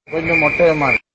கொஞ்சம் மொட்டையமா இருக்கு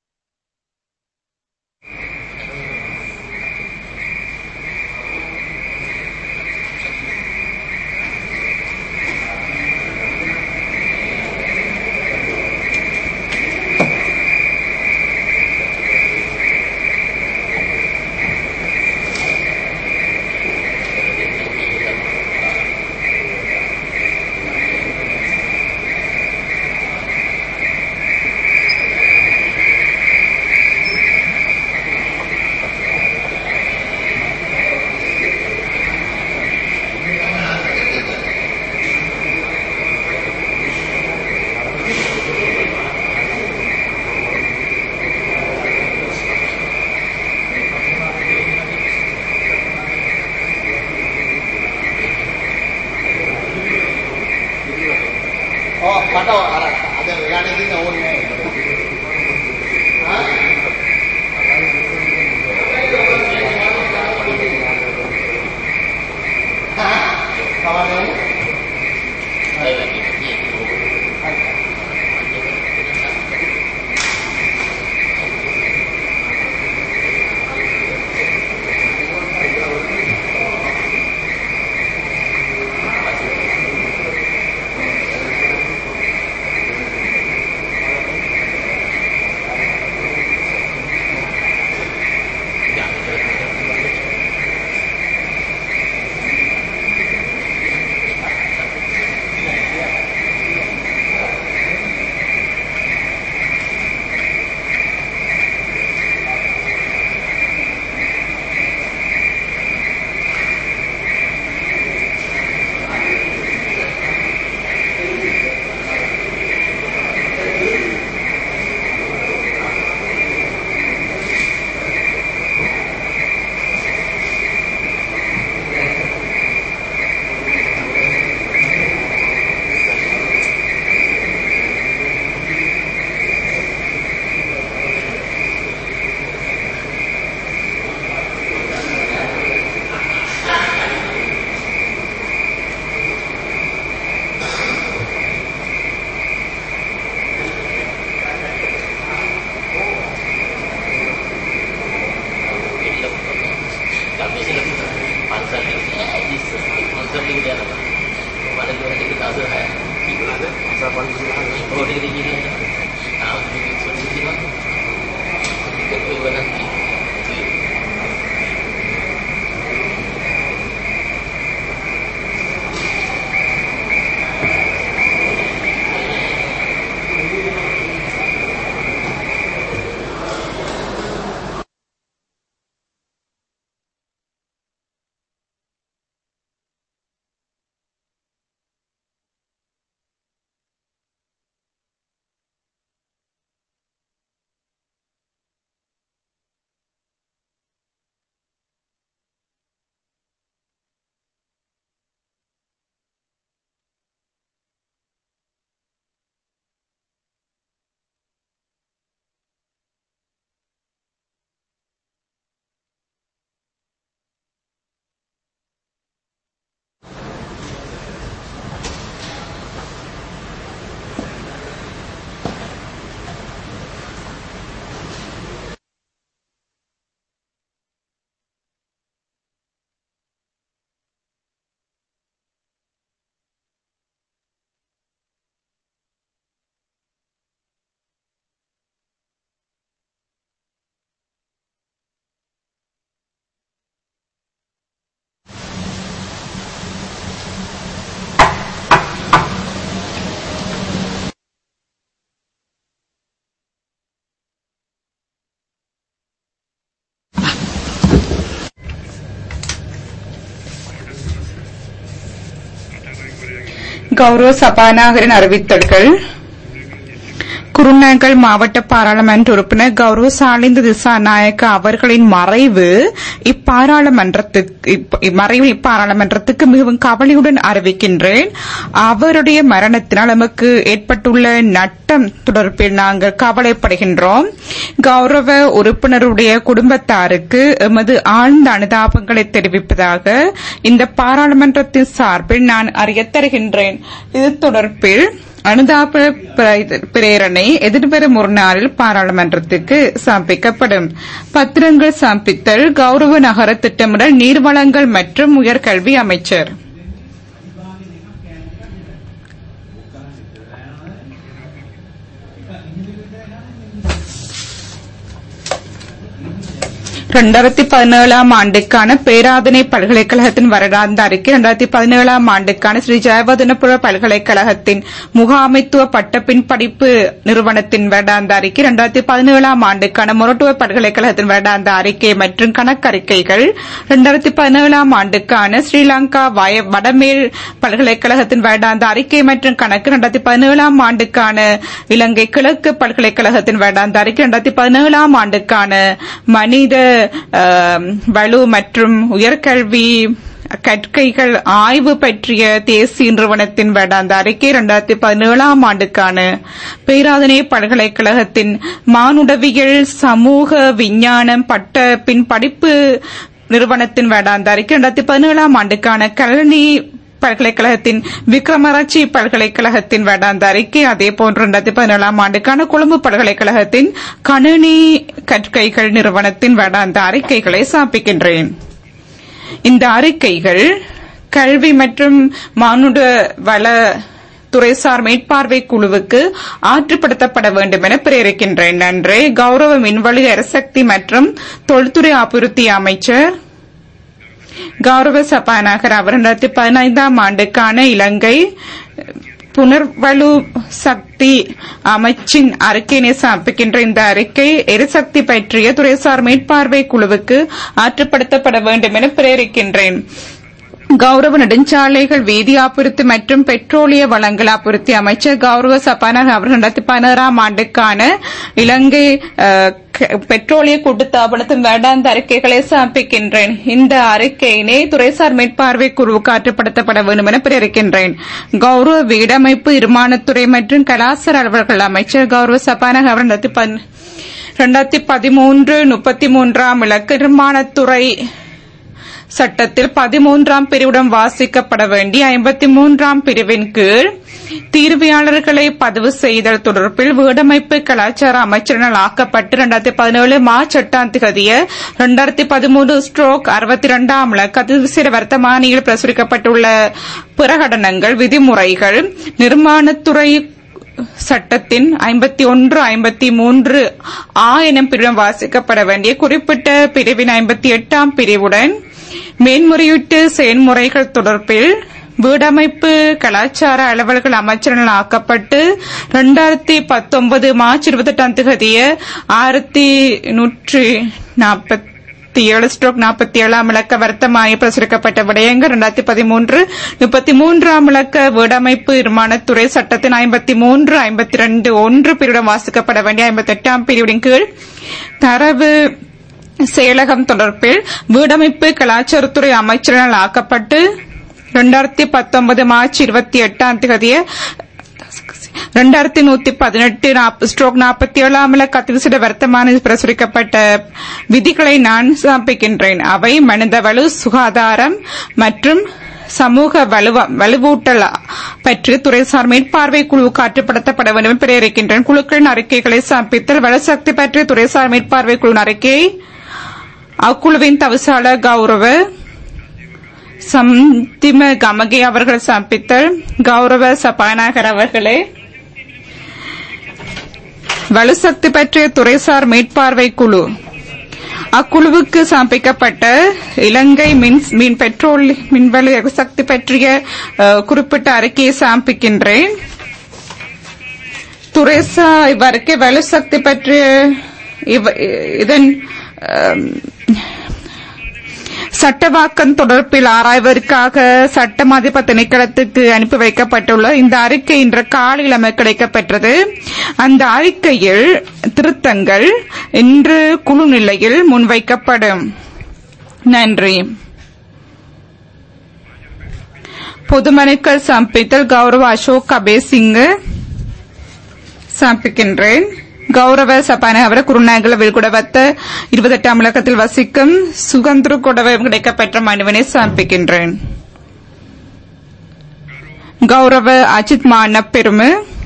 Oh, pato, ada ada yang ini tahunnya. Hah? Hah? Kawan ini? kami sih lebih pansa ni di konsep ni dia apa mana tu nanti kita ada hai masa paling silakan oh dia dia ni ah ini solusi lah kita tu nanti கௌரவ சபாநாயகரின் அறிவித்தல்கள் குருநாகல் மாவட்ட பாராளுமன்ற உறுப்பினர் கௌரவ சாலிந்த திசாநாயக்க அவர்களின் மறைவு இப்பாராளுமன்றத்துக்கு இப்ப- மறைவு இப்பாராளுமன்றத்துக்கு மிகவும் கவலையுடன் அறிவிக்கின்றேன் அவருடைய மரணத்தினால் நமக்கு ஏற்பட்டுள்ள நட்டம் தொடர்பில் நாங்கள் கவலைப்படுகின்றோம் கௌரவ உறுப்பினருடைய குடும்பத்தாருக்கு எமது ஆழ்ந்த அனுதாபங்களை தெரிவிப்பதாக இந்த பாராளுமன்றத்தின் சார்பில் நான் அறியத் தருகின்றேன் இது தொடர்பில் அனுதாப பிர- பிரேரணை எதிர்வரும் ஒரு நாளில் பாராளுமன்றத்துக்கு சமர்ப்பிக்கப்படும் பத்திரங்கள் சமர்ப்பித்தல் கௌரவ நகர திட்டமிடல் நீர்வளங்கள் மற்றும் உயர்கல்வி அமைச்சர் இரண்டாயிரத்தி பதினேழாம் ஆண்டுக்கான பேராதனை பல்கலைக்கழகத்தின் வருடாந்த அறிக்கை இரண்டாயிரத்தி பதினேழாம் ஆண்டுக்கான ஸ்ரீ ஜெயவர்தனபுர பல்கலைக்கழகத்தின் முகாமைத்துவ பட்டப்பின் படிப்பு நிறுவனத்தின் வருடாந்த அறிக்கை இரண்டாயிரத்தி பதினேழாம் ஆண்டுக்கான மொரட்டுவ பல்கலைக்கழகத்தின் வருடாந்த அறிக்கை மற்றும் கணக்கறிக்கைகள் இரண்டாயிரத்தி பதினேழாம் ஆண்டுக்கான ஸ்ரீலங்கா வய வடமேல் பல்கலைக்கழகத்தின் வருடாந்த அறிக்கை மற்றும் கணக்கு இரண்டாயிரத்தி பதினேழாம் ஆண்டுக்கான இலங்கை கிழக்கு பல்கலைக்கழகத்தின் வருடாந்த அறிக்கை இரண்டாயிரத்தி பதினேழாம் ஆண்டுக்கான மனித ஆம், வலு மற்றும் உயர்கல்வி கற்கைகள் ஆய்வு பற்றிய தேசிய நிறுவனத்தின் வருடாந்த அறிக்கை இரண்டாயிரத்தி பதினேழாம் ஆண்டுக்கான பேராதனை பல்கலைக்கழகத்தின் மானுடவியல் சமூக விஞ்ஞானம் பட்ட பின் படிப்பு நிறுவனத்தின் வருடாந்த அறிக்கை இரண்டாயிரத்தி பதினேழாம் ஆண்டுக்கான கல்வி பல்கலைக்கழகத்தின் விக்ரமராட்சி பல்கலைக்கழகத்தின் வருடாந்த அறிக்கை அதே போன்று இரண்டாயிரத்தி பதினேழாம் ஆண்டுக்கான கொழும்பு பல்கலைக்கழகத்தின் கணினி கற்கைகள் நிறுவனத்தின் வருடாந்த அறிக்கைகளை சமர்ப்பிக்கின்றேன் இந்த அறிக்கைகள் கல்வி மற்றும் மானுட வள துறைசார் மேற்பார்வை குழுவுக்கு ஆற்றுப்படுத்தப்பட வேண்டும் என பிரேரிக்கின்றேன் நன்றி கௌரவ மின்வழி எரிசக்தி மற்றும் தொழில்துறை அபிவிருத்தி அமைச்சர் கௌரவ சபாநாயகர் அவர் இரண்டாயிரத்தி பதினைந்தாம் ஆண்டுக்கான இலங்கை புனர்வலு சக்தி அமைச்சின் அறிக்கையினை சமர்ப்பிக்கின்ற இந்த அறிக்கை எரிசக்தி பற்றிய துறைசார் மேற்பார்வை குழுவுக்கு ஆற்றுப்படுத்தப்பட வேண்டும் என பிரேரிக்கின்றேன் கௌரவ நெடுஞ்சாலைகள் வீதி அபிவிருத்தி மற்றும் பெட்ரோலிய வளங்கள் அபிவிருத்தி அமைச்சர் கௌரவ சபாநாயகர் அவர் இரண்டாயிரத்தி பதினாறாம் ஆண்டுக்கான இலங்கை அஹ், க- பெட்ரோலிய கூட்டுத்தாபனத்தின் வேண்டாந்த அறிக்கைகளை சமர்ப்பிக்கின்றேன் இந்த அறிக்கையினை துறைசார் மேற்பார்வை குழுவுக்கு ஆற்றுப்படுத்தப்பட வேண்டும் என பிரேரிக்கின்றேன் கௌரவ வீடமைப்பு இருமானத்துறை மற்றும் கலாசார அலுவலர்கள் அமைச்சர் கௌரவ சபாநாயகர் அவர் இரண்டாயிரத்தி பதி- இரண்டாயிரத்தி பதிமூன்று முப்பத்தி மூன்றாம் இலக்கு நிர்மாணத்துறை சட்டத்தில் பதிமூன்றாம் பிரிவுடன் வாசிக்கப்பட வேண்டிய ஐம்பத்தி மூன்றாம் பிரிவின் கீழ் தீர்வையாளர்களை பதிவு செய்தல் தொடர்பில் வீடமைப்பு கலாச்சார அமைச்சரினால் ஆக்கப்பட்டு இரண்டாயிரத்தி பதினேழு மார்ச் எட்டாம் தேதிய இரண்டாயிரத்தி பதிமூன்று ஸ்ட்ரோக் அறுபத்தி இரண்டாம் கதிர்சிற வர்த்தமானியில் பிரசுரிக்கப்பட்டுள்ள பிரகடனங்கள் விதிமுறைகள் நிர்மாணத்துறை சட்டத்தின் ஐம்பத்தி ஒன்று ஐம்பத்தி மூன்று ஆ எனும் பிரிவுடன் வாசிக்கப்பட வேண்டிய குறிப்பிட்ட பிரிவின் ஐம்பத்தி எட்டாம் பிரிவுடன் மேன்முறையீட்டு செயல்முறைகள் தொடர்பில் வீடமைப்பு கலாச்சார அலுவல்கள் அமைச்சரினால் ஆக்கப்பட்டு இரண்டாயிரத்தி பத்தொன்பது மார்ச் இருபத்தி எட்டாம் தேதிய ஆயிரத்தி நூற்றி நாற்பத்தி ஏழு ஸ்ட்ரோக் நாற்பத்தி ஏழாம் இலக்க வர்த்தமானி பிரசுரிக்கப்பட்ட விடயங்கள் இரண்டாயிரத்தி பதிமூன்று முப்பத்தி மூன்றாம் இலக்க வீடமைப்பு நிர்மாணத்துறை சட்டத்தின் ஐம்பத்தி மூன்று ஐம்பத்தி ரெண்டு ஒன்று பிரிவுடன் வாசிக்கப்பட வேண்டிய ஐம்பத்தி எட்டாம் பிரிவின் கீழ் தரவு செயலகம் தொடர்பில் வீடமைப்பு கலாச்சாரத்துறை அமைச்சரினால் ஆக்கப்பட்டு இரண்டாயிரத்தி பத்தொன்பது மார்ச் இருபத்தி எட்டாம் தேதிய இரண்டாயிரத்தி நூத்தி பதினெட்டு ஸ்ட்ரோக் நாற்பத்தி ஏழாம் கத்திவிசிட வர்த்தமான பிரசுரிக்கப்பட்ட விதிகளை நான் சமர்ப்பிக்கின்றேன் அவை மனிதவளு சுகாதாரம் மற்றும் சமூக வலுவ வலுவூட்டல் பற்றி துறைசார் மேற்பார்வை குழு காட்டுப்படுத்தப்பட வேண்டும் என பிரேரிக்கின்றேன் குழுக்களின் அறிக்கைகளை சமர்ப்பித்தல் வலுசக்தி பற்றிய துறைசார் மேற்பார்வை குழுவின் அறிக்கையை அக்குழுவின் தவிசாளர் கௌரவ சந்திம கமகே அவர்கள் சமர்ப்பித்தல் கௌரவ சபாநாயகர் அவர்களே வலுசக்தி பற்றிய துறைசார் மேற்பார்வை குழு அக்குழுவுக்கு சமர்ப்பிக்கப்பட்ட இலங்கை மின் மின் பெட்ரோல் மின்வெளி எரிசக்தி பற்றிய அஹ், குறிப்பிட்ட அறிக்கையை சமர்ப்பிக்கின்றேன் துறைசா இவ்வறிக்கை வலுசக்தி பற்றிய இவ- இதன் அம், சட்டவாக்கம் தொடர்பில் ஆராய்வதற்காக சட்ட மதிப்ப திணைக்களத்துக்கு அனுப்பி வைக்கப்பட்டுள்ள இந்த அறிக்கை இன்று காலையில் நமக்கு கிடைக்கப்பெற்றது அந்த அறிக்கையில் திருத்தங்கள் இன்று குழு நிலையில் முன்வைக்கப்படும் நன்றி பொதுமனுக்கள் சமர்ப்பித்தல் கௌரவ அசோக் கபேசிங் சமர்ப்பிக்கின்றேன் கௌரவ சபாநாயகர் குருநாகல வில்குடவத்த இருபத்தெட்டாம் இலக்கத்தில் வசிக்கும் சுகந்திர கொடவை கிடைக்கப்பெற்ற மனுவினை சமர்ப்பிக்கின்றேன் ಗೌರವ ಅಜಿತ್ ಮಾನಪ್ಪೆರುಮು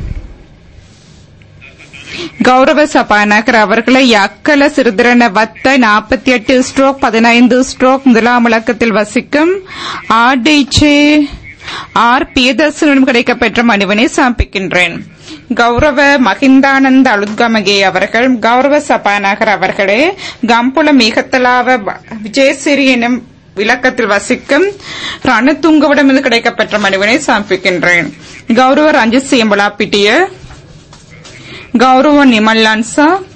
கௌரவ சபாநாயகர் அவர்களை அக்கல சிறுதிரன வத்த நாற்பத்தி எட்டு ஸ்ட்ரோக் பதினைந்து ஸ்ட்ரோக் முதலாம் இலக்கத்தில் வசிக்கும் ஆர்டிச்சு ஆர் பியதர்சனிடம் கிடைக்கப்பெற்ற மனுவினை சமர்ப்பிக்கின்றேன் கௌரவ மகிந்தானந்த அலுத்கமகே அவர்கள் கௌரவ சபாநாயகர் அவர்களே கம்புல மிகத்தலாவ விஜயசிறி எனும் விளக்கத்தில் வசிக்கும் ரணத்துங்கவிடமிருந்து கிடைக்கப்பெற்ற மனுவினை சமர்ப்பிக்கின்றேன் கௌரவ ரஞ்சித் சியம்பலா பிட்டிய ಗೌರವ ನಿಮಲ್ಲಾನ್ಸ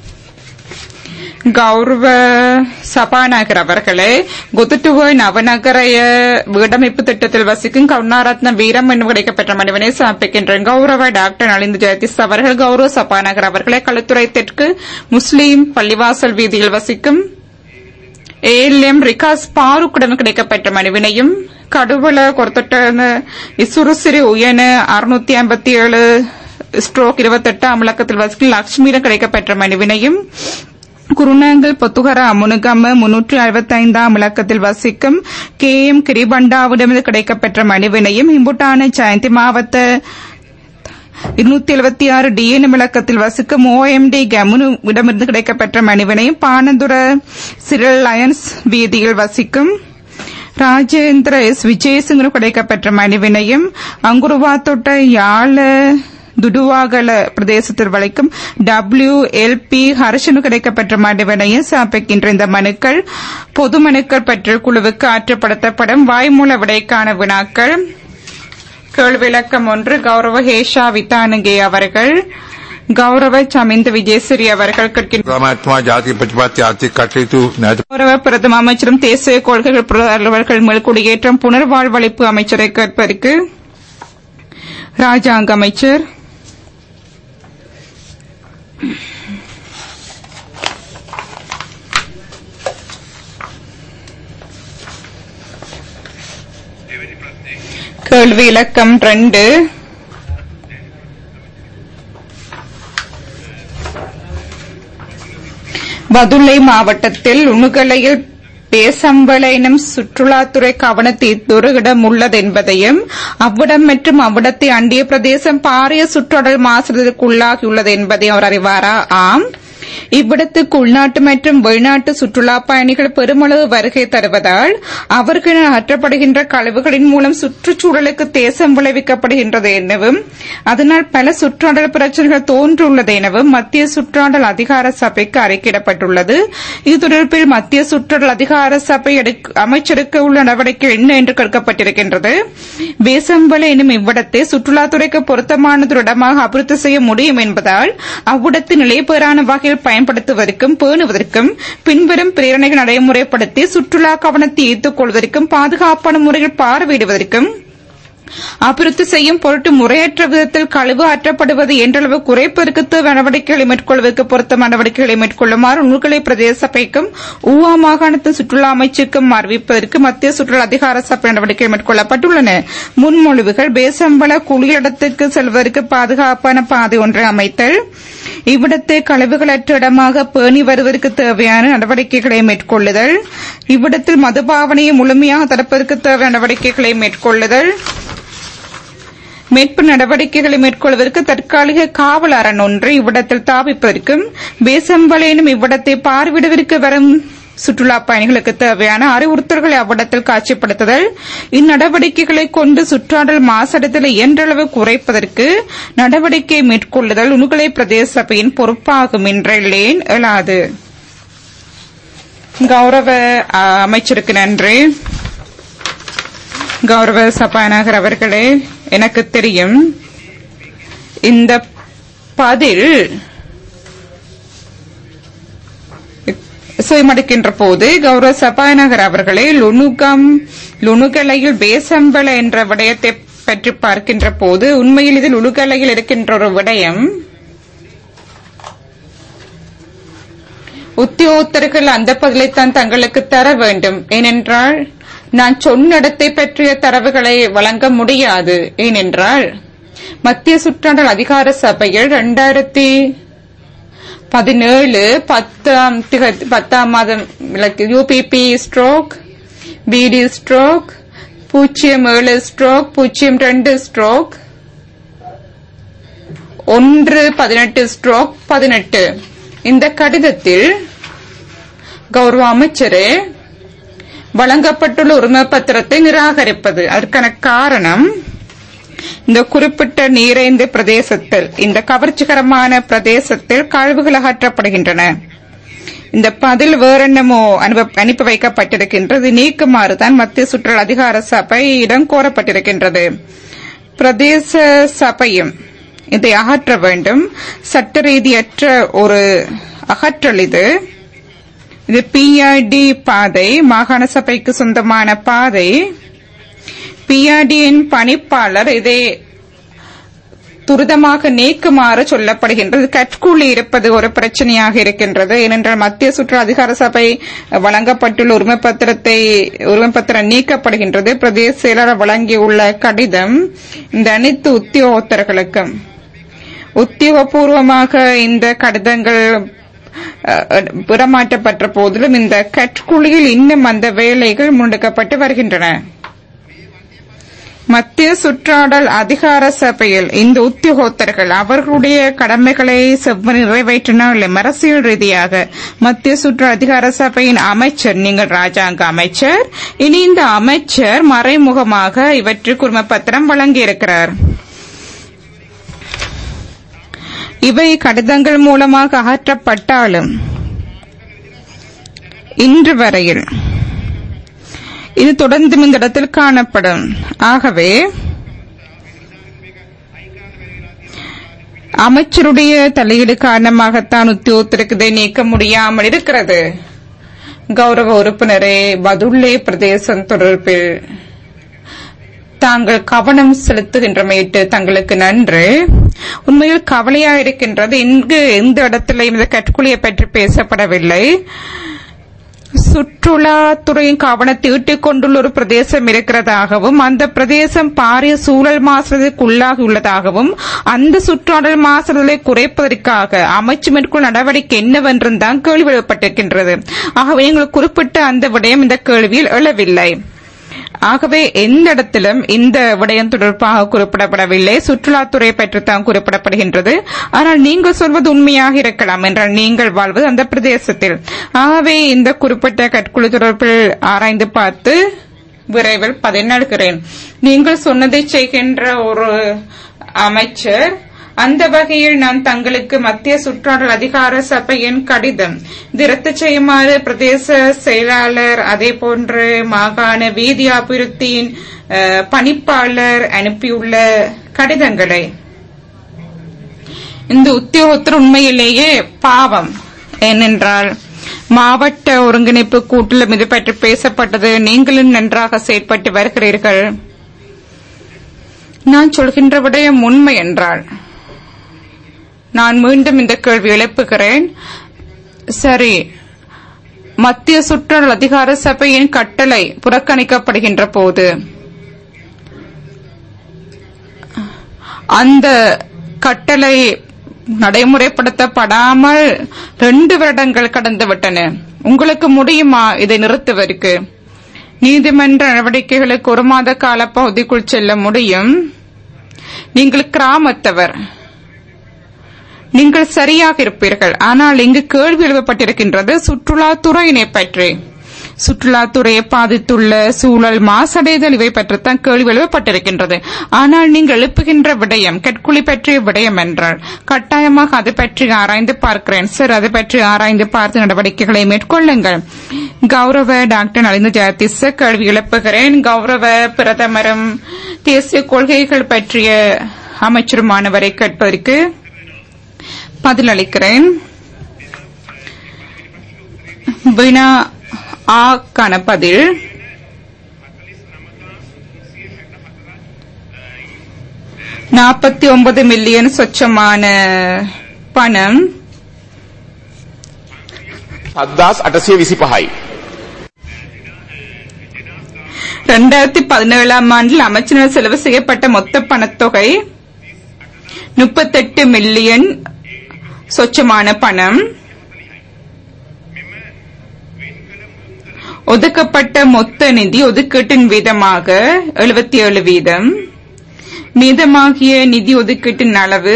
கௌரவ சபாநாயகர் அவர்களே குதுட்டுவோய் நவநகரைய வீடமைப்பு திட்டத்தில் வசிக்கும் கருணாரத்ன வீரம் என்னும் கிடைக்கப்பெற்ற மனிதனை சமர்ப்பிக்கின்றேன் கௌரவ டாக்டர் நலிந்து ஜெயதிஸ் அவர்கள் கௌரவ சபாநாயகர் அவர்களே களுத்துறை தெற்கு முஸ்லீம் பள்ளிவாசல் வீதியில் வசிக்கும் ஏஎல்எம் ரிகாஸ் பாருக்குடன் கிடைக்கப்பெற்ற மனுவினையும் கடுவல கொரத்தொட்ட இசுறுசிறு உயன அறுநூத்தி ஐம்பத்தி ஏழு ஸ்ட்ரோக் இருபத்தெட்டு அமலக்கத்தில் வசிக்கும் லட்சுமியிடம் கிடைக்கப்பெற்ற மனுவினையும் குருநாங்கல் பொத்துகர அமுனுகம்ம முன்னூற்றி அறுபத்தைந்தாம் இலக்கத்தில் வசிக்கும் கே எம் கிரிபண்டாவிடமிருந்து கிடைக்கப்பெற்ற மனுவினையும் இம்புட்டான ஜெயந்தி மாவட்ட இருநூத்தி எழுபத்தி ஆறு டிஎன் விளக்கத்தில் வசிக்கும் ஓஎம்டி கமுனுவிடமிருந்து கிடைக்கப்பெற்ற மனுவினையும் பானந்துர சிரல் லயன்ஸ் வீதியில் வசிக்கும் ராஜேந்திர எஸ் விஜயசிங்கனும் கிடைக்கப்பெற்ற மனுவினையும் அங்குருவாத்தொட்ட யாழ துடுவாகல பிரதேசத்தில் வளைக்கும் டபிள்யூ எல் பி ஹர்ஷனு கிடைக்கப்பெற்ற மனுவினையும் சமர்ப்பிக்கின்ற இந்த மனுக்கள் பொது மனுக்கள் பற்றிய குழுவுக்கு ஆற்றப்படுத்தப்படும் வாய்மூல விடைக்கான வினாக்கள் கேள்வி விளக்கம் ஒன்று கௌரவ ஹேஷா வித்தானுகே அவர்கள் கௌரவ சமிந்த விஜயசிறி அவர்கள் கேட்கின்ற ප්‍රාමත්මා ජාතික ප්‍රතිපත්ති ආර්ථික කටයුතු නැත கௌரவ பிரதம அமைச்சரும் தேசிய கொள்கைகள் புலவர்கள் மேல் குடியேற்றம் புனர்வாழ்வளிப்பு அமைச்சரை கேட்பதற்கு ராஜாங்க அமைச்சர் கேள்வி இலக்கம் ரெண்டு பதுளை மாவட்டத்தில் உணுகலையில் பேசம்பள எனும் சுற்றுலாத்துறை கவனத்தீர்த்தொரு இடம் உள்ளது என்பதையும் அவ்விடம் மற்றும் அவ்விடத்தை அண்டிய பிரதேசம் பாரிய சுற்றுடல் மாசுதலுக்கு உள்ளாகியுள்ளது என்பதையும் அவர் அறிவாரா ஆம் இவ்விடத்துக்கு உள்நாட்டு மற்றும் வெளிநாட்டு சுற்றுலா பயணிகள் பெருமளவு வருகை தருவதால் அவர்கள் அகற்றப்படுகின்ற கழிவுகளின் மூலம் சுற்றுச்சூழலுக்கு தேசம் விளைவிக்கப்படுகின்றது எனவும் அதனால் பல சுற்றாடல் பிரச்சனைகள் தோன்றியுள்ளது எனவும் மத்திய சுற்றாடல் அதிகார சபைக்கு அறிக்கையிடப்பட்டுள்ளது இது தொடர்பில் மத்திய சுற்றாடல் அதிகார சபை எடுக்க- அமைச்சருக்கு உள்ள நடவடிக்கை என்ன என்று கேட்கப்பட்டிருக்கின்றது வேசம்பல எனும் இவ்விடத்தை சுற்றுலாத்துறைக்கு பொருத்தமானதொரு இடமாக அபிவிருத்தி செய்ய முடியும் என்பதால் அவ்விடத்தை நிலைபெறான வகையில் பயன்படுத்துவதற்கும் பேணுவதற்கும் பின்வரும் பிரேரணைகள் நடைமுறைப்படுத்தி சுற்றுலா கவனத்தை ஈர்த்துக் கொள்வதற்கும் பாதுகாப்பான முறையில் பார்வையிடுவதற்கும் அபிவிருத்தி செய்யும் பொருட்டு முறையற்ற விதத்தில் கழிவு அற்றப்படுவது என்றளவு குறைப்பதற்கு தேவை நடவடிக்கைகளை மேற்கொள்வதற்கு பொருத்த நடவடிக்கைகளை மேற்கொள்ளுமாறு நூல்களை பிரதேச சபைக்கும் ஊவா மாகாணத்தின் சுற்றுலா அமைச்சுக்கும் அறிவிப்பதற்கு மத்திய சுற்றுலா அதிகார சபை நடவடிக்கை மேற்கொள்ளப்பட்டுள்ளன முன்மொழிவுகள் பேசம்பள குளிரிடத்துக்கு செல்வதற்கு பாதுகாப்பான பாதை ஒன்றை அமைத்தல் இவ்விடத்தை கழிவுகளற்ற இடமாக பேணி வருவதற்கு தேவையான நடவடிக்கைகளை மேற்கொள்ளுதல் இவ்விடத்தில் மதுபாவனையை முழுமையாக தடுப்பதற்கு தேவையான நடவடிக்கைகளை மேற்கொள்ளுதல் மீட்பு நடவடிக்கைகளை மேற்கொள்வதற்கு தற்காலிக காவல் அரண் ஒன்றை இவ்விடத்தில் தாவிப்பதற்கும் பேசம்பலேனும் இவ்விடத்தை பார்வையிடுவதற்கு வரும் சுற்றுலா பயணிகளுக்கு தேவையான அறிவுறுத்தல்களை அவ்விடத்தில் காட்சிப்படுத்துதல் இந்நடவடிக்கைகளை கொண்டு சுற்றாடல் மாசடைதலை இயன்றளவு குறைப்பதற்கு நடவடிக்கை மேற்கொள்ளுதல் உணுகலை பிரதேச சபையின் பொறுப்பாகும் என்றேன் எழாது கௌரவ அ, அமைச்சருக்கு நன்றி கௌரவ சபாநாயகர் அவர்களே எனக்கு தெரியும் இந்த பதில் சுயமடிக்கின்ற போது கௌரவ சபாநாயகர் அவர்களே லுணுகம் லுணுகலையில் பேசம்பள என்ற விடயத்தை பற்றி பார்க்கின்ற போது உண்மையில் இதில் உணுகலையில் இருக்கின்ற ஒரு விடயம் உத்தியோகத்தர்கள் அந்த பதிலைத்தான் தங்களுக்கு தர வேண்டும் ஏனென்றால் நான் சொன்ன இடத்தை பற்றிய தரவுகளை வழங்க முடியாது ஏனென்றால் மத்திய சுற்றாடல் அதிகார சபையில் இரண்டாயிரத்தி பதினேழு பத்தாம் திக- பத்தாம் மாதம் யூபிபி ஸ்ட்ரோக் பிடி ஸ்ட்ரோக் பூஜ்ஜியம் ஏழு ஸ்ட்ரோக் பூஜ்ஜியம் ரெண்டு ஸ்ட்ரோக் ஒன்று பதினெட்டு ஸ்ட்ரோக் பதினெட்டு இந்த கடிதத்தில் கௌரவ அமைச்சரே வழங்கப்பட்டுள்ள உரிமை பத்திரத்தை நிராகரிப்பது அதற்கான காரணம் இந்த குறிப்பிட்ட நீரைந்த பிரதேசத்தில் இந்த கவர்ச்சிகரமான பிரதேசத்தில் கழிவுகள் அகற்றப்படுகின்றன இந்த பதில் வேறென்னமோ அனுப்ப அனுப்பி வைக்கப்பட்டிருக்கின்றது நீக்குமாறு தான் மத்திய சுற்றுலா அதிகார சபையிடம் கோரப்பட்டிருக்கின்றது பிரதேச சபையும் இதை அகற்ற வேண்டும் சட்ட ரீதியற்ற ஒரு அகற்றல் இது இது பிஆர்டி பாதை மாகாண சபைக்கு சொந்தமான பாதை பிஆர்டியின் பணிப்பாளர் இதை துரிதமாக நீக்குமாறு சொல்லப்படுகின்றது கற்கூலி இருப்பது ஒரு பிரச்சனையாக இருக்கின்றது ஏனென்றால் மத்திய சுற்று அதிகார சபை வழங்கப்பட்டுள்ள உரிமை பத்திரத்தை உரிமை பத்திரம் நீக்கப்படுகின்றது பிரதேச செயலாளர் வழங்கியுள்ள கடிதம் இந்த அனைத்து உத்தியோகத்தர்களுக்கும் உத்தியோகபூர்வமாக இந்த கடிதங்கள் அஹ், விடமாற்றப்பட்ட போதிலும் இந்த கற்குழியில் இன்னும் அந்த வேலைகள் முன்னெடுக்கப்பட்டு வருகின்றன மத்திய சுற்றாடல் அதிகார சபையில் இந்த உத்தியோகத்தர்கள் அவர்களுடைய கடமைகளை செவ்வ- நிறைவேற்றினால் அரசியல் ரீதியாக மத்திய சுற்று அதிகார சபையின் அமைச்சர் நீங்கள் ராஜாங்க அமைச்சர் இனி இந்த அமைச்சர் மறைமுகமாக இவற்றுக்கு உரிமை பத்திரம் வழங்கியிருக்கிறார் இவை கடிதங்கள் மூலமாக அகற்றப்பட்டாலும் இன்று வரையில் இது தொடர்ந்து இந்த இடத்தில் காணப்படும் ஆகவே அமைச்சருடைய தலையீடு காரணமாகத்தான் உத்தியோகத்திற்கு இதை நீக்க முடியாமல் இருக்கிறது கௌரவ உறுப்பினரே பதுள்ளே பிரதேசம் தொடர்பில் தாங்கள் கவனம் செலுத்துகின்றமையிட்டு தங்களுக்கு நன்று உண்மையில் கவலையா இருக்கின்றது இங்கு எந்த இடத்திலையும் இந்த கற்குழியை பற்றி பேசப்படவில்லை சுற்றுலாத்துறையின் கவனத்தை ஈட்டிக் கொண்டுள்ள ஒரு பிரதேசம் இருக்கிறதாகவும் அந்த பிரதேசம் பாரிய சூழல் மாசுறதுக்கு உள்ளாகி உள்ளதாகவும் அந்த சுற்றாடல் மாசுறதை குறைப்பதற்காக அமைச்சு மேற்கொள் நடவடிக்கை என்னவென்றும் தான் கேள்வி எழுப்பப்பட்டிருக்கின்றது ஆகவே எங்களுக்கு குறிப்பிட்ட அந்த விடயம் இந்த கேள்வியில் எழவில்லை ஆகவே எந்த இடத்திலும் இந்த விடயம் தொடர்பாக குறிப்பிடப்படவில்லை சுற்றுலாத்துறை பற்றித்தான் குறிப்பிடப்படுகின்றது ஆனால் நீங்கள் சொல்வது உண்மையாக இருக்கலாம் என்றால் நீங்கள் வாழ்வது அந்த பிரதேசத்தில் ஆகவே இந்த குறிப்பிட்ட கற்குழு தொடர்பில் ஆராய்ந்து பார்த்து விரைவில் பதினடுகிறேன் நீங்கள் சொன்னதை செய்கின்ற ஒரு அமைச்சர் அந்த வகையில் நான் தங்களுக்கு மத்திய சுற்றாடல் அதிகார சபையின் கடிதம் இது ரத்து செய்யுமாறு பிரதேச செயலாளர் அதே போன்று மாகாண வீதி அபிவிருத்தியின் அஹ், பணிப்பாளர் அனுப்பியுள்ள கடிதங்களை இந்த உத்தியோகத்தர் உண்மையிலேயே பாவம் ஏனென்றால் மாவட்ட ஒருங்கிணைப்பு கூட்டிலும் இது பற்றி பேசப்பட்டது நீங்களும் நன்றாக செயற்பட்டு வருகிறீர்கள் நான் சொல்கின்ற விடயம் உண்மை என்றால் நான் மீண்டும் இந்த கேள்வி எழுப்புகிறேன் சரி மத்திய சுற்றுலா அதிகார சபையின் கட்டளை புறக்கணிக்கப்படுகின்ற போது அந்த கட்டளை நடைமுறைப்படுத்தப்படாமல் ரெண்டு வருடங்கள் கடந்து விட்டன உங்களுக்கு முடியுமா இதை நிறுத்துவதற்கு நீதிமன்ற நடவடிக்கைகளுக்கு ஒரு மாத கால பகுதிக்குள் செல்ல முடியும் நீங்கள் கிராமத்தவர் நீங்கள் சரியாக இருப்பீர்கள் ஆனால் இங்கு கேள்வி எழுப்பப்பட்டிருக்கின்றது சுற்றுலாத்துறையினை பற்றி சுற்றுலாத்துறையை பாதித்துள்ள சூழல் மாசடைதல் இவை பற்றித்தான் கேள்வி எழுப்பப்பட்டிருக்கின்றது ஆனால் நீங்கள் எழுப்புகின்ற விடயம் கற்குழி பற்றிய விடயம் என்றால் கட்டாயமாக அது பற்றி ஆராய்ந்து பார்க்கிறேன் சார் அது பற்றி ஆராய்ந்து பார்த்து நடவடிக்கைகளை மேற்கொள்ளுங்கள் கௌரவ டாக்டர் நலிந்த ஜெயதிச கேள்வி எழுப்புகிறேன் கௌரவ பிரதமரும் தேசிய கொள்கைகள் பற்றிய அமைச்சருமானவரை கேட்பதற்கு பதிலளிக்கிறேன் வினா ஆ க்கான பதில் நாற்பத்தி ஒன்பது மில்லியன் சொச்சமான பணம் සද්දාස් අටසිය විසි පහයි. ரெண்டாயிரத்தி பதினேழாம் ஆண்டில் அமைச்சரிடம் செலவு செய்யப்பட்ட மொத்த பணத்தொகை முப்பத்தெட்டு மில்லியன் சொச்சமான பணம் ஒதுக்கப்பட்ட மொத்த நிதி ஒதுக்கீட்டின் வீதமாக எழுபத்தி ஏழு வீதம் மீதமாகிய நிதி ஒதுக்கீட்டின் அளவு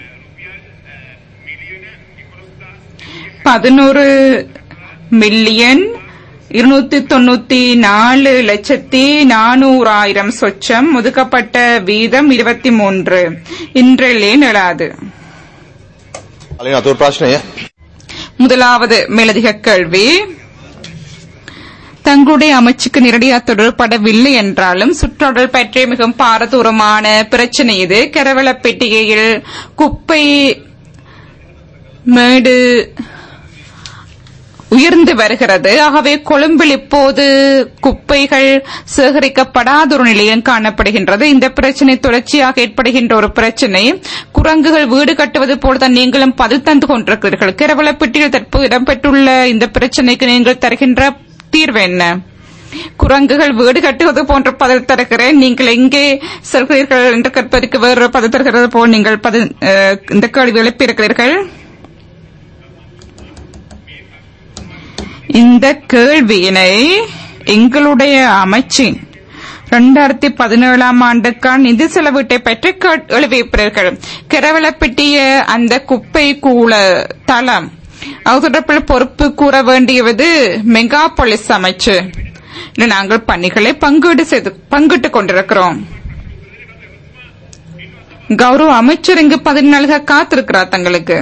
பதினோரு மில்லியன் இருநூத்தி தொண்ணூத்தி நாலு லட்சத்தி நானூறாயிரம் சொச்சம் ஒதுக்கப்பட்ட வீதம் இருபத்தி மூன்று இன்றிலே நிலாது අලින අතුරු ප්‍රශ්නය முதலாவது மேலதிக கேள்வி தங்களுடைய அமைச்சுக்கு நேரடியாக தொடர்படவில்லை என்றாலும் சுற்றாடல் பற்றிய மிகவும் பாரதூரமான பிரச்சனை இது கரவளப்பெட்டிகையில் குப்பை மேடு உயர்ந்து வருகிறது ஆகவே கொழும்பில் இப்போது குப்பைகள் சேகரிக்கப்படாத ஒரு நிலையம் காணப்படுகின்றது இந்த பிரச்சனை தொடர்ச்சியாக ஏற்படுகின்ற ஒரு பிரச்சனை குரங்குகள் வீடு கட்டுவது போலதான் நீங்களும் பதில் தந்து கொண்டிருக்கிறீர்கள் கேரளப்பட்டியில் தற்போது இடம்பெற்றுள்ள இந்த பிரச்சனைக்கு நீங்கள் தருகின்ற தீர்வு என்ன குரங்குகள் வீடு கட்டுவது போன்ற பதில் தருகிறேன் நீங்கள் எங்கே செல்கிறீர்கள் என்று கற்பதற்கு வேறு பதில் தருகிறது போல் நீங்கள் பதில் அஹ், இந்த கேள்வி எழுப்பியிருக்கிறீர்கள் இந்த கேள்வியினை எங்களுடைய அமைச்சின் இரண்டாயிரத்தி பதினேழாம் ஆண்டுக்கான நிதி செலவீட்டை பற்றி கேட்- எழுப்பியிருக்கிறீர்கள் கிரவலப்பட்டிய அந்த குப்பை கூல தளம் அது தொடர்பில் பொறுப்பு கூற வேண்டியது மெகாபொலிஸ் அமைச்சு இல்ல நாங்கள் பணிகளை பங்கீடு செய்து பங்கிட்டுக் கொண்டிருக்கிறோம் கௌரவ அமைச்சர் இங்கு பதில் நல்க காத்திருக்கிறார் தங்களுக்கு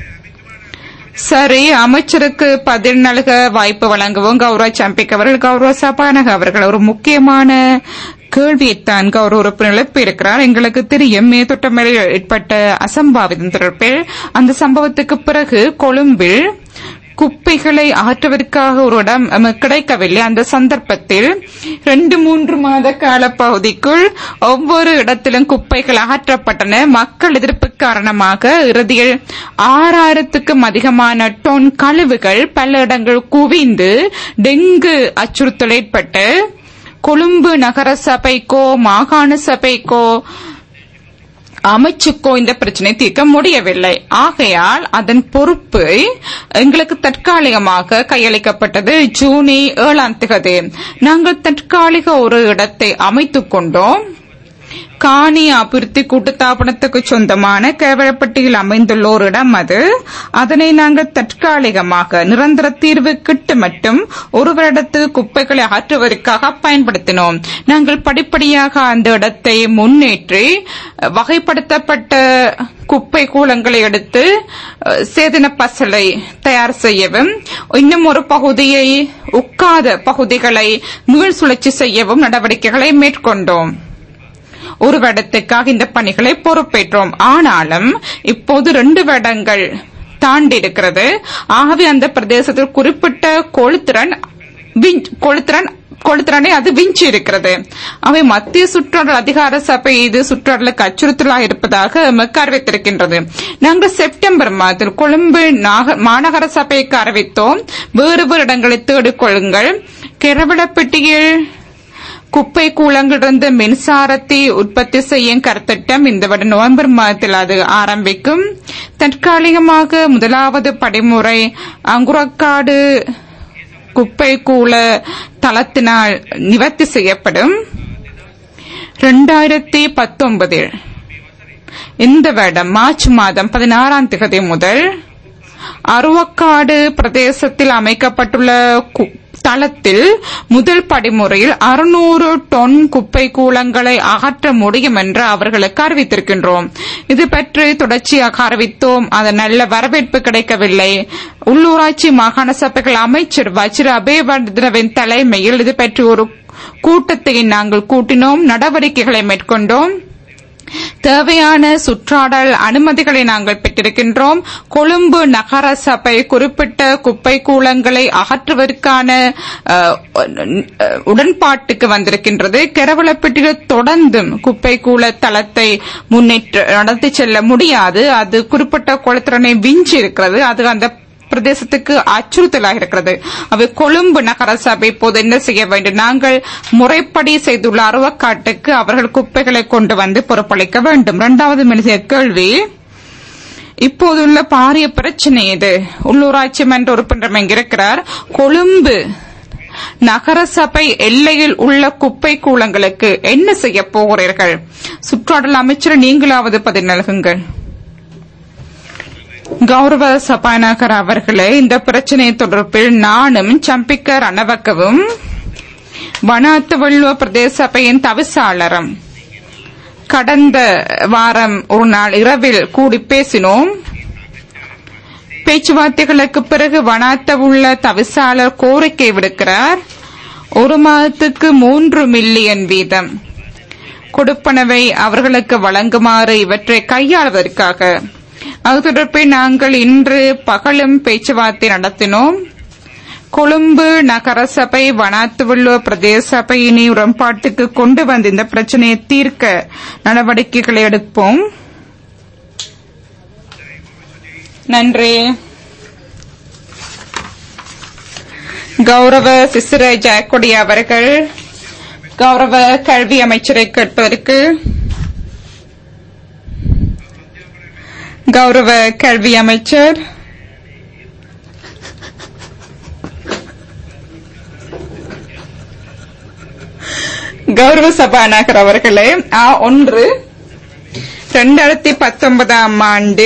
சரி அமைச்சருக்கு பதில் நல்க வாய்ப்பு வழங்குவோம் கௌரவ சம்பிக் அவர்கள் கௌரவ சபானக அவர்கள் ஒரு முக்கியமான கேள்வியைத்தான் கௌரவ உறுப்பினர் எழுப்பியிருக்கிறார் எங்களுக்கு தெரியும் மேத்தொட்டமேல் ஏற்பட்ட அசம்பாவிதம் தொடர்பில் அந்த சம்பவத்துக்கு பிறகு கொழும்பில் குப்பைகளை அகற்றுவதற்காக ஒரு இடம் நமக்கு கிடைக்கவில்லை அந்த சந்தர்ப்பத்தில் ரெண்டு மூன்று மாத கால பகுதிக்குள் ஒவ்வொரு இடத்திலும் குப்பைகள் அகற்றப்பட்டன மக்கள் எதிர்ப்பு காரணமாக இறுதியில் ஆறாயிரத்துக்கும் அதிகமான டொன் கழிவுகள் பல இடங்கள் குவிந்து டெங்கு அச்சுறுத்தல் ஏற்பட்டு கொழும்பு நகர சபைக்கோ மாகாண சபைக்கோ அமைச்சுக்கோ இந்த பிரச்சனை தீர்க்க முடியவில்லை ஆகையால் அதன் பொறுப்பு எங்களுக்கு தற்காலிகமாக கையளிக்கப்பட்டது ஜூனி ஏழாம் திகதி நாங்கள் தற்காலிக ஒரு இடத்தை அமைத்துக் கொண்டோம் காணி அபிவிருத்தி கூட்டுத்தாபனத்துக்கு சொந்தமான கேவலப்பட்டியில் அமைந்துள்ள ஒரு இடம் அது அதனை நாங்கள் தற்காலிகமாக நிரந்தர தீர்வு கிட்டு மட்டும் ஒரு வருடத்துக்கு குப்பைகளை அகற்றுவதற்காக பயன்படுத்தினோம் நாங்கள் படிப்படியாக அந்த இடத்தை முன்னேற்றி அஹ், வகைப்படுத்தப்பட்ட குப்பை கூலங்களை எடுத்து அஹ், சேதன பசலை தயார் செய்யவும் இன்னும் ஒரு பகுதியை உட்காத பகுதிகளை மீள் சுழற்சி செய்யவும் நடவடிக்கைகளை மேற்கொண்டோம் ஒரு வருடத்துக்காக இந்த பணிகளை பொறுப்பேற்றோம் ஆனாலும் இப்போது ரெண்டு வருடங்கள் தாண்டி இருக்கிறது ஆகவே அந்த பிரதேசத்தில் குறிப்பிட்ட கொழுத்திறன் விஞ்- கொழுத்திறன் கொழுத்திறனை அது விஞ்சி இருக்கிறது அவை மத்திய சுற்றாடல் அதிகார சபை இது சுற்றாடலுக்கு அச்சுறுத்தலாக இருப்பதாக எமக்கு அறிவித்திருக்கின்றது நாங்கள் செப்டம்பர் மாதத்தில் கொழும்பு நாக- மாநகர சபைக்கு அறிவித்தோம் வேறு வேறு இடங்களை தேடிக் கொள்ளுங்கள் கிரவலப்பட்டியில் குப்பை கூலங்களிலிருந்து மின்சாரத்தை உற்பத்தி செய்யும் கருத்திட்டம் இந்த வருடம் நவம்பர் மாதத்தில் அது ஆரம்பிக்கும் தற்காலிகமாக முதலாவது படிமுறை அங்குரக்காடு குப்பை கூல தளத்தினால் நிவர்த்தி செய்யப்படும் இரண்டாயிரத்தி பத்தொன்பதில் இந்த வருடம் மார்ச் மாதம் பதினாறாம் திகதி முதல் அருவக்காடு பிரதேசத்தில் அமைக்கப்பட்டுள்ள கு- தளத்தில் முதல் படிமுறையில் அறுநூறு டொன் குப்பை கூலங்களை அகற்ற முடியும் என்று அவர்களுக்கு அறிவித்திருக்கின்றோம் இது பற்றி தொடர்ச்சியாக அறிவித்தோம் அது நல்ல வரவேற்பு கிடைக்கவில்லை உள்ளூராட்சி மாகாண சபைகள் அமைச்சர் வஜ்ர அபேவர்தனவின் தலைமையில் இது பற்றி ஒரு கூட்டத்தை நாங்கள் கூட்டினோம் நடவடிக்கைகளை மேற்கொண்டோம் தேவையான சுற்றாடல் அனுமதிகளை நாங்கள் பெற்றிருக்கின்றோம் கொழும்பு நகர சபை குறிப்பிட்ட குப்பை கூலங்களை அகற்றுவதற்கான அஹ், அஹ், உடன்பாட்டுக்கு வந்திருக்கின்றது கெரவலப்பட்டியில் தொடர்ந்தும் குப்பை கூல தளத்தை முன்னேற்ற நடத்தி செல்ல முடியாது அது குறிப்பிட்ட குளத்திறனை விஞ்சி இருக்கிறது அது அந்த பிரதேசத்துக்கு அச்சுறுத்தலாக இருக்கிறது அவை கொழும்பு நகர சபை இப்போது என்ன செய்ய வேண்டும் நாங்கள் முறைப்படி செய்துள்ள அருவக்காட்டுக்கு அவர்கள் குப்பைகளை கொண்டு வந்து பொறுப்பளிக்க வேண்டும் இரண்டாவது மனித கேள்வி இப்போதுள்ள பாரிய பிரச்சனை இது உள்ளூராட்சி மன்ற உறுப்பினர் இங்கு இருக்கிறார் கொழும்பு நகர சபை எல்லையில் உள்ள குப்பை கூலங்களுக்கு என்ன செய்ய போகிறீர்கள் சுற்றாடல் அமைச்சர் நீங்களாவது பதில் நல்குங்கள் கௌரவ சபாநாயகர் அவர்களே இந்த பிரச்சனை தொடர்பில் நானும் சம்பிக்க ரணவக்கவும் வனாத்து வெள்ளுவ பிரதேச சபையின் தவிசாளரும் கடந்த வாரம் ஒரு நாள் இரவில் கூடி பேசினோம் பேச்சுவார்த்தைகளுக்கு பிறகு வனாத்த உள்ள தவிசாளர் கோரிக்கை விடுக்கிறார் ஒரு மாதத்துக்கு மூன்று மில்லியன் வீதம் கொடுப்பனவை அவர்களுக்கு வழங்குமாறு இவற்றை கையாளுவதற்காக அது தொடர்பில் நாங்கள் இன்று பகலும் பேச்சுவார்த்தை நடத்தினோம் கொழும்பு நகரசபை வனாத்துவள்ளு பிரதேச சபையினை உடன்பாட்டுக்கு கொண்டு வந்து இந்த பிரச்சனையை தீர்க்க நடவடிக்கைகளை எடுப்போம் நன்றி கௌரவ சிசிர ஜெயக்கொடி அவர்கள் கௌரவ கல்வி அமைச்சரை கேட்பதற்கு கௌரவ கல்வி அமைச்சர் கௌரவ சபாநாயகர் அவர்களே ஆ ஒன்று இரண்டாயிரத்தி பத்தொன்பதாம் ஆண்டு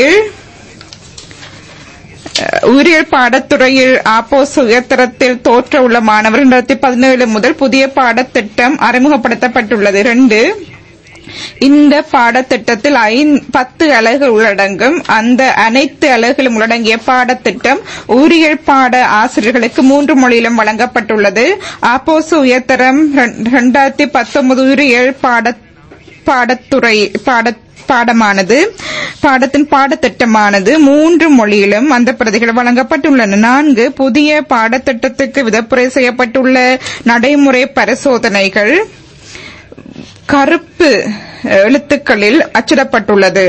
அஹ், உயிரியல் பாடத்துறையில் ஆப்போஸ் உயர்தரத்தில் தோற்ற உள்ள மாணவர் இரண்டாயிரத்தி பதினேழு முதல் புதிய பாடத்திட்டம் அறிமுகப்படுத்தப்பட்டுள்ளது இரண்டு இந்த பாடத்திட்டத்தில் ஐந்- பத்து அலகுகள் உள்ளடங்கும் அந்த அனைத்து அலகுகளும் உள்ளடங்கிய பாடத்திட்டம் உயிரியல் பாட ஆசிரியர்களுக்கு மூன்று மொழியிலும் வழங்கப்பட்டுள்ளது ஆப்போசு உயர்தரம் இரண்டாயிரத்தி பத்தொன்பது உயிரியல் பாட பாடத்துறை பாட பாடமானது பாடத்தின் பாடத்திட்டமானது மூன்று மொழியிலும் அந்த பிரதிகள் வழங்கப்பட்டுள்ளன நான்கு புதிய பாடத்திட்டத்துக்கு விதப்புரை செய்யப்பட்டுள்ள நடைமுறை பரிசோதனைகள் கருப்பு எழுத்துக்களில் அச்சிடப்பட்டுள்ளது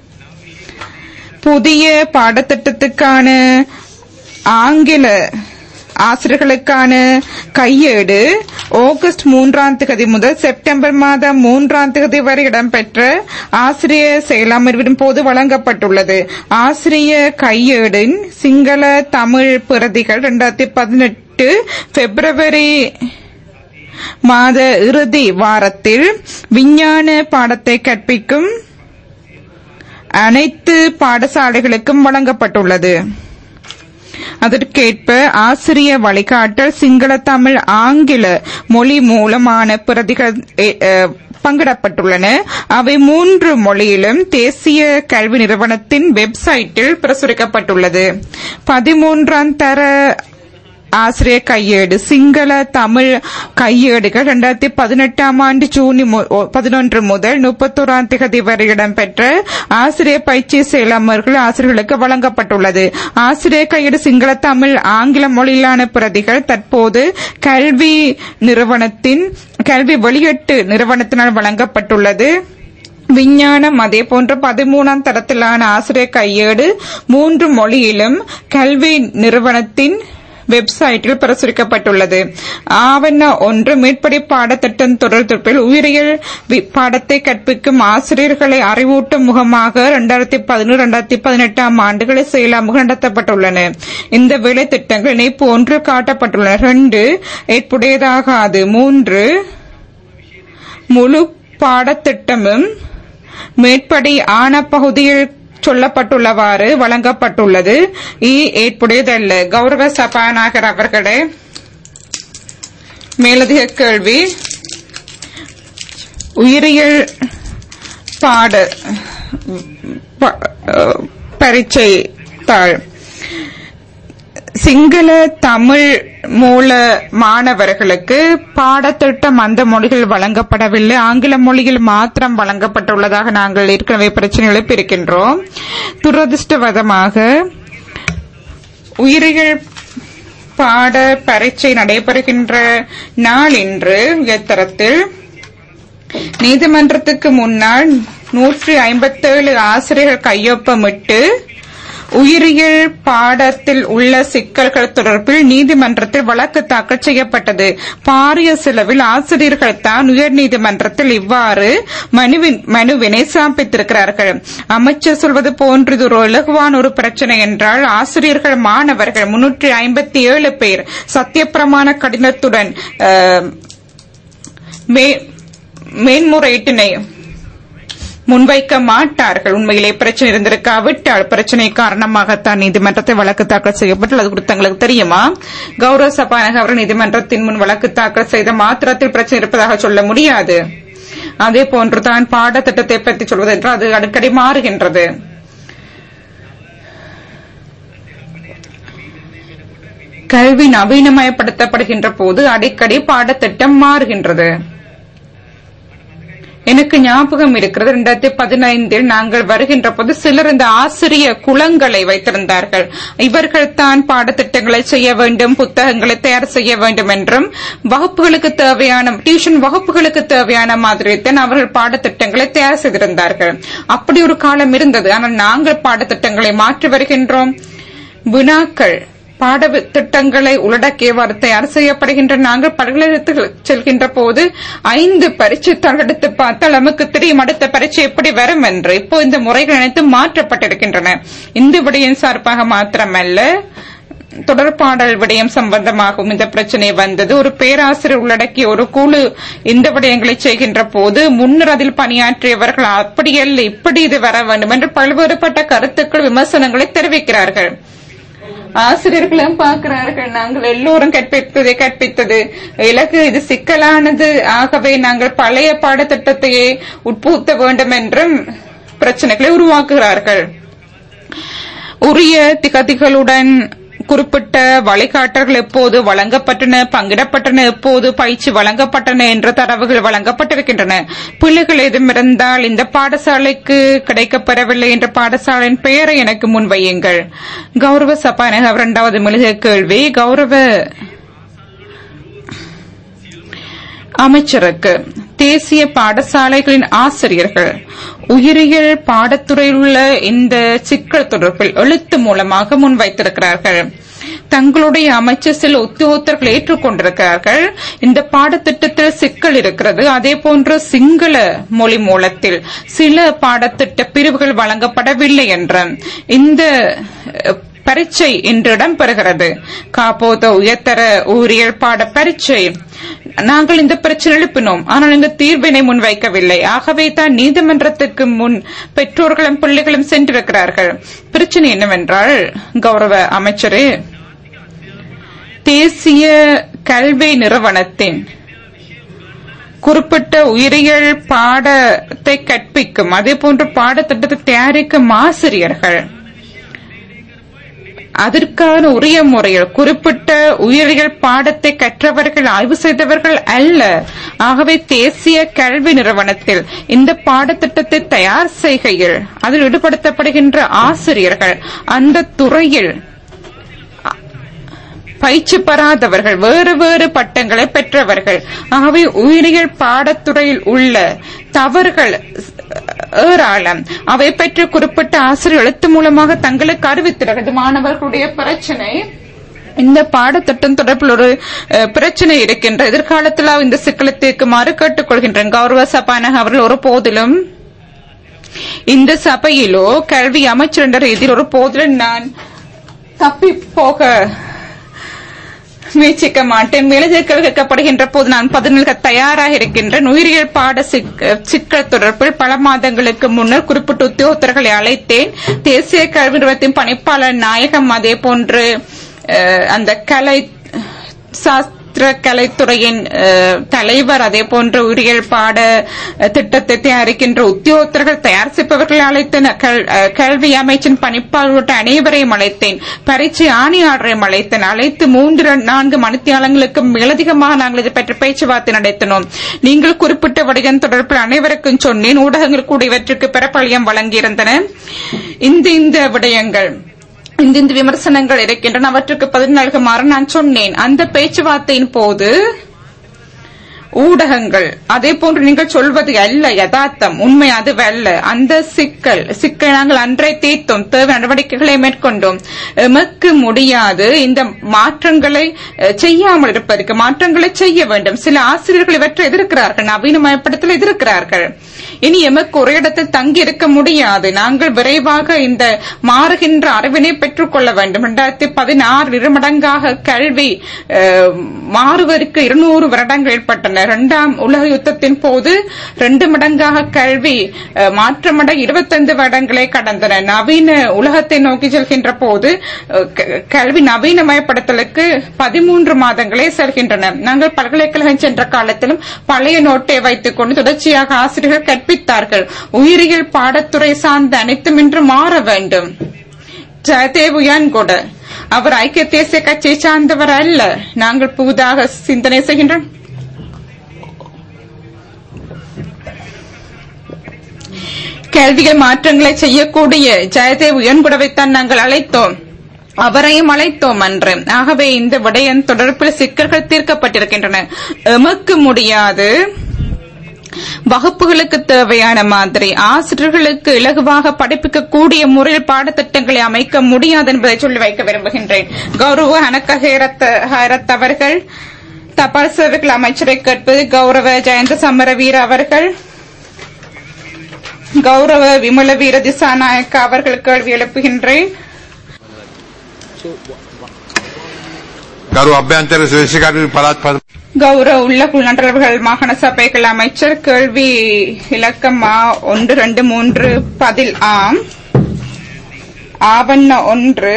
புதிய பாடத்திட்டத்துக்கான ஆங்கில ஆசிரியர்களுக்கான கையேடு ஆகஸ்ட் மூன்றாம் தேதி முதல் செப்டம்பர் மாதம் மூன்றாம் தேதி வரை இடம்பெற்ற ஆசிரியர் செயலமர்வின் போது வழங்கப்பட்டுள்ளது ஆசிரிய கையேடின் சிங்கள தமிழ் பிரதிகள் இரண்டாயிரத்தி பதினெட்டு பிப்ரவரி மாத இறுதி வாரத்தில் விஞ்ஞான பாடத்தை கற்பிக்கும் அனைத்து பாடசாலைகளுக்கும் வழங்கப்பட்டுள்ளது அதற்கேற்ப ஆசிரிய வழிகாட்டல் சிங்கள தமிழ் ஆங்கில மொழி மூலமான பிரதிகள் எ- அ, பங்கிடப்பட்டுள்ளன அவை மூன்று மொழியிலும் தேசிய கல்வி நிறுவனத்தின் வெப்சைட்டில் பிரசுரிக்கப்பட்டுள்ளது பதிமூன்றாம் தர ஆசிரியர் கையேடு சிங்கள தமிழ் கையேடுகள் இரண்டாயிரத்தி பதினெட்டாம் ஆண்டு ஜூன் பதினொன்று முதல் முப்பத்தோராம் திகதி வரை இடம்பெற்ற ஆசிரியர் பயிற்சி செயலமர்கள் ஆசிரியர்களுக்கு வழங்கப்பட்டுள்ளது ஆசிரியர் கையேடு சிங்கள தமிழ் ஆங்கில மொழியிலான பிரதிகள் தற்போது கல்வி நிறுவனத்தின் கல்வி வெளியீட்டு நிறுவனத்தினால் வழங்கப்பட்டுள்ளது விஞ்ஞானம் அதே போன்ற பதிமூணாம் தரத்திலான ஆசிரியர் கையேடு மூன்று மொழியிலும் கல்வி நிறுவனத்தின் வெப்சைட்டில் பிரசுரிக்கப்பட்டுள்ளது ஆவண ஒன்று மேற்படி பாடத்திட்டம் தொடர்பில் உயிரியல் வி- பாடத்தை கற்பிக்கும் ஆசிரியர்களை அறிவூட்டும் முகமாக இரண்டாயிரத்தி பதினேழு இரண்டாயிரத்தி பதினெட்டாம் ஆண்டுகளில் செயலாமுக நடத்தப்பட்டுள்ளன இந்த வேலை திட்டங்கள் இணைப்பு ஒன்றில் காட்டப்பட்டுள்ளன இரண்டு ஏற்புடையதாகாது மூன்று முழு பாடத்திட்டமும் மேற்படி ஆன பகுதியில் சொல்லப்பட்டுள்ளவாறு வழங்கப்பட்டுள்ளது இ ஏற்புடையதல்ல கௌரவ சபாநாயகர் அவர்களே மேலதிக கேள்வி உயிரியல் பாட ப- அஹ், பரீட்சை தாள் சிங்கள தமிழ் மூல மாணவர்களுக்கு பாடத்திட்டம் அந்த மொழிகள் வழங்கப்படவில்லை ஆங்கில மொழியில் மாத்திரம் வழங்கப்பட்டுள்ளதாக நாங்கள் ஏற்கனவே பிரச்சனை எழுப்பியிருக்கின்றோம் துரதிருஷ்டவதமாக உயிரியல் பாட பரீட்சை நடைபெறுகின்ற நாள் இன்று உயர்தரத்தில் நீதிமன்றத்துக்கு முன்னால் நூற்றி ஐம்பத்தேழு ஆசிரியர்கள் கையொப்பமிட்டு உயிரியல் பாடத்தில் உள்ள சிக்கல்கள் தொடர்பில் நீதிமன்றத்தில் வழக்கு தாக்கல் செய்யப்பட்டது பாரிய செலவில் ஆசிரியர்கள் தான் உயர்நீதிமன்றத்தில் இவ்வாறு மனுவின் மனுவினை சமர்ப்பித்திருக்கிறார்கள் அமைச்சர் சொல்வது போன்றது ஒரு இலகுவான ஒரு பிரச்சனை என்றால் ஆசிரியர்கள் மாணவர்கள் முன்னூற்றி ஐம்பத்தி ஏழு பேர் சத்தியப்பிரமாண கடினத்துடன் அஹ், மே- மேன்முறையீட்டினை முன்வைக்க மாட்டார்கள் உண்மையிலே பிரச்சனை இருந்திருக்காவிட்டால் பிரச்சனை காரணமாகத்தான் நீதிமன்றத்தை வழக்கு தாக்கல் செய்யப்பட்டு அது குறித்து தங்களுக்கு தெரியுமா கௌரவ சபாநாயகர் அவர்கள் நீதிமன்றத்தின் முன் வழக்கு தாக்கல் செய்த மாத்திரத்தில் பிரச்சனை இருப்பதாக சொல்ல முடியாது அதே போன்றுதான் பாடத்திட்டத்தை பற்றி சொல்வது என்றால் அது அடிக்கடி மாறுகின்றது கல்வி நவீனமயப்படுத்தப்படுகின்ற போது அடிக்கடி பாடத்திட்டம் மாறுகின்றது எனக்கு ஞாபகம் இருக்கிறது இரண்டாயிரத்தி பதினைந்தில் நாங்கள் வருகின்ற போது சிலர் இந்த ஆசிரிய குளங்களை வைத்திருந்தார்கள் இவர்கள் தான் பாடத்திட்டங்களை செய்ய வேண்டும் புத்தகங்களை தயார் செய்ய வேண்டும் என்றும் வகுப்புகளுக்கு தேவையான டியூஷன் வகுப்புகளுக்கு தேவையான மாதிரி தான் அவர்கள் பாடத்திட்டங்களை தயார் செய்திருந்தார்கள் அப்படி ஒரு காலம் இருந்தது ஆனால் நாங்கள் பாடத்திட்டங்களை மாற்றி வருகின்றோம் வினாக்கள் பாடத்திட்டங்களை உள்ளடக்கியவாறு தயார் செய்யப்படுகின்ற நாங்கள் பல்கலைக்கழகத்துக்கு செல்கின்ற போது ஐந்து பரீட்சைத்தாள் எடுத்து பார்த்தால் நமக்கு தெரியும் அடுத்த பரீட்சை எப்படி வரும் என்று இப்போ இந்த முறைகள் அனைத்தும் மாற்றப்பட்டிருக்கின்றன இந்த விடயம் சார்பாக மாத்திரமல்ல தொடர்பாடல் விடயம் சம்பந்தமாகவும் இந்த பிரச்சனை வந்தது ஒரு பேராசிரியர் உள்ளடக்கிய ஒரு குழு இந்த விடயங்களை செய்கின்ற போது முன்னர் அதில் பணியாற்றியவர்கள் அப்படியல்ல இப்படி இது வர வேண்டும் என்று பல்வேறுபட்ட கருத்துக்கள் விமர்சனங்களை தெரிவிக்கிறார்கள் ஆசிரியர்களும் பார்க்கிறார்கள் நாங்கள் எல்லோரும் கற்பித்ததை கற்பித்தது இலக்கு இது சிக்கலானது ஆகவே நாங்கள் பழைய பாடத்திட்டத்தையே உட்புகுத்த வேண்டும் என்றும் பிரச்சனைகளை உருவாக்குகிறார்கள் உரிய திகதிகளுடன் குறிப்பிட்ட வழிகாட்டல்கள் எப்போது வழங்கப்பட்டன பங்கிடப்பட்டன எப்போது பயிற்சி வழங்கப்பட்டன என்ற தரவுகள் வழங்கப்பட்டிருக்கின்றன பிள்ளைகள் ஏதும் இருந்தால் இந்த பாடசாலைக்கு கிடைக்கப்பெறவில்லை என்ற பாடசாலையின் பெயரை எனக்கு முன்வையுங்கள் கௌரவ சபாநாயகர் இரண்டாவது மெழுக கேள்வி கௌரவ அமைச்சருக்கு தேசிய பாடசாலைகளின் ஆசிரியர்கள் உயிரியல் பாடத்துறையில் உள்ள இந்த சிக்கல் தொடர்பில் எழுத்து மூலமாக முன்வைத்திருக்கிறார்கள் தங்களுடைய அமைச்சர் சில உத்தியோகத்தர்கள் ஏற்றுக்கொண்டிருக்கிறார்கள் இந்த பாடத்திட்டத்தில் சிக்கல் இருக்கிறது அதே போன்று சிங்கள மொழி மூலத்தில் சில பாடத்திட்ட பிரிவுகள் வழங்கப்படவில்லை என்ற இந்த அஹ், பரீட்சை இன்று இடம்பெறுகிறது காப்போத உயர்தர ஊரியல் பாட பரீட்சை நாங்கள் இந்த பிரச்சனை எழுப்பினோம் ஆனால் இந்த தீர்வினை முன்வைக்கவில்லை ஆகவே தான் நீதிமன்றத்துக்கு முன் பெற்றோர்களும் பிள்ளைகளும் சென்றிருக்கிறார்கள் பிரச்சனை என்னவென்றால் கௌரவ அமைச்சரே தேசிய கல்வி நிறுவனத்தின் குறிப்பிட்ட உயிரியல் பாடத்தை கற்பிக்கும் அதே போன்று பாடத்திட்டத்தை தயாரிக்கும் ஆசிரியர்கள் அதற்கான உரிய முறையில் குறிப்பிட்ட உயிரியல் பாடத்தை கற்றவர்கள் ஆய்வு செய்தவர்கள் அல்ல ஆகவே தேசிய கல்வி நிறுவனத்தில் இந்த பாடத்திட்டத்தை தயார் செய்கையில் அதில் ஈடுபடுத்தப்படுகின்ற ஆசிரியர்கள் அந்த துறையில் பயிற்சி பெறாதவர்கள் வேறு வேறு பட்டங்களை பெற்றவர்கள் ஆகவே உயிரியல் பாடத்துறையில் உள்ள தவறுகள் ஏராளம் அவை பற்றி குறிப்பிட்ட ஆசிரியர் எழுத்து மூலமாக தங்களுக்கு அறிவித்திருக்கிறது மாணவர்களுடைய பிரச்சனை இந்த பாடத்திட்டம் தொடர்பில் ஒரு அஹ், பிரச்சனை இருக்கின்ற எதிர்காலத்தில் இந்த சிக்கலை தீர்க்குமாறு கேட்டுக்கொள்கின்றேன் கௌரவ சபாநாயகர் அவர்கள் ஒரு போதிலும் இந்த சபையிலோ கல்வி அமைச்சர் என்ற ரீதியில் ஒரு போதிலும் நான் தப்பி போக முயற்சிக்க மாட்டேன் மேலதிர்கள் கேட்கப்படுகின்ற போது நான் பதினெல்க தயாராக இருக்கின்றேன் உயிரியல் பாட சிக்க- சிக்கல் தொடர்பில் பல மாதங்களுக்கு முன்னர் குறிப்பிட்ட உத்தியோகத்தர்களை அழைத்தேன் தேசிய கல்வி நிறுவனத்தின் பணிப்பாளர் நாயகம் அதே போன்று அஹ், அந்த கலை சாஸ்திர கலைத்துறையின் அஹ், தலைவர் அதே போன்ற உயிரியல் பாட அஹ், திட்டத்தை தயாரிக்கின்ற உத்தியோகத்தர்கள் தயார் செய்பவர்களை அழைத்தேன் கல்- அஹ், கல்வி அமைச்சின் பணிப்பாளர் உள்ளிட்ட அனைவரையும் அழைத்தேன் பரீட்சை ஆணையாளரையும் அழைத்தேன் அழைத்து மூன்று இரண்டு- நான்கு மணித்தியாலங்களுக்கு மேலதிகமாக நாங்கள் இது பற்றி பேச்சுவார்த்தை நடத்தினோம் நீங்கள் குறிப்பிட்ட வடிவம் தொடர்பில் அனைவருக்கும் சொன்னேன் ஊடகங்கள் கூட இவற்றுக்கு பிரபலியம் வழங்கியிருந்தன இந்த இந்த விடயங்கள் இந்த இந்த விமர்சனங்கள் இருக்கின்றன அவற்றுக்கு பதில் நல்குமாறு நான் சொன்னேன் அந்த பேச்சுவார்த்தையின் போது ஊடகங்கள் அதே போன்று நீங்கள் சொல்வது அல்ல யதார்த்தம் உண்மை அது அல்ல அந்த சிக்கல் சிக்கல் நாங்கள் அன்றை தீர்த்தோம் தேவை நடவடிக்கைகளை மேற்கொண்டோம் எமக்கு முடியாது இந்த மாற்றங்களை அஹ், செய்யாமல் இருப்பதற்கு மாற்றங்களை செய்ய வேண்டும் சில ஆசிரியர்கள் இவற்றை எதிர்க்கிறார்கள் நவீனமயப்படுத்தல் எதிர்க்கிறார்கள் இனி எமக்கு ஒரு இடத்தில் தங்கி இருக்க முடியாது நாங்கள் விரைவாக இந்த மாறுகின்ற அறிவினை பெற்றுக்கொள்ள வேண்டும் இரண்டாயிரத்தி பதினாறு இருமடங்காக கல்வி அஹ், மாறுவதற்கு இருநூறு வருடங்கள் ஏற்பட்டன இரண்டாம் உலக யுத்தத்தின் போது ரெண்டு மடங்காக கல்வி அஹ், மாற்றமடை இருபத்தைந்து வருடங்களை கடந்தன நவீன உலகத்தை நோக்கி செல்கின்ற போது அஹ், க- கல்வி நவீனமயப்படுத்தலுக்கு பதிமூன்று மாதங்களே செல்கின்றன நாங்கள் பல்கலைக்கழகம் சென்ற காலத்திலும் பழைய நோட்டை வைத்துக் கொண்டு தொடர்ச்சியாக ஆசிரியர்கள் கற்பித்தார்கள் உயிரியல் பாடத்துறை சார்ந்த அனைத்தும் இன்று மாற வேண்டும் ஜெயதேவுயான் கூட அவர் ஐக்கிய தேசிய கட்சியை சார்ந்தவர் அல்ல நாங்கள் புதிதாக சிந்தனை செய்கின்றோம் கல்வியில் மாற்றங்களை செய்யக்கூடிய ஜெயதேவ் உயன்குடவைத்தான் நாங்கள் அழைத்தோம் அவரையும் அழைத்தோம் அன்று ஆகவே இந்த விடயம் தொடர்பில் சிக்கல்கள் தீர்க்கப்பட்டிருக்கின்றன எமக்கு முடியாது வகுப்புகளுக்கு தேவையான மாதிரி ஆசிரியர்களுக்கு இலகுவாக படிப்பிக்க கூடிய முறையில் பாடத்திட்டங்களை அமைக்க முடியாது என்பதை சொல்லி வைக்க விரும்புகின்றேன் கௌரவ அனக்க ஹேரத் ஹேரத் அவர்கள் தபால் சேவைகள் அமைச்சரை கேட்பது கௌரவ ஜெயந்த சமரவீர அவர்கள் கௌரவ விமல வீர திசாநாயக்க அவர்கள் கேள்வி எழுப்புகின்றேன் ගරු අභ්‍යන්තර ශ්‍රේෂ්ඨකරු පළාත් පද கௌரவ உள்ள உள்நாட்டவர்கள் மாகாண சபைகள் அமைச்சர் கேள்வி இலக்கம் ஆ ஒன்று ரெண்டு மூன்று பதில் ஆம் ஆவண்ண ஒன்று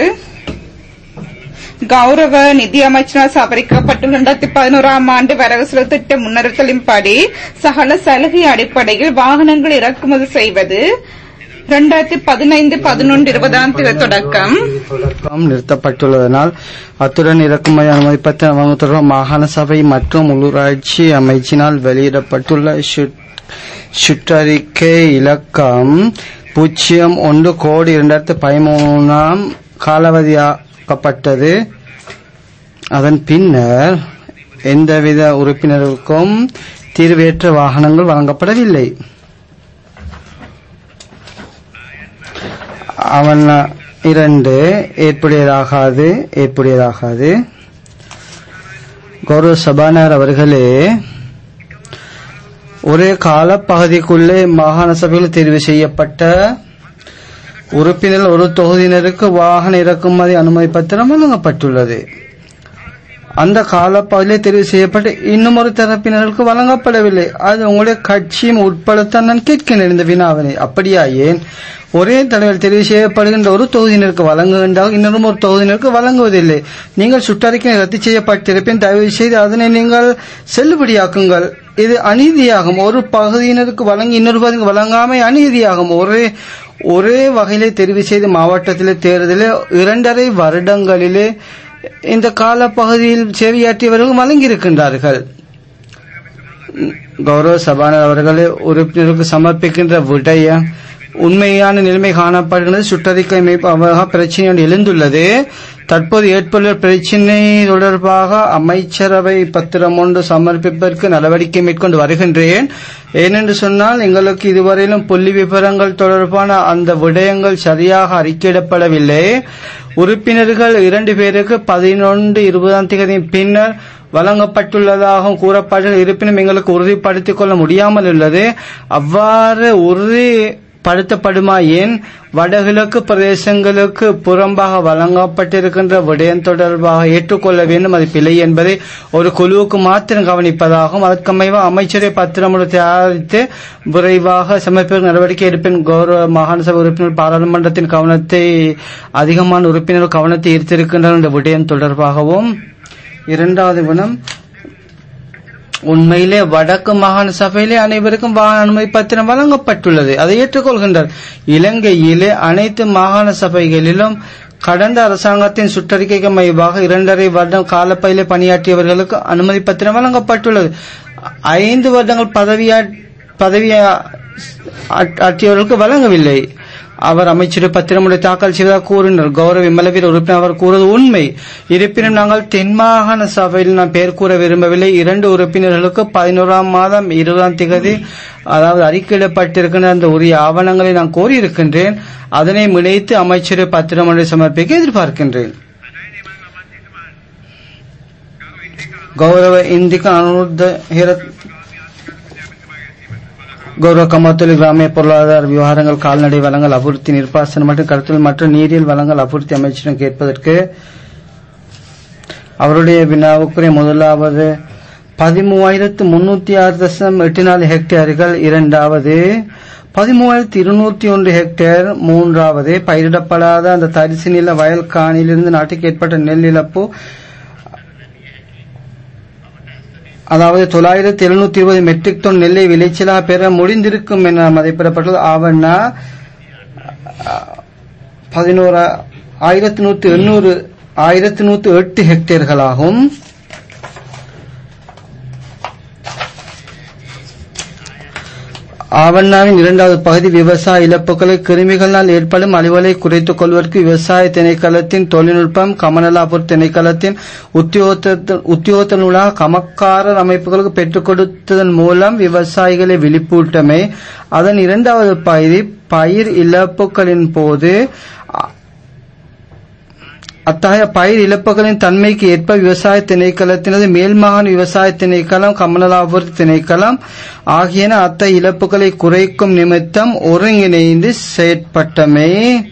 கௌரவ நிதி அமைச்சரால் சபரிக்கப்பட்டுள்ள இரண்டாயிரத்தி பதினோராம் ஆண்டு வரவு செலவு திட்ட முன்னறித்தலின்படி சகல சலுகை அடிப்படையில் வாகனங்கள் இறக்குமதி செய்வது இரண்டாயிரத்தி பதினைந்து பதினொன்று இருபதாம் தேதி தொடக்கம் தொடக்கம் நிறுத்தப்பட்டுள்ளதனால் அத்துடன் இறக்குமதி அனுமதி பத்திரம் வழங்க தொடர்பாக மாகாண சபை மற்றும் உள்ளூராட்சி அமைச்சினால் வெளியிடப்பட்டுள்ள சுட்- சுற்றறிக்கை இலக்கம் பூஜ்ஜியம் ஒன்று கோடி இரண்டாயிரத்தி பதிமூணாம் காலாவதியாக்கப்பட்டது அதன் பின்னர் எந்தவித உறுப்பினருக்கும் தீர்வேற்ற வாகனங்கள் வழங்கப்படவில்லை அவன் இரண்டு ஏற்புடையதாகாது ஏற்புடையதாகாது கௌரவ சபாநாயகர் அவர்களே ஒரே காலப்பகுதிக்குள்ளே மாகாண சபையில் தெரிவு செய்யப்பட்ட உறுப்பினர் ஒரு தொகுதியினருக்கு வாகன இறக்குமதி அனுமதி பத்திரம் வழங்கப்பட்டுள்ளது அந்த காலப்பகுதியிலே தெரிவு செய்யப்பட்டு இன்னும் ஒரு தரப்பினருக்கு வழங்கப்படவில்லை அது உங்களுடைய கட்சியும் உட்படத்தான் நான் கேட்கிறேன் இந்த வினாவினை அப்படியா ஏன் ஒரே தலைவர் தெரிவு செய்யப்படுகின்ற ஒரு தொகுதியினருக்கு வழங்குகின்றால் இன்னொரு ஒரு தொகுதியினருக்கு வழங்குவதில்லை நீங்கள் சுற்றறிக்கை ரத்து செய்யப்பட்டிருப்பேன் தயவு செய்து அதனை நீங்கள் செல்லுபடியாக்குங்கள் இது அநீதியாகும் ஒரு பகுதியினருக்கு வழங்கி இன்னொரு பகுதிக்கு வழங்காமை அநீதியாகும் ஒரே ஒரே வகையிலே தெரிவு செய்து மாவட்டத்திலே தேர்தலில் இரண்டரை வருடங்களிலே இந்த காலப்பகுதியில் சேவையாற்றியவர்கள் வழங்கியிருக்கின்றார்கள் கௌரவ சபாநாயகர் அவர்களே உறுப்பினருக்கு சமர்ப்பிக்கின்ற விடைய உண்மையான நிலைமை காணப்படுகிறது சுற்றறிக்கை அமைப்பாக பிரச்சனை ஒன்று எழுந்துள்ளது தற்போது ஏற்புள்ள பிரச்சினை தொடர்பாக அமைச்சரவை பத்திரம் ஒன்று சமர்ப்பிப்பதற்கு நடவடிக்கை மேற்கொண்டு வருகின்றேன் ஏனென்று சொன்னால் எங்களுக்கு இதுவரையிலும் புள்ளி விவரங்கள் தொடர்பான அந்த விடயங்கள் சரியாக அறிக்கையிடப்படவில்லை உறுப்பினர்கள் இரண்டு பேருக்கு பதினொன்று இருபதாம் தேதி பின்னர் வழங்கப்பட்டுள்ளதாகவும் கூறப்பட்டு இருப்பினும் எங்களுக்கு உறுதிப்படுத்திக் கொள்ள முடியாமல் உள்ளது அவ்வாறு உறுதிப்படுத்தப்படுமா ஏன் வடகிழக்கு பிரதேசங்களுக்கு புறம்பாக வழங்கப்பட்டிருக்கின்ற விடயம் தொடர்பாக ஏற்றுக்கொள்ள வேண்டும் அது பிழை என்பதை ஒரு குழுவுக்கு மாத்திரம் கவனிப்பதாகவும் அதற்கமைவா அமைச்சரை பத்திரம் ஒன்று தயாரித்து விரைவாக சமர்ப்பிக்க நடவடிக்கை எடுப்பேன் கௌரவ மாகாண சபை உறுப்பினர் பாராளுமன்றத்தின் கவனத்தை அதிகமான உறுப்பினர் கவனத்தை ஈர்த்திருக்கின்றனர் என்ற விடயம் தொடர்பாகவும் இரண்டாவது குணம் உண்மையிலே வடக்கு மாகாண சபையிலே அனைவருக்கும் வாகன அனுமதி பத்திரம் வழங்கப்பட்டுள்ளது அதை ஏற்றுக்கொள்கின்றார் இலங்கையிலே அனைத்து மாகாண சபைகளிலும் கடந்த அரசாங்கத்தின் சுற்றறிக்கைக்கு மைவாக இரண்டரை வருடம் காலப்பையிலே பணியாற்றியவர்களுக்கு அனுமதி பத்திரம் வழங்கப்பட்டுள்ளது ஐந்து வருடங்கள் பதவியா பதவி ஆற்றியவர்களுக்கு வழங்கவில்லை அவர் அமைச்சர் பத்திரமுறை தாக்கல் செய்வதாக கூறினார் கௌரவ விமலவீர உறுப்பினர் அவர் கூறுவது உண்மை இருப்பினும் நாங்கள் தென்மாகாண சபையில் நான் பெயர் கூற விரும்பவில்லை இரண்டு உறுப்பினர்களுக்கு பதினோராம் மாதம் இருபதாம் திகதி அதாவது அறிக்கையிடப்பட்டிருக்கின்ற அந்த உரிய ஆவணங்களை நான் கோரியிருக்கின்றேன் அதனை இணைத்து அமைச்சர் பத்திரமுறை சமர்ப்பிக்க எதிர்பார்க்கின்றேன் கௌரவ இந்திக அனுருத்த ஹிரத் கௌரவ கமத்தொலி கிராமிய பொருளாதார விவகாரங்கள் கால்நடை வளங்கள் அபிவிருத்தி நிர்பாசனம் மற்றும் கருத்தல் மற்றும் நீரியல் வளங்கள் அபிவிருத்தி அமைச்சிடம் கேட்பதற்கு அவருடைய வினாவுக்குரிய முதலாவது பதிமூவாயிரத்து முன்னூத்தி ஆறு தசம் எட்டு நாலு ஹெக்டேர்கள் இரண்டாவது பதிமூவாயிரத்தி இருநூத்தி ஒன்று ஹெக்டேர் மூன்றாவது பயிரிடப்படாத அந்த தரிசு நில வயல் காணியிலிருந்து நாட்டுக்கு ஏற்பட்ட நெல் இழப்பு அதாவது தொள்ளாயிரத்தி எழுநூத்தி இருபது மெட்ரிக் டன் நெல்லை விளைச்சலாக பெற முடிந்திருக்கும் என மதிப்பிடப்பட்டது ஆவண்ணா பதினோரு ஆயிரத்தி நூத்தி எண்ணூறு ஆயிரத்தி நூத்தி எட்டு ஹெக்டேர்களாகும் ஆவண்ணாவின் இரண்டாவது பகுதி விவசாய இழப்புகளை கிருமிகளால் ஏற்படும் அழிவுகளை குறைத்துக் கொள்வதற்கு விவசாய திணைக்களத்தின் தொழில்நுட்பம் கமநலாபுர் திணைக்களத்தின் உத்தியோகத்தினூடாக கமக்காரர் அமைப்புகளுக்கு பெற்றுக் கொடுத்ததன் மூலம் விவசாயிகளை விழிப்பூட்டமை அதன் இரண்டாவது பகுதி பயிர் இழப்புகளின் போது அத்தகைய பயிர் இழப்புகளின் தன்மைக்கு ஏற்ப விவசாய திணைக்களத்தினது மேல்மாகாண விவசாய திணைக்களம் கமநலாபுர திணைக்களம் ஆகியன அத்தகைய இழப்புகளை குறைக்கும் நிமித்தம் ஒருங்கிணைந்து செயற்பட்டமை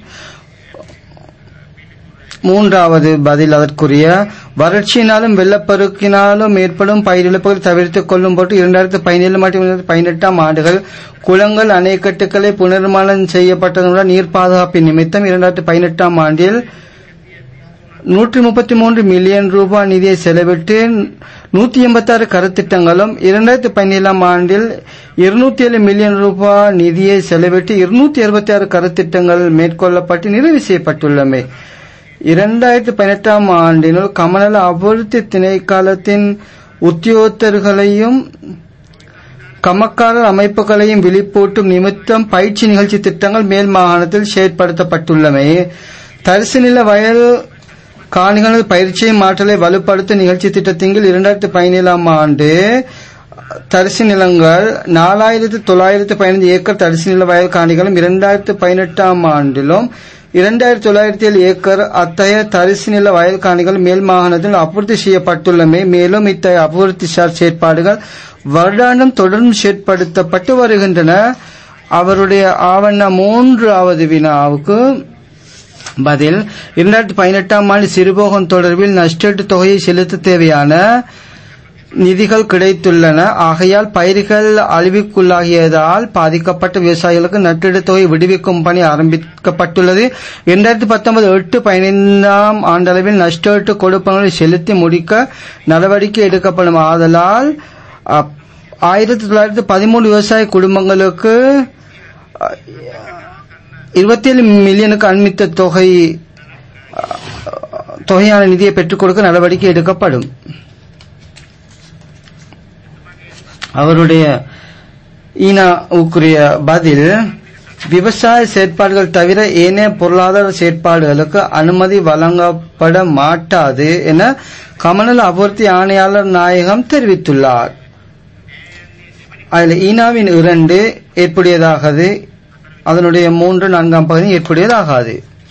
மூன்றாவது பதில் அதற்குரிய வறட்சியினாலும் வெள்ளப்பெருக்கினாலும் ஏற்படும் பயிர் இழப்புகளை தவிர்த்துக் கொள்ளும் பொருட்டு இரண்டாயிரத்தி பதினேழு மற்றும் பதினெட்டாம் ஆண்டுகள் குளங்கள் அணைக்கட்டுகளை புனர்மானம் செய்யப்பட்டதுடன் நீர் பாதுகாப்பின் நிமித்தம் இரண்டாயிரத்தி பதினெட்டாம் ஆண்டில் நூற்றி முப்பத்தி மூன்று மில்லியன் ரூபாய் நிதியை செலவிட்டு நூத்தி எண்பத்தி ஆறு கருத்திட்டங்களும் இரண்டாயிரத்தி பதினேழாம் ஆண்டில் இருநூத்தி ஏழு மில்லியன் ரூபாய் நிதியை செலவிட்டு இருநூத்தி அறுபத்தி ஆறு கருத்திட்டங்கள் மேற்கொள்ளப்பட்டு நிறைவு செய்யப்பட்டுள்ளமை இரண்டாயிரத்தி பதினெட்டாம் ஆண்டினுள் கமநல அபிவிருத்தி திணைக்களத்தின் உத்தியோகத்தர்களையும் கமக்காரர் அமைப்புகளையும் விழிப்பூட்டும் நிமித்தம் பயிற்சி நிகழ்ச்சி திட்டங்கள் மேல் மாகாணத்தில் செயற்படுத்தப்பட்டுள்ளமை தரிசு நில வயல் காணிகளது பயிற்சியை மாற்றலை வலுப்படுத்த நிகழ்ச்சி திட்டத்தின் கீழ் இரண்டாயிரத்தி பதினேழாம் ஆண்டு தரிசு நிலங்கள் நாலாயிரத்தி தொள்ளாயிரத்தி பதினைந்து ஏக்கர் தரிசு நில வயல் காணிகளும் இரண்டாயிரத்தி பதினெட்டாம் ஆண்டிலும் இரண்டாயிரத்தி தொள்ளாயிரத்தி ஏழு ஏக்கர் அத்தகைய தரிசு நில வயல் காணிகள் மேல் மாகாணத்தில் அபிவிருத்தி செய்யப்பட்டுள்ளமை மேலும் இத்தகைய அபிவிருத்தி சார் செயற்பாடுகள் வருடாந்தம் தொடர்ந்து செயற்படுத்தப்பட்டு வருகின்றன அவருடைய ஆவண மூன்றாவது வினாவுக்கு பதில் இரண்டாயிரத்தி பதினெட்டாம் ஆண்டு சிறுபோகம் தொடர்பில் நஷ்டீட்டு தொகையை செலுத்த தேவையான நிதிகள் கிடைத்துள்ளன ஆகையால் பயிர்கள் அழிவுக்குள்ளாகியதால் பாதிக்கப்பட்ட விவசாயிகளுக்கு நட்டீடு தொகை விடுவிக்கும் பணி ஆரம்பிக்கப்பட்டுள்ளது இரண்டாயிரத்தி பத்தொன்பது எட்டு பதினைந்தாம் ஆண்டளவில் நஷ்டீட்டு கொடுப்பனங்களை செலுத்தி முடிக்க நடவடிக்கை எடுக்கப்படும் ஆதலால் ஆயிரத்தி தொள்ளாயிரத்தி பதிமூணு விவசாய குடும்பங்களுக்கு இருபத்தி ஏழு மில்லியனுக்கு அண்மித்த தொகை தொகையான நிதியை பெற்றுக் கொடுக்க நடவடிக்கை எடுக்கப்படும் அவருடைய ஈனாவுக்குரிய பதில் விவசாய செயற்பாடுகள் தவிர ஏனைய பொருளாதார செயற்பாடுகளுக்கு அனுமதி வழங்கப்பட மாட்டாது என கமநல அபிவிருத்தி ஆணையாளர் நாயகம் தெரிவித்துள்ளார் அதில் ஈனாவின் இரண்டு ஏற்புடையதாகது அதனுடைய மூன்று நான்காம் பகுதி ஏற்புடையதாகாது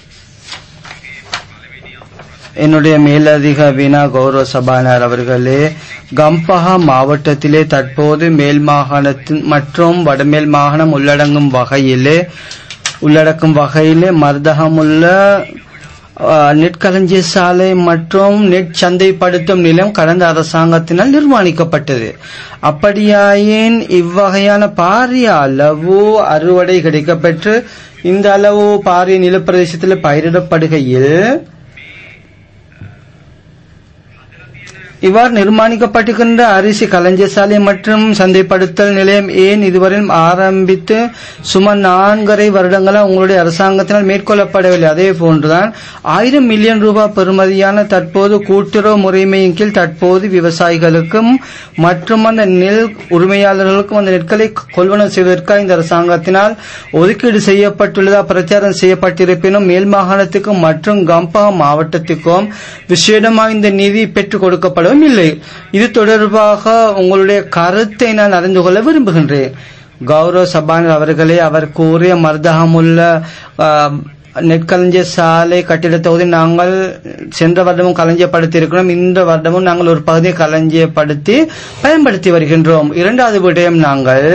என்னுடைய மேலதிக வினா கௌரவ சபாநாயகர் அவர்களே கம்பஹா மாவட்டத்திலே தற்போது மேல் மாகாணத்தின் மற்றும் வடமேல் மாகாணம் உள்ளடங்கும் வகையிலே உள்ளடக்கும் வகையிலே மர்தகமுள்ள நெற்களஞ்சிய சாலை மற்றும் நெட் சந்தைப்படுத்தும் நிலம் கடந்த அரசாங்கத்தினால் நிர்மாணிக்கப்பட்டது அப்படியாயின் இவ்வகையான பாரிய அளவு அறுவடை கிடைக்கப்பெற்று இந்த அளவு பாரிய நிலப்பிரதேசத்தில் பயிரிடப்படுகையில் இவ்வாறு நிர்மாணிக்கப்பட்டிருக்கின்ற அரிசி களஞ்சியசாலை மற்றும் சந்தைப்படுத்தல் நிலையம் ஏன் இதுவரையும் ஆரம்பித்து சுமார் நான்கரை வருடங்களாக உங்களுடைய அரசாங்கத்தினால் மேற்கொள்ளப்படவில்லை அதே போன்றுதான் ஆயிரம் மில்லியன் ரூபாய் பெறுமதியான தற்போது கூட்டுறவு முறைமையின் கீழ் தற்போது விவசாயிகளுக்கும் மற்றும் அந்த நெல் உரிமையாளர்களுக்கும் அந்த நெற்களை கொள்வனவு செய்வதற்காக இந்த அரசாங்கத்தினால் ஒதுக்கீடு செய்யப்பட்டுள்ளதா பிரச்சாரம் செய்யப்பட்டிருப்பினும் மேல் மாகாணத்துக்கும் மற்றும் கம்பா மாவட்டத்துக்கும் விசேடமாக இந்த நிதி பெற்றுக் கொடுக்கப்படவும் இல்லை இது தொடர்பாக உங்களுடைய கருத்தை நான் அறிந்து கொள்ள விரும்புகின்றேன் கௌரவ சபானர் அவர்களே அவர் கூறிய மர்தகமுள்ள ஆஹ், நெற்களஞ்சிய சாலை கட்டிட தொகுதி நாங்கள் சென்ற வருடமும் களஞ்சியப்படுத்தி இருக்கிறோம் இந்த வருடமும் நாங்கள் ஒரு பகுதியை களஞ்சியப்படுத்தி பயன்படுத்தி வருகின்றோம் இரண்டாவது விடயம் நாங்கள்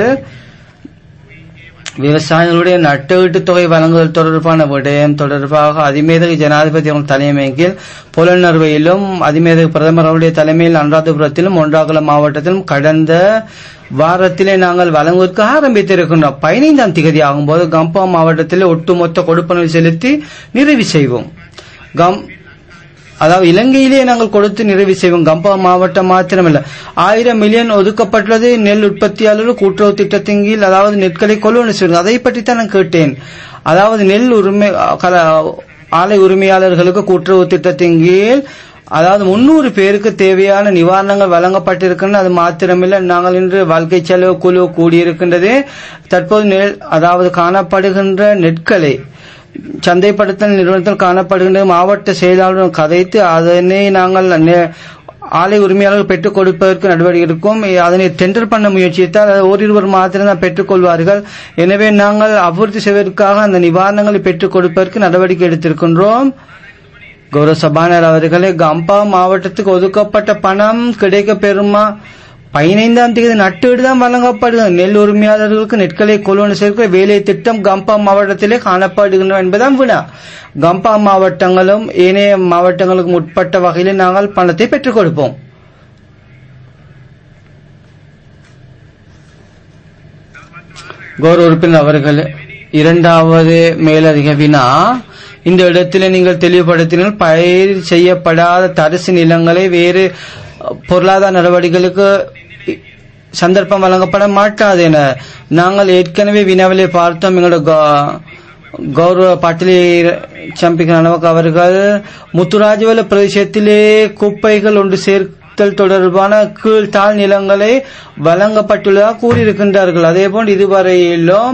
விவசாயிகளுடைய நட்டஈட்டு தொகை வழங்குதல் தொடர்பான விடயம் தொடர்பாக அதிமேதகு ஜனாதிபதி அவர்கள் தலைமையின் கீழ் புலனறுவையிலும் அதிமேதகு பிரதமர் அவருடைய தலைமையில் அனுராதபுரத்திலும் ஒன்றாகுளம் மாவட்டத்திலும் கடந்த வாரத்திலே நாங்கள் வழங்குவதற்கு ஆரம்பித்திருக்கின்றோம் பதினைந்தாம் திகதி ஆகும்போது கம்பா மாவட்டத்தில் ஒட்டுமொத்த கொடுப்பனவு செலுத்தி நிறைவு செய்வோம் கம் அதாவது இலங்கையிலே நாங்கள் கொடுத்து நிறைவு செய்வோம் கம்பா மாவட்டம் மாத்திரமல்ல ஆயிரம் மில்லியன் ஒதுக்கப்பட்டுள்ளது நெல் உற்பத்தியாளர் கூட்டுறவு திட்டத்தின் கீழ் அதாவது நெற்களை கொள்வனவு செய்வது அதை பற்றி தான் நான் கேட்டேன் அதாவது நெல் உரிமை கல- ஆலை உரிமையாளர்களுக்கு கூட்டுறவு திட்டத்தின் கீழ் அதாவது முன்னூறு பேருக்கு தேவையான நிவாரணங்கள் வழங்கப்பட்டிருக்கின்றன அது மாத்திரமில்லை நாங்கள் இன்று வாழ்க்கை செலவு குழு கூடியிருக்கின்றது தற்போது நெல் அதாவது காணப்படுகின்ற நெற்களை சந்தைப்படுத்தல் நிறுவனத்தில் காணப்படுகின்ற மாவட்ட செயலாளருடன் கதைத்து அதனை நாங்கள் நெ- ஆலை உரிமையாளர்கள் பெற்றுக் கொடுப்பதற்கு நடவடிக்கை எடுக்கும் அதனை டெண்டர் பண்ண முயற்சித்தால் அது ஓரிருவர் மாத்திரம் பெற்றுக் கொள்வார்கள் எனவே நாங்கள் அபிவிருத்தி செய்வதற்காக அந்த நிவாரணங்களை பெற்றுக் கொடுப்பதற்கு நடவடிக்கை எடுத்திருக்கின்றோம் கௌரவ சபாநாயகர் அவர்களே கம்பா மாவட்டத்துக்கு ஒதுக்கப்பட்ட பணம் கிடைக்க பெறுமா பதினைந்தாம் தேதி நட்டுவிடு தான் வழங்கப்படுகிறது நெல் உரிமையாளர்களுக்கு நெற்களை கொள்வனவு செய்கிற வேலை திட்டம் கம்பா மாவட்டத்திலே காணப்படுகின்றன என்பதுதான் வினா கம்பா மாவட்டங்களும் ஏனைய மாவட்டங்களுக்கு உட்பட்ட வகையிலே நாங்கள் பணத்தை பெற்றுக் கொடுப்போம் கௌரவ உறுப்பினர் அவர்கள் இரண்டாவது மேலதிக வினா இந்த இடத்திலே நீங்கள் தெளிவுபடுத்தினால் பயிர் செய்யப்படாத தரிசு நிலங்களை வேறு அஹ், பொருளாதார நடவடிக்கைகளுக்கு இ- சந்தர்ப்பம் வழங்கப்பட மாட்டாது என நாங்கள் ஏற்கனவே வினாவிலே பார்த்தோம் எங்களோட கௌ- கௌரவ பாட்டிலி சம்பிக்க நனவக் அவர்கள் முத்துராஜவல பிரதேசத்திலே குப்பைகள் ஒன்று சேர்த்தல் தொடர்பான கீழ் தாழ் நிலங்களை வழங்கப்பட்டுள்ளதாக கூறியிருக்கின்றார்கள் அதேபோன்று இதுவரையிலும்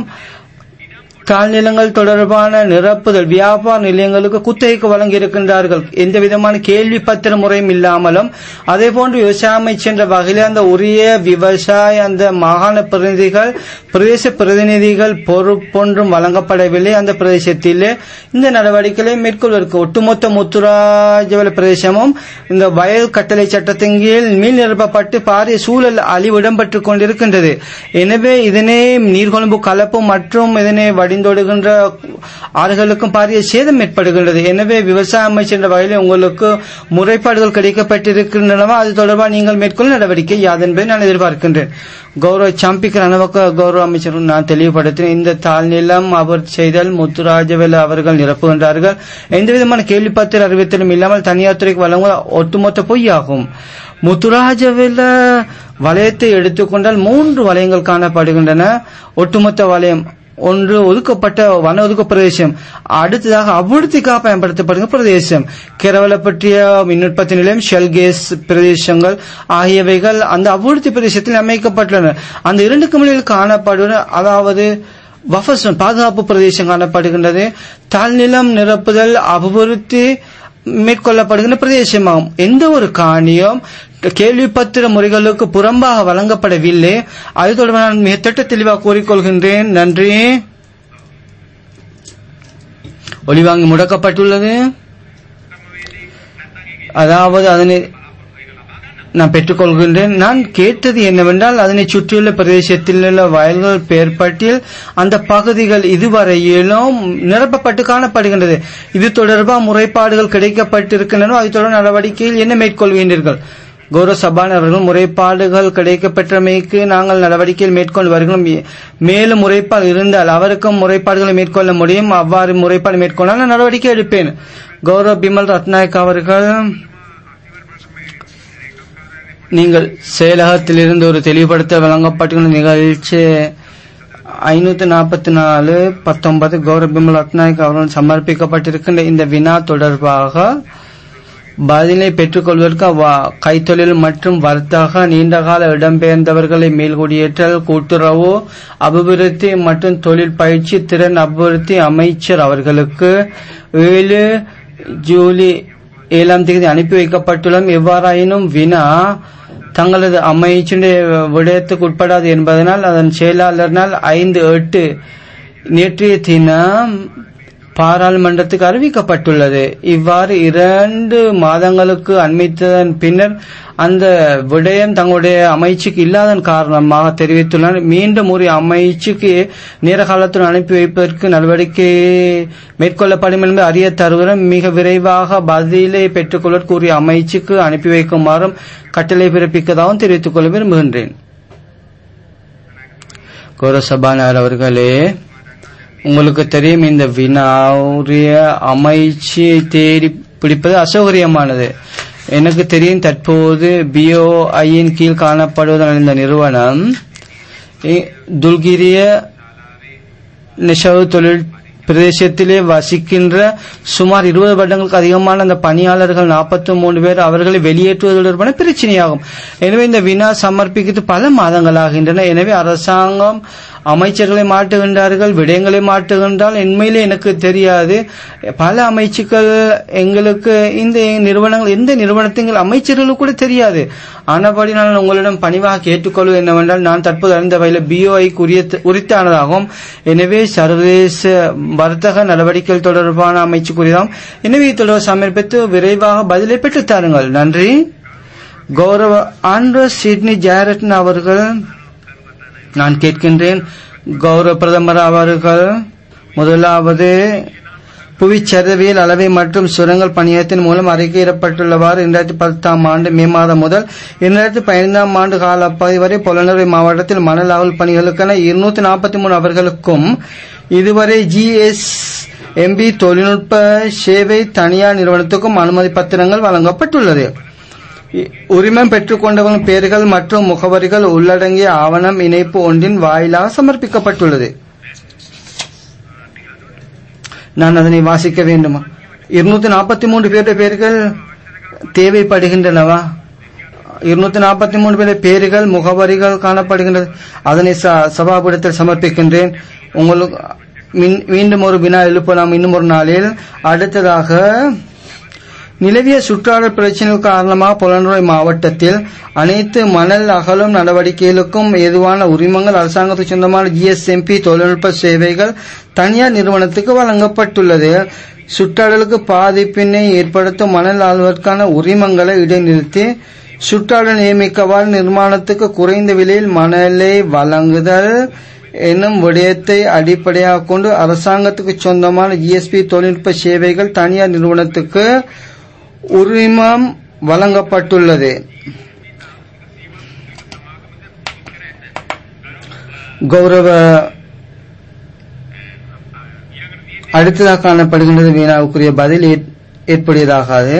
தாழ்நிலங்கள் தொடர்பான நிரப்புதல் வியாபார நிலையங்களுக்கு குத்தகைக்கு வழங்கி இருக்கின்றார்கள் எந்த விதமான கேள்வி பத்திர முறையும் இல்லாமலும் அதே போன்று விவசாய அமைச்சு என்ற வகையில் அந்த உரிய விவசாய அந்த மாகாண பிரதிநிதிகள் பிரதேச பிரதிநிதிகள் பொறுப்பொன்றும் வழங்கப்படவில்லை அந்த பிரதேசத்திலே இந்த நடவடிக்கைகளை மேற்கொள்வதற்கு ஒட்டுமொத்த முத்துராஜவல பிரதேசமும் இந்த வயல் கட்டளை சட்டத்தின் கீழ் மீள் நிரப்பப்பட்டு பாரிய சூழல் அழிவு இடம்பெற்றுக் கொண்டிருக்கின்றது எனவே இதனை நீர்கொழும்பு கலப்பு மற்றும் இதனை வடிந்தோடுகின்ற ஆறுகளுக்கும் பாரிய சேதம் ஏற்படுகின்றது எனவே விவசாய அமைச்சர் என்ற வகையில் உங்களுக்கு முறைப்பாடுகள் கிடைக்கப்பட்டிருக்கின்றனவா அது தொடர்பாக நீங்கள் மேற்கொள்ள நடவடிக்கை யாதென்பதை நான் எதிர்பார்க்கின்றேன் கௌரவ சாம்பிக் ரணவக்க கௌரவ அமைச்சர் நான் தெளிவுபடுத்தினேன் இந்த தாழ்நிலம் அவர் செய்தல் முத்துராஜவேல அவர்கள் நிரப்புகின்றார்கள் எந்த விதமான கேள்வி பத்திர அறிவித்தலும் இல்லாமல் தனியார் துறைக்கு வழங்குவது ஒட்டுமொத்த பொய்யாகும் முத்துராஜவேல வலயத்தை எடுத்துக்கொண்டால் மூன்று வலயங்கள் காணப்படுகின்றன ஒட்டுமொத்த வலயம் ஒன்று ஒதுக்கப்பட்ட வன ஒதுக்க பிரதேசம் அடுத்ததாக அபிவிருத்திக்காக பயன்படுத்தப்படுகிற பிரதேசம் கேரள பற்றிய மின் உற்பத்தி நிலையம் ஷெல் கேஸ் பிரதேசங்கள் ஆகியவைகள் அந்த அபிவிருத்தி பிரதேசத்தில் அமைக்கப்பட்டுள்ளன அந்த இரண்டுக்கும் இடையில் காணப்படுகிற அதாவது வஃபர்சன் பாதுகாப்பு பிரதேசம் காணப்படுகின்றது தாழ்நிலம் நிரப்புதல் அபிவிருத்தி மேற்கொள்ளப்படுகின்ற பிரதேசமாகும் எந்த ஒரு காணியும் கேள்வி பத்திர முறைகளுக்கு புறம்பாக வழங்கப்படவில்லை அது தொடர்பாக நான் மிக திட்ட தெளிவாக கூறிக்கொள்கின்றேன் நன்றி ஒளிவாங்கி முடக்கப்பட்டுள்ளது அதாவது அதனை நான் பெற்றுக்கொள்கின்றேன் நான் கேட்டது என்னவென்றால் அதனை சுற்றியுள்ள பிரதேசத்தில் உள்ள வயல்கள் பெயர்பட்டியல் அந்த பகுதிகள் இதுவரையிலும் நிரப்பப்பட்டு காணப்படுகின்றது இது தொடர்பாக முறைப்பாடுகள் கிடைக்கப்பட்டிருக்கின்றன அது தொடர் நடவடிக்கையில் என்ன மேற்கொள்கின்றீர்கள் கௌரவ சபாநாயகர்கள் முறைப்பாடுகள் கிடைக்கப்பெற்றமைக்கு நாங்கள் நடவடிக்கையில் மேற்கொண்டு வருகிறோம் மேலும் முறைப்பாடு இருந்தால் அவருக்கும் முறைப்பாடுகளை மேற்கொள்ள முடியும் அவ்வாறு முறைப்பாடு மேற்கொண்டால் நான் நடவடிக்கை எடுப்பேன் கௌரவ பிமல் ரத்நாயக் அவர்கள் நீங்கள் செயலகத்திலிருந்து ஒரு தெளிவுபடுத்த வழங்கப்பட்டுள்ள நிகழ்ச்சி ஐநூத்தி நாற்பத்தி நாலு பத்தொன்பது கௌரவ பிமல் ரத்நாயக் அவர்கள் சமர்ப்பிக்கப்பட்டிருக்கின்ற இந்த வினா தொடர்பாக பதிலை பெற்றுக்கொள்வதற்கு வ- கைத்தொழில் மற்றும் வர்த்தக நீண்டகால இடம்பெயர்ந்தவர்களை மேல்குடியேற்றல் கூட்டுறவு அபிவிருத்தி மற்றும் தொழில் பயிற்சி திறன் அபிவிருத்தி அமைச்சர் அவர்களுக்கு ஏழு ஜூலை ஏழாம் தேதி அனுப்பி வைக்கப்பட்டுள்ளோம் எவ்வாறாயினும் வினா தங்களது அமைச்சினுடைய விடயத்துக்கு உட்படாது என்பதனால் அதன் செயலாளரினால் ஐந்து எட்டு நேற்றைய தினம் பாராளுமன்றத்துக்கு அறிவிக்கப்பட்டுள்ளது இவ்வாறு இரண்டு மாதங்களுக்கு அண்மித்ததன் பின்னர் அந்த விடயம் தங்களுடைய அமைச்சுக்கு இல்லாதன் காரணமாக தெரிவித்துள்ளனர் மீண்டும் ஒரு அமைச்சுக்கு நேர காலத்துடன் அனுப்பி வைப்பதற்கு நடவடிக்கை மேற்கொள்ளப்படும் என்பதை அறிய தருவதும் மிக விரைவாக பதிலை பெற்றுக்கொள்ள கூறிய அமைச்சுக்கு அனுப்பி வைக்குமாறும் கட்டளை பிறப்பிக்கதாகவும் தெரிவித்துக் கொள்ள விரும்புகின்றேன் கௌரவ சபாநாயகர் அவர்களே உங்களுக்கு தெரியும் இந்த வினாவுடைய அமைச்சு தேடி பிடிப்பது அசௌகரியமானது எனக்கு தெரியும் தற்போது பிஓஐயின் கீழ் காணப்படுவதால் இந்த நிறுவனம் இ- துல்கிரிய நெசவு தொழில் பிரதேசத்திலே வசிக்கின்ற சுமார் இருபது வருடங்களுக்கு அதிகமான அந்த பணியாளர்கள் 43 மூன்று பேர் அவர்களை வெளியேற்றுவது தொடர்பான பிரச்சனையாகும் எனவே இந்த வினா சமர்ப்பிக்கிறது பல மாதங்களாகின்றன எனவே அரசாங்கம் அமைச்சர்களை மாட்டுகின்றார்கள் விடயங்களை மாட்டுகின்றால் உண்மையிலே எனக்கு தெரியாது பல அமைச்சுக்கள் எங்களுக்கு இந்த நிறுவனங்கள் எந்த நிறுவனத்தின் அமைச்சர்களுக்கு கூட தெரியாது ஆனபடி நான் உங்களிடம் பணிவாக கேட்டுக்கொள்வது என்னவென்றால் நான் தற்போது அறிந்த வகையில் பிஓஐ உரித்தானதாகும் எனவே சர்வதேச வர்த்தக நடவடிக்கைகள் தொடர்பான அமைச்சுக்குரியதாகும் எனவே இத்தொடர் சமர்ப்பித்து விரைவாக பதிலை பெற்றுத் தாருங்கள் நன்றி கௌரவ ஆண்ட்ரஸ் சிட்னி ஜெயரத்ன அவர்கள் நான் கேட்கின்றேன் கௌரவ பிரதமர் அவர்கள் முதலாவது புவிச்சரிதவியல் அளவை மற்றும் சுரங்கள் பணியத்தின் மூலம் அறிக்கையிடப்பட்டுள்ளவாறு இரண்டாயிரத்தி பத்தாம் ஆண்டு மே மாதம் முதல் இரண்டாயிரத்தி பதினைந்தாம் ஆண்டு கால பகுதி வரை புலனறுவை மாவட்டத்தில் மணல் ஆவல் பணிகளுக்கென இருநூத்தி நாற்பத்தி மூணு அவர்களுக்கும் இதுவரை ஜிஎஸ் எம்பி தொழில்நுட்ப சேவை தனியார் நிறுவனத்துக்கும் அனுமதி பத்திரங்கள் வழங்கப்பட்டுள்ளது இ- உரிமம் பெற்றுக்கொண்டவர்கள் பெயர்கள் மற்றும் முகவரிகள் உள்ளடங்கிய ஆவணம் இணைப்பு ஒன்றின் வாயிலாக சமர்ப்பிக்கப்பட்டுள்ளது நான் அதனை வாசிக்க வேண்டுமா இருநூத்தி நாற்பத்தி மூன்று பேருடைய பெயர்கள் தேவைப்படுகின்றனவா இருநூத்தி நாற்பத்தி மூணு பேருடைய பெயர்கள் முகவரிகள் காணப்படுகின்றது அதனை ச- சபாபீடத்தில் சமர்ப்பிக்கின்றேன் உங்களுக்கு மீன்- மீண்டும் ஒரு வினா எழுப்பலாம் இன்னும் ஒரு நாளில் அடுத்ததாக நிலவிய சுற்றாடல் பிரச்சினை காரணமாக புலனுறை மாவட்டத்தில் அனைத்து மணல் அகலும் நடவடிக்கைகளுக்கும் ஏதுவான உரிமங்கள் அரசாங்கத்துக்கு சொந்தமான ஜிஎஸ்எம்பி தொழில்நுட்ப சேவைகள் தனியார் நிறுவனத்துக்கு வழங்கப்பட்டுள்ளது சுற்றாடலுக்கு பாதிப்பினை ஏற்படுத்தும் மணல் ஆழ்வதற்கான உரிமங்களை இடைநிறுத்தி சுற்றாடல் நியமிக்கவாறு நிர்மாணத்துக்கு குறைந்த விலையில் மணலை வழங்குதல் என்னும் விடயத்தை அடிப்படையாக கொண்டு அரசாங்கத்துக்கு சொந்தமான ஜிஎஸ்பி தொழில்நுட்ப சேவைகள் தனியார் நிறுவனத்துக்கு உரிமம் வழங்கப்பட்டுள்ளது கௌரவ அடுத்ததாக காணப்படுகின்றது வீணாவுக்குரிய பதில் ஏற்- ஏற்புடையதாகாது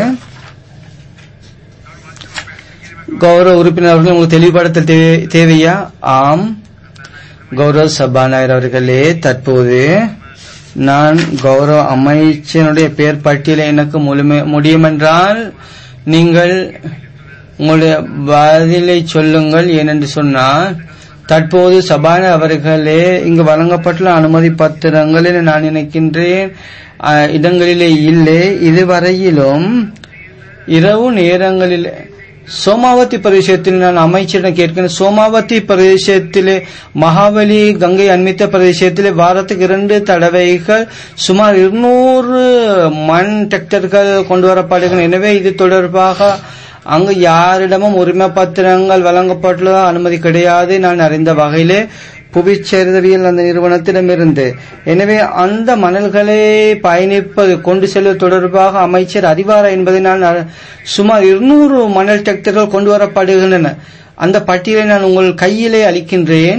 கௌரவ உறுப்பினர் அவர்கள் உங்களுக்கு தெளிவுபடுத்த தேவை- தேவையா ஆம் கௌரவ சபாநாயகர் அவர்களே தற்போது நான் கௌரவ அமைச்சனுடைய பெயர் பட்டியலை எனக்கு முழுமை முடியுமென்றால் நீங்கள் உங்களுடைய பதிலை சொல்லுங்கள் ஏனென்று சொன்னால் தற்போது சபாநாயகர் அவர்களே இங்கு வழங்கப்பட்டுள்ள அனுமதி பத்திரங்களில் நான் நினைக்கின்றேன் அஹ், இடங்களிலே இல்லை இதுவரையிலும் இரவு நேரங்களில் சோமாவதி பிரதேசத்தில் நான் அமைச்சரிடம் கேட்கிறேன் சோமாவதி பிரதேசத்திலே மகாபலி கங்கை அண்மித்த பிரதேசத்திலே வாரத்துக்கு இரண்டு தடவைகள் சுமார் இருநூறு மண் டிராக்டர்கள் கொண்டு வரப்படுகின்றன எனவே இது தொடர்பாக அங்கு யாரிடமும் உரிமை பத்திரங்கள் வழங்கப்பட்டுள்ள அனுமதி கிடையாது நான் அறிந்த வகையிலே புவிச்சரிதவியல் அந்த நிறுவனத்திடமிருந்து எனவே அந்த மணல்களை பயணிப்பது கொண்டு செல்வது தொடர்பாக அமைச்சர் அறிவாரா என்பதை நான் அ- சுமார் இருநூறு மணல் டிராக்டர்கள் கொண்டு வரப்படுகின்றன அந்த பட்டியலை நான் உங்கள் கையிலே அளிக்கின்றேன்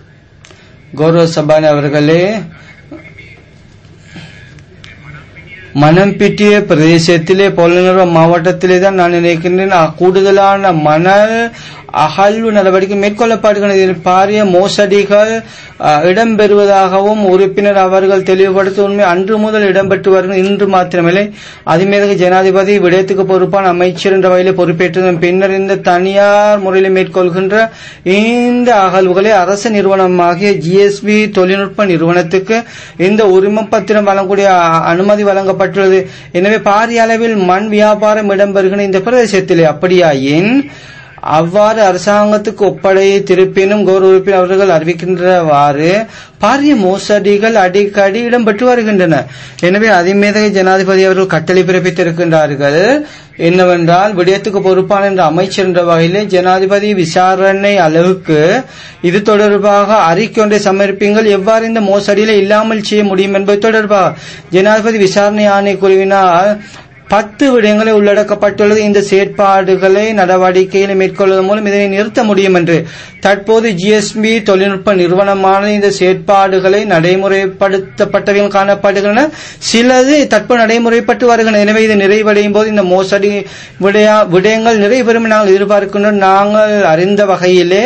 கௌரவ சபானி அவர்களே மணம்பிட்டிய பிரதேசத்திலே பொலனர்வ மாவட்டத்திலே தான் நான் நினைக்கின்றேன் அ- கூடுதலான மணல் அகழ்வு நடவடிக்கை மேற்கொள்ளப்படுகிறது இதில் பாரிய மோசடிகள் அ, இடம்பெறுவதாகவும் உறுப்பினர் அவர்கள் தெளிவுபடுத்த உண்மை அன்று முதல் இடம்பெற்று வருகிற இன்று மாத்திரமில்லை அதிமேதக ஜனாதிபதி விடயத்துக்கு பொறுப்பான அமைச்சர் என்ற வகையில் பொறுப்பேற்றதன் பின்னர் இந்த தனியார் முறையில் மேற்கொள்கின்ற இந்த அகழ்வுகளை அரசு நிறுவனமாகிய ஜிஎஸ்பி தொழில்நுட்ப நிறுவனத்துக்கு இந்த உரிம பத்திரம் வழங்கக்கூடிய அ- அனுமதி வழங்கப்பட்டுள்ளது எனவே பாரிய அளவில் மண் வியாபாரம் இடம்பெறுகிற இந்த பிரதேசத்திலே அப்படியாயின் அவ்வாறு அரசாங்கத்துக்கு ஒப்படையை திருப்பினும் கௌரவ உறுப்பினர் அவர்கள் அறிவிக்கின்றவாறு பாரிய மோசடிகள் அடிக்கடி இடம்பெற்று வருகின்றன எனவே அதிமேதக ஜனாதிபதி அவர்கள் கட்டளை பிறப்பித்திருக்கின்றார்கள் என்னவென்றால் விடயத்துக்கு பொறுப்பான என்ற அமைச்சர் என்ற வகையிலே ஜனாதிபதி விசாரணை அளவுக்கு இது தொடர்பாக அறிக்கை ஒன்றை சமர்ப்பிங்கள் எவ்வாறு இந்த மோசடியில இல்லாமல் செய்ய முடியும் என்பது தொடர்பாக ஜனாதிபதி விசாரணை ஆணைக்குழுவினால் பத்து விடயங்களை உள்ளடக்கப்பட்டுள்ளது இந்த செயற்பாடுகளை நடவடிக்கைகளை மேற்கொள்வதன் மூலம் இதனை நிறுத்த முடியும் என்று தற்போது ஜிஎஸ்பி தொழில்நுட்ப நிறுவனமான இந்த செயற்பாடுகளை நடைமுறைப்படுத்தப்பட்டவையும் காணப்படுகின்றன சிலது தற்போது நடைமுறைப்பட்டு வருகின்றன எனவே இது நிறைவடையும் போது இந்த மோசடி விடய விடயங்கள் நிறைவேறும் என நாங்கள் எதிர்பார்க்கின்றோம் நாங்கள் அறிந்த வகையிலே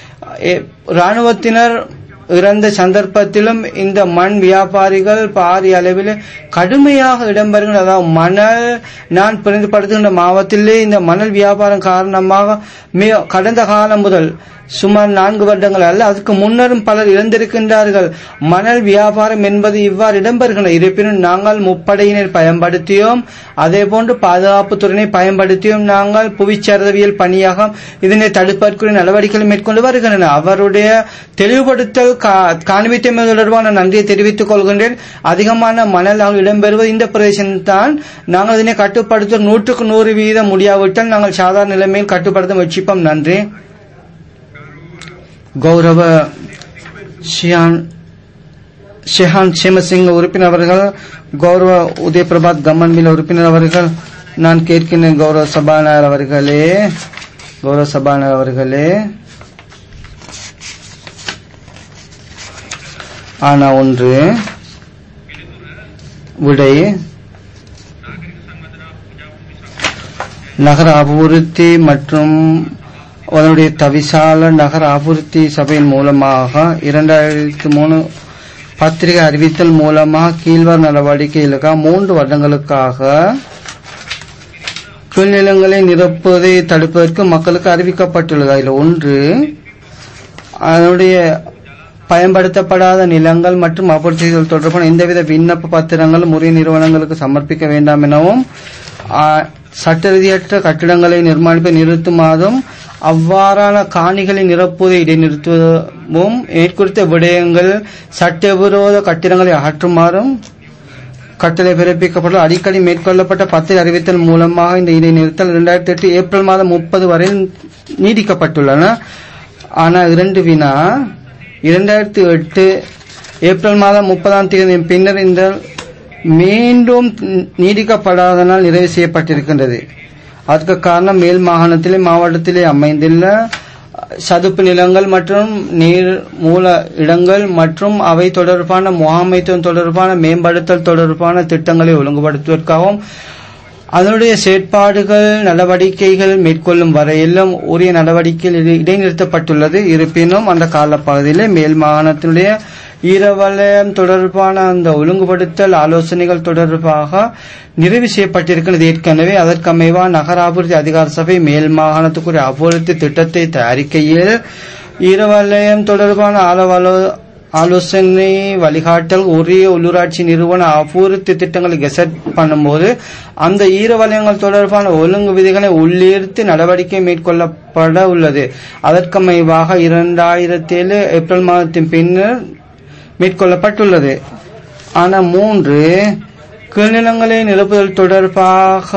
எ, ராணுவத்தினர் இறந்த சந்தர்ப்பத்திலும் இந்த மண் வியாபாரிகள் பாரிய அளவில் கடுமையாக இடம்பெறுகின்ற அதாவது மணல் நான் பிரிந்துபடுத்துகின்ற மாவட்டத்திலே இந்த மணல் வியாபாரம் காரணமாக மிக கடந்த காலம் முதல் சுமார் நான்கு வருடங்கள் அல்ல அதுக்கு முன்னரும் பலர் இழந்திருக்கின்றார்கள் மணல் வியாபாரம் என்பது இவ்வாறு இடம்பெறுகின்றன இருப்பினும் நாங்கள் முப்படையினர் பயன்படுத்தியோம் அதே போன்று பாதுகாப்பு துறையினை பயன்படுத்தியும் நாங்கள் புவிச்சரிதவியல் பணியாக இதனை தடுப்பதற்குரிய நடவடிக்கைகள் மேற்கொண்டு வருகின்றன அவருடைய தெளிவுபடுத்தல் கா- காண்பித்தமை தொடர்பான நன்றியை தெரிவித்துக் கொள்கின்றேன் அதிகமான மணல் ஆக இடம்பெறுவது இந்த பிரதேசம்தான் நாங்கள் இதனை கட்டுப்படுத்த நூற்றுக்கு நூறு வீதம் முடியாவிட்டால் நாங்கள் சாதாரண நிலைமையில் கட்டுப்படுத்த முயற்சிப்போம் நன்றி கௌரவ ஷியான் ஷெஹான் சேமசிங்க உறுப்பினர் அவர்கள் கௌரவ உதய பிரபாத் கம்மன்பில் உறுப்பினர் அவர்கள் நான் கேட்கின்றேன் கௌரவ சபாநாயகர் அவர்களே கௌரவ சபாநாயகர் அவர்களே ஆனா ஒன்று விடை நகர அபிவிருத்தி மற்றும் அதனுடைய தவிசால நகர அபிவிருத்தி சபையின் மூலமாக இரண்டாயிரத்தி மூணு பத்திரிகை அறிவித்தல் மூலமாக கீழ்வர் நடவடிக்கைகளுக்காக மூன்று வருடங்களுக்காக கீழ்நிலங்களை நிரப்புவதை தடுப்பதற்கு மக்களுக்கு அறிவிக்கப்பட்டுள்ளது அதில் ஒன்று அதனுடைய பயன்படுத்தப்படாத நிலங்கள் மற்றும் அபிவிருத்திகள் தொடர்பான எந்தவித விண்ணப்ப பத்திரங்களும் உரிய நிறுவனங்களுக்கு சமர்ப்பிக்க வேண்டாம் எனவும் ஆ, சட்ட ரீதியற்ற கட்டிடங்களை நிர்மாணிப்பை நிறுத்துமாறும் அவ்வாறான காணிகளை நிரப்புவதை இடைநிறுத்துவதும் மேற்குறித்த விடயங்கள் சட்டவிரோத கட்டிடங்களை அகற்றுமாறும் கட்டளை பிறப்பிக்கப்பட்ட அடிக்கடி மேற்கொள்ளப்பட்ட பத்து அறிவித்தல் மூலமாக இந்த இடைநிறுத்தல் இரண்டாயிரத்தி எட்டு ஏப்ரல் மாதம் முப்பது வரை நீடிக்கப்பட்டுள்ளன ஆனால் இரண்டு வினா இரண்டாயிரத்தி எட்டு ஏப்ரல் மாதம் முப்பதாம் தேதி பின்னர் இந்த மீண்டும் நீடிக்கப்படாதனால் நிறைவு செய்யப்பட்டிருக்கின்றது அதற்கு காரணம் மேல் மாகாணத்திலே மாவட்டத்திலே அமைந்துள்ள சதுப்பு நிலங்கள் மற்றும் நீர் மூல இடங்கள் மற்றும் அவை தொடர்பான முகாமைத்துவம் தொடர்பான மேம்படுத்தல் தொடர்பான திட்டங்களை ஒழுங்குபடுத்துவதற்காகவும் அதனுடைய செயற்பாடுகள் நடவடிக்கைகள் மேற்கொள்ளும் வரையிலும் உரிய நடவடிக்கைகள் இது இடைநிறுத்தப்பட்டுள்ளது இருப்பினும் அந்த காலப்பகுதியிலே மேல் மாகாணத்தினுடைய ஈரவலயம் தொடர்பான அந்த ஒழுங்குபடுத்தல் ஆலோசனைகள் தொடர்பாக நிறைவு செய்யப்பட்டிருக்கிறது ஏற்கனவே அதற்கமைவா நகர அபிவிருத்தி அதிகார சபை மேல் மாகாணத்துக்குரிய அபிவிருத்தி திட்டத்தை தயாரிக்கையில் ஈரவலயம் தொடர்பான ஆலோவலோ ஆலோசனை வழிகாட்டல் உரிய உள்ளூராட்சி நிறுவன அபிவிருத்தி திட்டங்களை கெசட் பண்ணும்போது அந்த ஈர வலயங்கள் தொடர்பான ஒழுங்கு விதிகளை உள்ளீர்த்து நடவடிக்கை மேற்கொள்ளப்பட உள்ளது அதற்கமைவாக இரண்டாயிரத்தி ஏழு ஏப்ரல் மாதத்தின் பின்னர் மேற்கொள்ளப்பட்டுள்ளது ஆனால் மூன்று கீழ்நிலங்களை நிரப்புதல் தொடர்பாக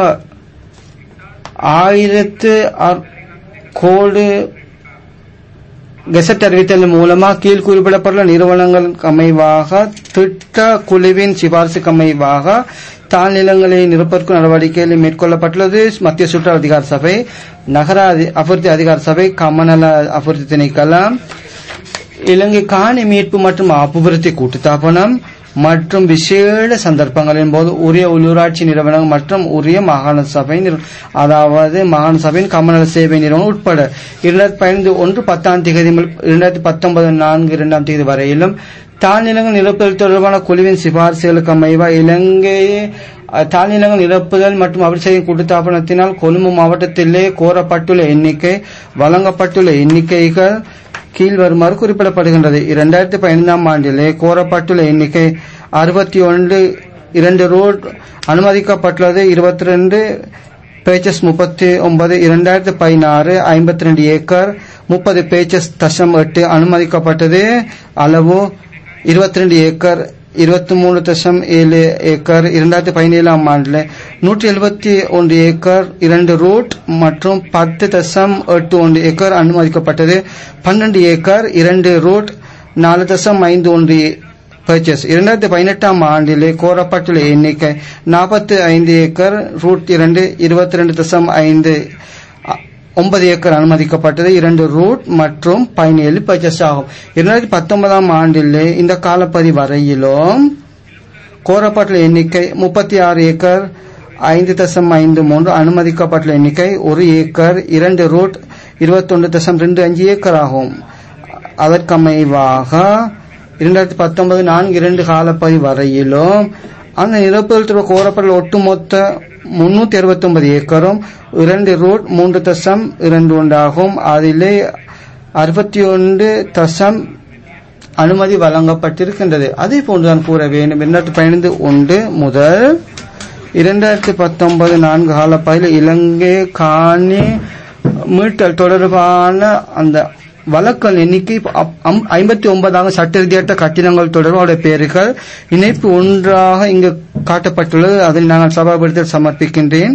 ஆயிரத்து அற்- கோடு கெசட் அறிவித்தல் மூலமாக கீழ் குறிப்பிடப்பட்டுள்ள நிறுவனங்களுக்கு அமைவாக திட்ட குழுவின் சிபாரிசுக்கு அமைவாக தாழ் நிலங்களை நிரப்பதற்கு நடவடிக்கைகள் மேற்கொள்ளப்பட்டுள்ளது மத்திய சுற்று அதிகார சபை நகர அதி- அபிவிருத்தி அதிகார சபை கமநல அபிவிருத்தி திணைக்களம் இலங்கை காணி மீட்பு மற்றும் அபிவிருத்தி கூட்டுத்தாபனம் மற்றும் விசேட சந்தர்ப்பங்களின் போது உரிய உள்ளூராட்சி நிறுவனம் மற்றும் உரிய மாகாண சபை நிறு- அதாவது மாகாண சபையின் கமநல சேவை நிறுவனம் உட்பட இரண்டாயிரத்தி பதினைந்து ஒன்று பத்தாம் தேதி முதல் இரண்டாயிரத்தி பத்தொன்பது நான்கு இரண்டாம் தேதி வரையிலும் தாழ்நிலங்கள் நிரப்புதல் தொடர்பான குழுவின் சிபாரிசுகளுக்கு அமைவா இலங்கையை அஹ், தாழ்நிலங்கள் நிரப்புதல் மற்றும் அவர் செய்யும் கூட்டுத்தாபனத்தினால் கொழும்பு மாவட்டத்திலே கோரப்பட்டுள்ள எண்ணிக்கை வழங்கப்பட்டுள்ள எண்ணிக்கைகள் கீழ் வருமாறு குறிப்பிடப்படுகின்றது இரண்டாயிரத்தி பதினைந்தாம் ஆண்டிலே கோரப்பட்டுள்ள எண்ணிக்கை அறுபத்தி ஒன்று இரண்டு ரோட் அனுமதிக்கப்பட்டுள்ளது இருபத்தி ரெண்டு பேச்சஸ் முப்பத்தி ஒன்பது இரண்டாயிரத்தி பதினாறு ஐம்பத்தி ரெண்டு ஏக்கர் முப்பது பேச்சஸ் தசம் எட்டு அனுமதிக்கப்பட்டது அளவு இருபத்தி ரெண்டு ஏக்கர் இருபத்தி மூணு தசம் ஏழு ஏக்கர் இரண்டாயிரத்தி பதினேழாம் ஆண்டில் நூற்றி எழுபத்தி ஒன்று ஏக்கர் இரண்டு ரூட் மற்றும் பத்து தசம் எட்டு ஒன்று ஏக்கர் அனுமதிக்கப்பட்டது பன்னெண்டு ஏக்கர் இரண்டு ரூட் நாலு தசம் ஐந்து ஒன்று பர்ச்சேஸ் இரண்டாயிரத்தி பதினெட்டாம் ஆண்டிலே கோரப்பட்டுள்ள எண்ணிக்கை நாற்பத்தி ஐந்து ஏக்கர் ரூட் இரண்டு இருபத்தி ரெண்டு தசம் ஐந்து அ- ஒன்பது ஏக்கர் அனுமதிக்கப்பட்டது இரண்டு ரூட் மற்றும் பதினேழு பர்ச்சேஸ் ஆகும் இரண்டாயிரத்தி பத்தொன்பதாம் ஆண்டிலே இந்த காலப்பதி வரையிலும் கோரப்பட்டுள்ள எண்ணிக்கை முப்பத்தி ஆறு ஏக்கர் ஐந்து தசம் ஐந்து மூன்று அனுமதிக்கப்பட்டுள்ள எண்ணிக்கை ஒரு ஏக்கர் இரண்டு ரூட் இருபத்தொன்று தசம் ரெண்டு அஞ்சு ஏக்கர் ஆகும் அதற்கமைவாக இரண்டாயிரத்தி பத்தொன்பது நான்கு இரண்டு காலப்பதி வரையிலும் அந்த நிரப்புதல் துறை கோரப்பட்டுள்ள ஒட்டுமொத்த முன்னூத்தி அறுபத்தி ஒன்பது ஏக்கரும் இரண்டு ரூட் மூன்று தசம் இரண்டு ஒன்றாகும் அதிலே அறுபத்தி ஒன்று தசம் அனுமதி வழங்கப்பட்டிருக்கின்றது அதே போன்றுதான் கூற வேண்டும் இரண்டாயிரத்தி பதினைந்து ஒன்று முதல் இரண்டாயிரத்தி பத்தொன்பது நான்கு காலப்பகுதியில் இலங்கை காணி மீட்டல் தொடர்பான அந்த வழக்கல் எண்ணிக்கை ஐம்பத்தி ஒன்பதாக சட்ட ரீதியற்ற கட்டிடங்கள் தொடர்பான பெயர்கள் இணைப்பு ஒன்றாக இங்கு காட்டப்பட்டுள்ளது அதை நாங்கள் சபாபத்தில் சமர்ப்பிக்கின்றேன்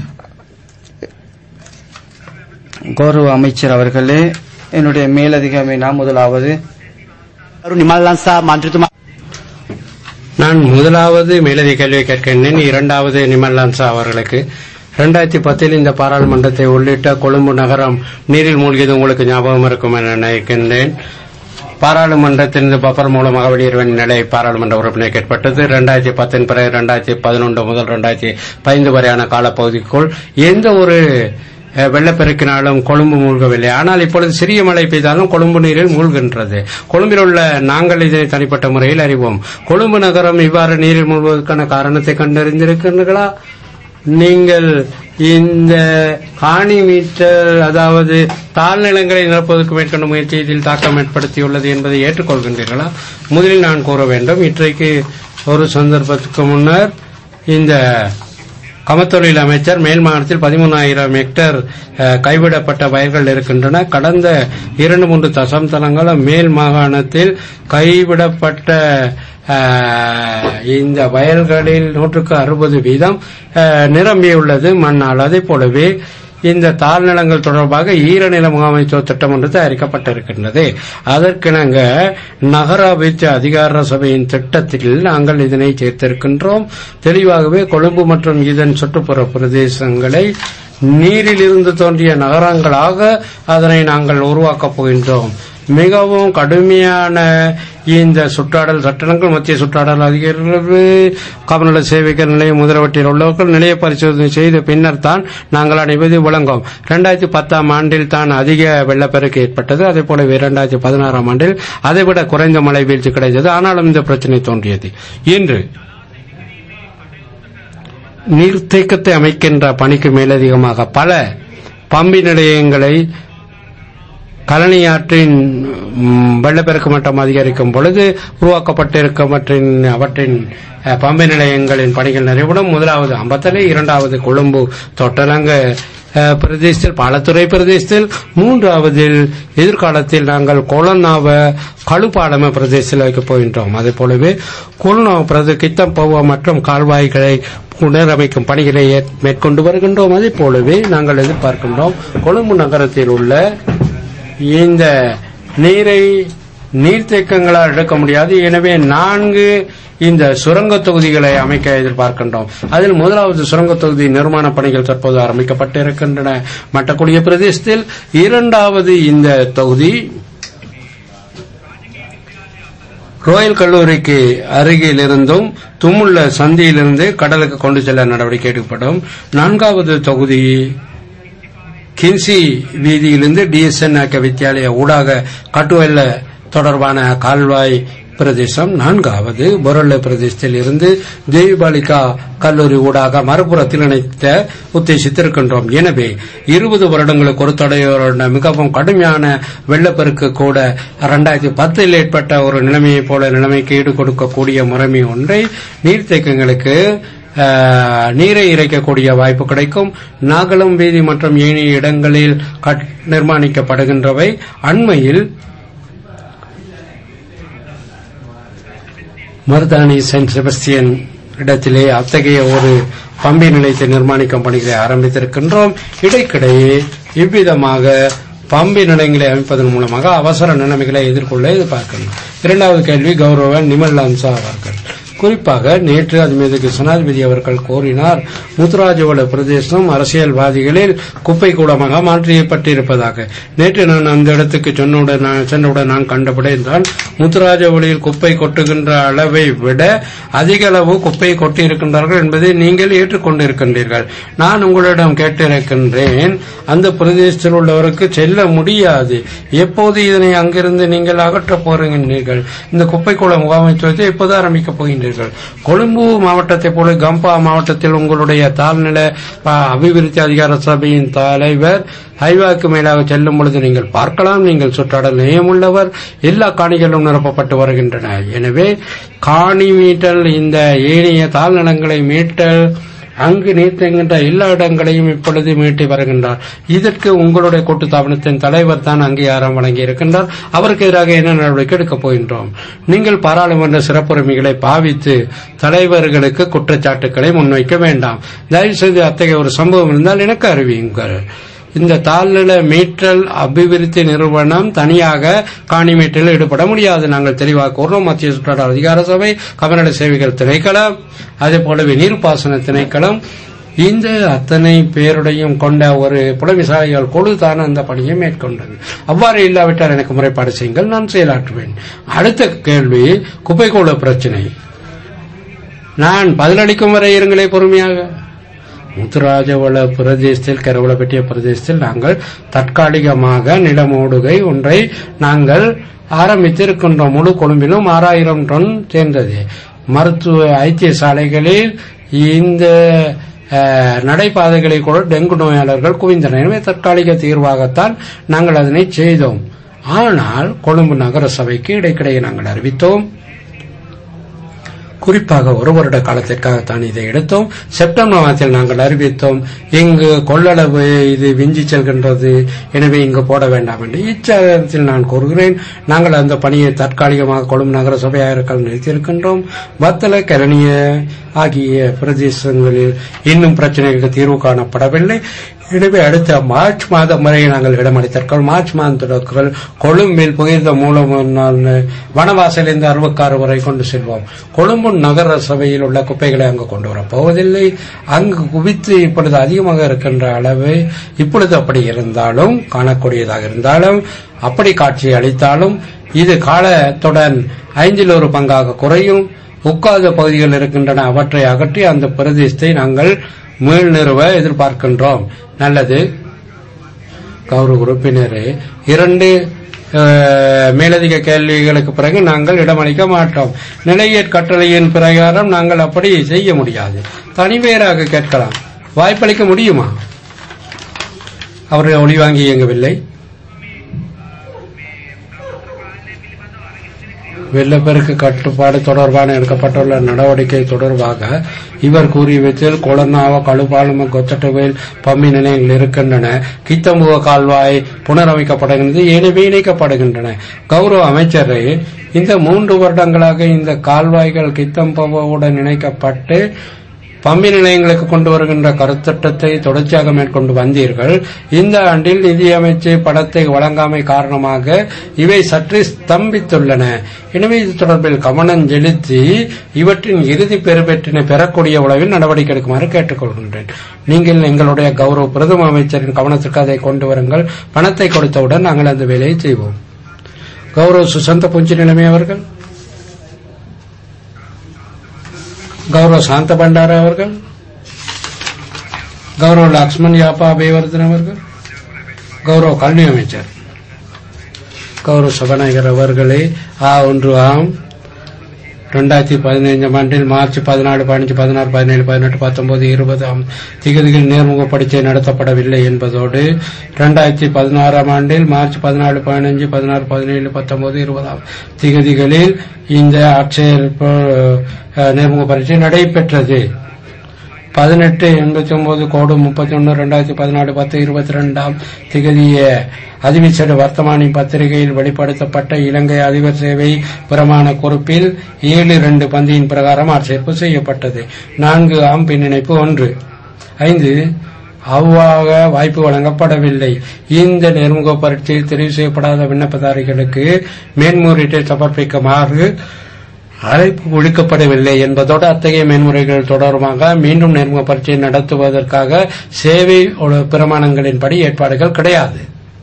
கௌரவ அமைச்சர் அவர்களே என்னுடைய மேலதிகாரி நான் முதலாவது කරු නිමල්ලන්සා මන්ත්‍රතුමා நான் முதலாவது மேலதிக கேள்வியை கேட்கின்றேன் இரண்டாவது நிமல்லான்சா அவர்களுக்கு ரெண்டாயிரத்தி பத்தில் இந்த பாராளுமன்றத்தை உள்ளிட்ட கொழும்பு நகரம் நீரில் மூழ்கியது உங்களுக்கு ஞாபகம் இருக்கும் என நினைக்கின்றேன் பாராளுமன்றத்தின் இந்த பப்பர் மூலமாக வெளியேறுவன் நிலை பாராளுமன்ற உறுப்பினர் ஏற்பட்டது இரண்டாயிரத்தி பத்தின் பிறகு இரண்டாயிரத்தி பதினொன்று முதல் இரண்டாயிரத்தி பதினைந்து வரையான காலப்பகுதிக்குள் எந்த ஒரு அஹ், வெள்ளப்பெருக்கினாலும் கொழும்பு மூழ்கவில்லை ஆனால் இப்பொழுது சிறிய மழை பெய்தாலும் கொழும்பு நீரில் மூழ்கின்றது கொழும்பில் உள்ள நாங்கள் இதனை தனிப்பட்ட முறையில் அறிவோம் கொழும்பு நகரம் இவ்வாறு நீரில் மூழ்குவதற்கான காரணத்தை கண்டறிந்திருக்கிறீர்களா நீங்கள் இந்த காணி மீட்டர் அதாவது தாழ்நிலங்களை நிரப்புவதற்கு மேற்கொண்ட முயற்சி இதில் தாக்கம் ஏற்படுத்தியுள்ளது என்பதை ஏற்றுக்கொள்கின்றீர்களா முதலில் நான் கூற வேண்டும் இன்றைக்கு ஒரு சந்தர்ப்பத்துக்கு முன்னர் இந்த கமத்தொழில் அமைச்சர் மேல் மாகாணத்தில் பதிமூணாயிரம் ஹெக்டேர் அஹ், கைவிடப்பட்ட வயல்கள் இருக்கின்றன கடந்த இரண்டு மூன்று தசம்தலங்களும் மேல் மாகாணத்தில் கைவிடப்பட்ட அஹ், இந்த வயல்களில் நூற்றுக்கு அறுபது வீதம் அஹ், நிரம்பியுள்ளது மண்ணால் அதே போலவே இந்த தாழ்நிலங்கள் தொடர்பாக ஈரநில முகாமைத்துவ திட்டம் ஒன்று தயாரிக்கப்பட்டிருக்கின்றது அதற்கிணங்க நகர அபிவிருத்தி அதிகார சபையின் திட்டத்தில் நாங்கள் இதனை சேர்த்திருக்கின்றோம் தெளிவாகவே கொழும்பு மற்றும் இதன் சுற்றுப்புற பிரதேசங்களை நீரில் இருந்து தோன்றிய நகரங்களாக அதனை நாங்கள் உருவாக்கப் போகின்றோம் மிகவும் கடுமையான இந்த சுற்றாடல் சட்டங்கள் மத்திய சுற்றாடல் அதிகாரிகள் காவல்நிலை சேவைகள் நிலையம் முதலவற்றில் உள்ளவர்கள் நிலைய பரிசோதனை செய்த பின்னர் தான் நாங்கள் அனைவது விளங்கும் இரண்டாயிரத்தி பத்தாம் ஆண்டில் தான் அதிக வெள்ளப்பெருக்கு ஏற்பட்டது அதே போல இரண்டாயிரத்தி பதினாறாம் ஆண்டில் அதைவிட குறைந்த மழை வீழ்ச்சி கிடைத்தது ஆனாலும் இந்த பிரச்சனை தோன்றியது இன்று நீர்த்தேக்கத்தை அமைக்கின்ற பணிக்கு மேலதிகமாக பல பம்பி நிலையங்களை கழனி ஆற்றின் ம், வெள்ளப்பெருக்கு மட்டம் அதிகரிக்கும் பொழுது உருவாக்கப்பட்டிருக்கவற்றின் அவற்றின் அஹ், பம்பு நிலையங்களின் பணிகள் நிறைவுடன் முதலாவது அம்பத்தலை இரண்டாவது கொழும்பு தொட்டலங்க அஹ், பிரதேசத்தில் பாலத்துறை பிரதேசத்தில் மூன்றாவதில் எதிர்காலத்தில் நாங்கள் கொலனாவ கழுப்பாலம பிரதேசத்தில் வைக்கப் போகின்றோம் அதே போலவே கொலனாவ பிரதேச கித்தம்பவ மற்றும் கால்வாய்களை புனரமைக்கும் பணிகளை ஏற்- மேற்கொண்டு வருகின்றோம் அதே போலவே நாங்கள் எதிர்பார்க்கின்றோம் கொழும்பு நகரத்தில் உள்ள இந்த நீரை நீர்த்தேக்கங்களால் எடுக்க முடியாது எனவே நான்கு இந்த சுரங்க தொகுதிகளை அமைக்க எதிர்பார்க்கின்றோம் அதில் முதலாவது சுரங்க தொகுதி நிர்மாண பணிகள் தற்போது ஆரம்பிக்கப்பட்டிருக்கின்றன மட்டக்குடிய பிரதேசத்தில் இரண்டாவது இந்த தொகுதி ரோயல் கல்லூரிக்கு அருகில் இருந்தும் தும்முள்ள சந்தியிலிருந்து கடலுக்கு கொண்டு செல்ல நடவடிக்கை எடுக்கப்படும் நான்காவது தொகுதி கின்சி வீதியிலிருந்து டிஎஸ்என் ஆக்க வித்தியாலய ஊடாக கட்டுவெல்ல தொடர்பான கால்வாய் பிரதேசம் நான்காவது பொருள பிரதேசத்தில் இருந்து தேவிபாலிகா கல்லூரி ஊடாக மறுபுறத்தில் இணைத்த உத்தேசித்திருக்கின்றோம் எனவே இருபது வருடங்களுக்கு ஒரு தடையோட மிகவும் கடுமையான வெள்ளப்பெருக்கு கூட இரண்டாயிரத்தி பத்தில் ஏற்பட்ட ஒரு நிலைமையைப் போல நிலைமைக்கு ஈடு கொடுக்கக்கூடிய முறைமை ஒன்றை நீர்த்தேக்கங்களுக்கு ஆஹ், நீரை இறைக்கக்கூடிய வாய்ப்பு கிடைக்கும் நாகலம் வீதி மற்றும் ஏனைய இடங்களில் கட்- நிர்மாணிக்கப்படுகின்றவை அண்மையில் மருதாணி சென்ட் செபஸ்டியன் இடத்திலே அத்தகைய ஒரு பம்பை நிலையத்தை நிர்மாணிக்கும் பணிகளை ஆரம்பித்திருக்கின்றோம் இடைக்கிடையே இவ்விதமாக பம்பை நிலையங்களை அமைப்பதன் மூலமாக அவசர நிலைமைகளை எதிர்கொள்ள எதிர்பார்க்கணும் இரண்டாவது கேள்வி கௌரவ நிமல் லான்சா அவர்கள் குறிப்பாக நேற்று அது மீது ஜனாதிபதி அவர்கள் கோரினார் முத்துராஜவள பிரதேசம் அரசியல்வாதிகளில் குப்பை கூடமாக மாற்றியப்பட்டிருப்பதாக நேற்று நான் அந்த இடத்துக்கு சென்னவுடன் நான் சென்றவுடன் நான் கண்டபடிதான் முத்துராஜவளியில் குப்பை கொட்டுகின்ற அளவை விட அதிக அளவு குப்பை கொட்டி இருக்கின்றார்கள் என்பதை நீங்கள் ஏற்றுக்கொண்டிருக்கின்றீர்கள் நான் உங்களிடம் கேட்டிருக்கின்றேன் அந்த பிரதேசத்தில் உள்ளவருக்கு செல்ல முடியாது எப்போது இதனை அங்கிருந்து நீங்கள் அகற்றப் போகிறீர்கள் இந்த குப்பை குள முகாமைத்துவத்தை எப்போது ஆரம்பிக்கப் போகின்றீர்கள் கொழும்பு மாவட்டத்தைப் போல கம்பா மாவட்டத்தில் உங்களுடைய தாழ்நில ஆ, அபிவிருத்தி அதிகார சபையின் தலைவர் ஹைவாக்கு மேலாக செல்லும் பொழுது நீங்கள் பார்க்கலாம் நீங்கள் சுற்றாடல் நியமுள்ளவர் எல்லா காணிகளும் நிரப்பப்பட்டு வருகின்றன எனவே காணி மீட்டல் இந்த ஏனைய தாழ்நிலங்களை மீட்டல் அங்கு நீர்த்தெங்கின்ற எல்லா இடங்களையும் இப்பொழுது மீட்டி வருகின்றார் இதற்கு உங்களுடைய கூட்டுத்தாபனத்தின் தலைவர் தான் அங்கீகாரம் வழங்கி இருக்கின்றார் அவருக்கு எதிராக என்ன நடவடிக்கை எடுக்கப் போகின்றோம் நீங்கள் பாராளுமன்ற சிறப்புரிமைகளை பாவித்து தலைவர்களுக்கு குற்றச்சாட்டுக்களை முன்வைக்க வேண்டாம் தயவு செய்து அத்தகைய ஒரு சம்பவம் இருந்தால் எனக்கு அறிவியுங்கள் இந்த தாழ்நில மீட்டல் அபிவிருத்தி நிறுவனம் தனியாக காணி மீட்டலில் ஈடுபட முடியாது நாங்கள் தெளிவாக கூறுறோம் மத்திய சுற்றாடல் அதிகார சபை கமநல சேவைகள் திணைக்களம் அதே போலவே நீர்ப்பாசன திணைக்களம் இந்த அத்தனை பேருடையும் கொண்ட ஒரு புலவிசாரிகள் குழு தான் அந்த பணியை மேற்கொண்டது அவ்வாறு இல்லாவிட்டால் எனக்கு முறைப்பாடு செய்யுங்கள் நான் செயலாற்றுவேன் அடுத்த கேள்வி குப்பைக்கூட பிரச்சினை நான் பதிலளிக்கும் வரை இருங்களே பொறுமையாக முத்துராஜவள பிரதேசத்தில் கரவளப்பட்டிய பிரதேசத்தில் நாங்கள் தற்காலிகமாக நிலமோடுகை ஒன்றை நாங்கள் ஆரம்பித்திருக்கின்றோம் முழு கொழும்பிலும் ஆறாயிரம் டன் சேர்ந்தது மருத்துவ வைத்தியசாலைகளில் இந்த அஹ், நடைபாதைகளில் கூட டெங்கு நோயாளர்கள் குவிந்தனர் எனவே தற்காலிக தீர்வாகத்தான் நாங்கள் அதனை செய்தோம் ஆனால் கொழும்பு நகர சபைக்கு இடைக்கிடையே நாங்கள் அறிவித்தோம் குறிப்பாக ஒரு வருட காலத்திற்காகத்தான் இதை எடுத்தோம் செப்டம்பர் மாதத்தில் நாங்கள் அறிவித்தோம் இங்கு கொள்ளளவு இது விஞ்சி செல்கின்றது எனவே இங்கு போட வேண்டாம் என்று இச்சத்தில் நான் கூறுகிறேன் நாங்கள் அந்த பணியை தற்காலிகமாக கொழும்பு நகர சபை ஆயிரக்கால் நிறுத்தியிருக்கின்றோம் வத்தல கரணிய ஆகிய பிரதேசங்களில் இன்னும் பிரச்சனைகளுக்கு தீர்வு காணப்படவில்லை எனவே அடுத்த மார்ச் மாதம் வரை நாங்கள் இடமளித்திருக்கிறோம் மார்ச் மாதம் தொடக்கங்கள் கொழும்பில் புகிர்ந்த மூலம் வனவாசலிருந்து அறுபக்காறு வரை கொண்டு செல்வோம் கொழும்பு நகர சபையில் உள்ள குப்பைகளை அங்கு கொண்டு வரப் போவதில்லை அங்கு குவித்து இப்பொழுது அதிகமாக இருக்கின்ற அளவு இப்பொழுது அப்படி இருந்தாலும் காணக்கூடியதாக இருந்தாலும் அப்படி காட்சி அளித்தாலும் இது காலத்துடன் ஐந்தில் ஒரு பங்காக குறையும் உட்காத பகுதிகள் இருக்கின்றன அவற்றை அகற்றி அந்த பிரதேசத்தை நாங்கள் மீள் நிறுவ எதிர்பார்க்கின்றோம் நல்லது கௌரவ உறுப்பினரே இரண்டு அஹ், மேலதிக கேள்விகளுக்கு பிறகு நாங்கள் இடமளிக்க மாட்டோம் நிலையற் கட்டளையின் பிரகாரம் நாங்கள் அப்படி செய்ய முடியாது தனிவேறாக கேட்கலாம் வாய்ப்பளிக்க முடியுமா அவர்கள் ஒளிவாங்கி இயங்கவில்லை வெள்ளப்பெருக்கு கட்டுப்பாடு தொடர்பான எடுக்கப்பட்டுள்ள நடவடிக்கை தொடர்பாக இவர் கூறிய விதத்தில் கொளர்னாவ கழுபாலம் கொத்தட்டுவேல் பம்மி நிலையங்கள் இருக்கின்றன கித்தமுக கால்வாய் புனரமைக்கப்படுகின்றது எனவே இணைக்கப்படுகின்றன கௌரவ அமைச்சரே இந்த மூன்று வருடங்களாக இந்த கால்வாய்கள் கித்தம்பவுடன் இணைக்கப்பட்டு பம்பி நிலையங்களுக்கு கொண்டு வருகின்ற கருத்திட்டத்தை தொடர்ச்சியாக மேற்கொண்டு வந்தீர்கள் இந்த ஆண்டில் நிதியமைச்சு படத்தை வழங்காமை காரணமாக இவை சற்று ஸ்தம்பித்துள்ளன எனவே இது தொடர்பில் கவனம் செலுத்தி இவற்றின் இறுதி பெறுபெற்றினை பெறக்கூடிய உளவில் நடவடிக்கை எடுக்குமாறு கேட்டுக்கொள்கின்றேன் நீங்கள் எங்களுடைய கௌரவ பிரதம அமைச்சரின் கவனத்திற்கு அதை கொண்டு வருங்கள் பணத்தை கொடுத்தவுடன் நாங்கள் அந்த வேலையை செய்வோம் கௌரவ சுசந்த புஞ்சி நிலைமை அவர்கள் கௌரவ சாந்த பண்டார அவர்கள் கௌரவ லக்ஷ்மண் யாப்பா அபயவர்தன் அவர்கள் கௌரவ கல்வி அமைச்சர் கௌரவ சபாநாயகர் அவர்களே ஆ ஒன்று ஆம் ரெண்டாயிரத்தி பதினைஞ்சாம் ஆண்டில் மார்ச் பதினாலு பதினஞ்சு பதினாறு பதினேழு பதினெட்டு பத்தொன்பது இருபதாம் திகதியில் நேர்முக பரீட்சை நடத்தப்படவில்லை என்பதோடு ரெண்டாயிரத்தி பதினாறாம் ஆண்டில் மார்ச் பதினாலு பதினஞ்சு பதினாறு பதினேழு பத்தொன்பது இருபதாம் திகதிகளில் இந்த ஆட்சேர்ப்பு அஹ், நேர்முக பரீட்சை நடைபெற்றது பதினெட்டு எண்பத்தி ஒன்பது கோடு முப்பத்தி ஒன்று ரெண்டாயிரத்தி பதினாலு பத்து இருபத்தி ரெண்டாம் திகதிய அதிவிசேட வர்த்தமானி பத்திரிகையில் வெளிப்படுத்தப்பட்ட இலங்கை அதிபர் சேவை பிரமாண குறிப்பில் ஏழு இரண்டு பந்தியின் பிரகாரம் ஆட்சேர்ப்பு செய்யப்பட்டது நான்கு ஆம் பின்னிணைப்பு ஒன்று ஐந்து அவ்வாக வாய்ப்பு வழங்கப்படவில்லை இந்த நேர்முக பரீட்சையில் தெரிவு செய்யப்படாத விண்ணப்பதாரிகளுக்கு மேன்முறையீட்டை சமர்ப்பிக்குமாறு அழைப்பு ஒழிக்கப்படவில்லை என்பதோடு அத்தகைய மேன்முறைகள் தொடர்பாக மீண்டும் நேர்முக பரீட்சை நடத்துவதற்காக சேவை ஒ- பிரமாணங்களின்படி ஏற்பாடுகள் கிடையாது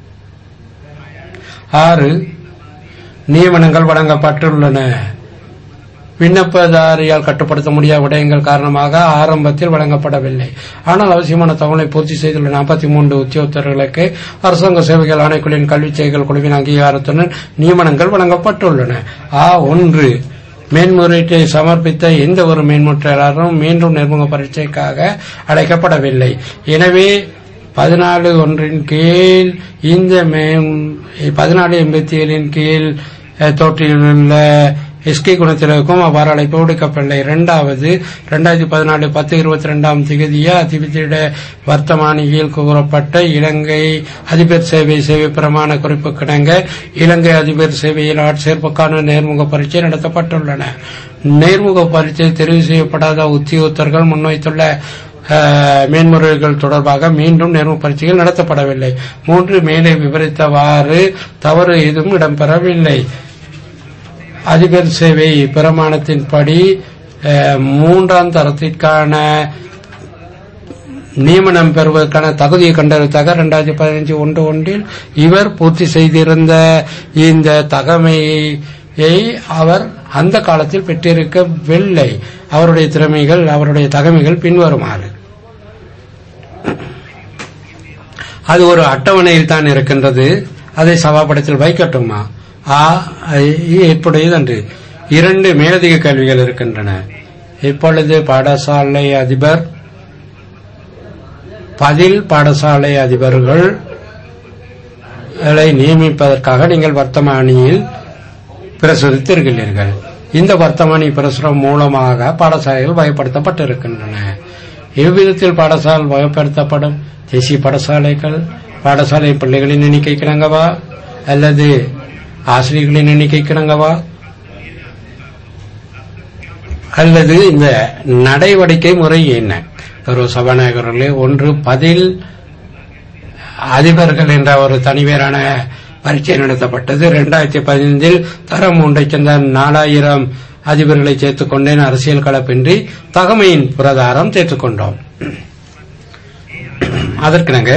ஆறு நியமனங்கள் வழங்கப்பட்டுள்ளன விண்ணப்பதாரியால் கட்டுப்படுத்த முடியாத விடயங்கள் காரணமாக ஆரம்பத்தில் வழங்கப்படவில்லை ஆனால் அவசியமான தகவலை பூர்த்தி செய்துள்ள நாற்பத்தி மூன்று உத்தியோகத்தர்களுக்கு அரசாங்க சேவைகள் ஆணைக்குழுவின் கல்விச் சேவைகள் குழுவின் அங்கீகாரத்துடன் நியமனங்கள் வழங்கப்பட்டுள்ளன ஆ ஒன்று மேன்முறையீட்டை சமர்ப்பித்த எந்த ஒரு மேன்முறையாளரும் மீண்டும் நேர்முக பரீட்சைக்காக அழைக்கப்படவில்லை எனவே பதினாலு ஒன்றின் கீழ் இந்த பதினாலு எண்பத்தி ஏழின் கீழ் அஹ், தோற்றியுள்ள எஸ்கே குணத்திற்கும் அவ்வாறு அழைப்பு விடுக்கப்படவில்லை இரண்டாவது இரண்டாயிரத்தி பதினாலு பத்து இருபத்தி ரெண்டாம் திகதிய அதிபதியிட வர்த்தமானியில் கூறப்பட்ட இலங்கை அதிபர் சேவை சேவை பிரமாண குறிப்பு கிடங்க இலங்கை அதிபர் சேவையில் ஆட்சேர்ப்புக்கான நேர்முக பரீட்சை நடத்தப்பட்டுள்ளன நேர்முக பரீட்சை தெரிவு செய்யப்படாத உத்தியோகத்தர்கள் முன்வைத்துள்ள அஹ், மேன்முறைகள் தொடர்பாக மீண்டும் நேர்முக பரீட்சைகள் நடத்தப்படவில்லை மூன்று மேலே விவரித்தவாறு தவறு எதுவும் இடம்பெறவில்லை அதிபர் சேவை பிரமாணத்தின்படி அஹ், மூன்றாம் தரத்திற்கான நியமனம் பெறுவதற்கான தகுதியை கண்டறித்தாக இரண்டாயிரத்தி பதினஞ்சு ஒன்று ஒன்றில் இவர் பூர்த்தி செய்திருந்த இந்த தகமையை அவர் அந்த காலத்தில் பெற்றிருக்கவில்லை அவருடைய திறமைகள் அவருடைய தகமைகள் பின்வருமாறு அது ஒரு அட்டவணையில் தான் இருக்கின்றது அதை சபாபடத்தில் வைக்கட்டுமா ஆ ஏற்புடையது அன்று இரண்டு மேலதிக கல்விகள் இருக்கின்றன இப்பொழுது பாடசாலை அதிபர் பதில் பாடசாலை அதிபர்கள் நியமிப்பதற்காக நீங்கள் வர்த்தமானியில் பிரசுரித்திருக்கிறீர்கள் இந்த வர்த்தமானி பிரசுரம் மூலமாக பாடசாலைகள் வகைப்படுத்தப்பட்டிருக்கின்றன எவ்விதத்தில் பாடசாலை வகைப்படுத்தப்படும் தேசிய பாடசாலைகள் பாடசாலை பிள்ளைகளின் எண்ணிக்கை கிணங்கவா அல்லது ஆசிரியர்களின் எண்ணிக்கை கிணங்கவா அல்லது இந்த நடவடிக்கை முறை என்ன கௌரவ சபாநாயகர்களே ஒன்று பதில் அதிபர்கள் என்ற ஒரு தனிவேரான பரீட்சை நடத்தப்பட்டது இரண்டாயிரத்தி பதினைந்தில் தரம் ஒன்றைச் சேர்ந்த நாலாயிரம் அதிபர்களை சேர்த்துக் கொண்டேன் அரசியல் கலப்பின்றி தகமையின் பிரகாரம் சேர்த்துக் கொண்டோம் அதற்கிணங்க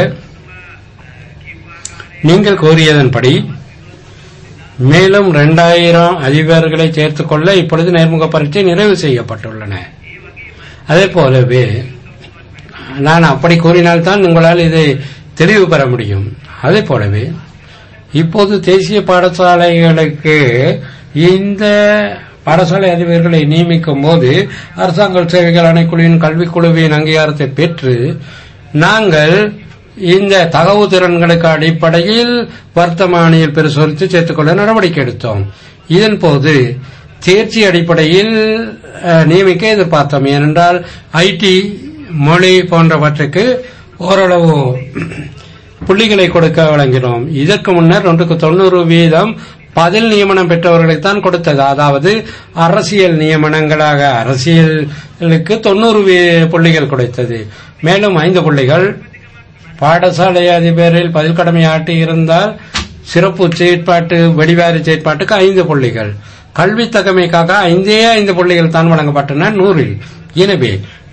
நீங்கள் கோரியதன்படி மேலும் இரண்டாயிரம் அதிபர்களை சேர்த்துக் கொள்ள இப்பொழுது நேர்முக பரீட்சை நிறைவு செய்யப்பட்டுள்ளன அதே போலவே நான் அப்படி கூறினால்தான் உங்களால் இதை தெளிவு பெற முடியும் அதே போலவே இப்போது தேசிய பாடசாலைகளுக்கு இந்த பாடசாலை அதிபர்களை நியமிக்கும் போது அரசாங்க சேவைகள் ஆணைக்குழுவின் கல்விக்குழுவின் அங்கீகாரத்தை பெற்று நாங்கள் இந்த தகவு திறன்களுக்கு அடிப்படையில் வர்த்தமானியில் பிரசுரித்து சேர்த்துக்கொள்ள நடவடிக்கை எடுத்தோம் இதன் போது தேர்ச்சி அடிப்படையில் அஹ், நியமிக்க எதிர்பார்த்தோம் ஏனென்றால் ஐடி மொழி போன்றவற்றுக்கு ஓரளவு புள்ளிகளை கொடுக்க வழங்கினோம் இதற்கு முன்னர் ஒன்றுக்கு தொண்ணூறு வீதம் பதில் நியமனம் பெற்றவர்களைத்தான் கொடுத்தது அதாவது அரசியல் நியமனங்களாக அரசியலுக்கு தொண்ணூறு வீ- புள்ளிகள் கொடுத்தது மேலும் ஐந்து புள்ளிகள் பாடசாலை அதிபரில் பதில் கடமை ஆட்டி இருந்தால் சிறப்பு செயற்பாட்டு வெளிவாரி செயற்பாட்டுக்கு ஐந்து புள்ளிகள் கல்வி தகமைக்காக ஐந்தே ஐந்து புள்ளிகள் தான் வழங்கப்பட்டன நூறில் எனவே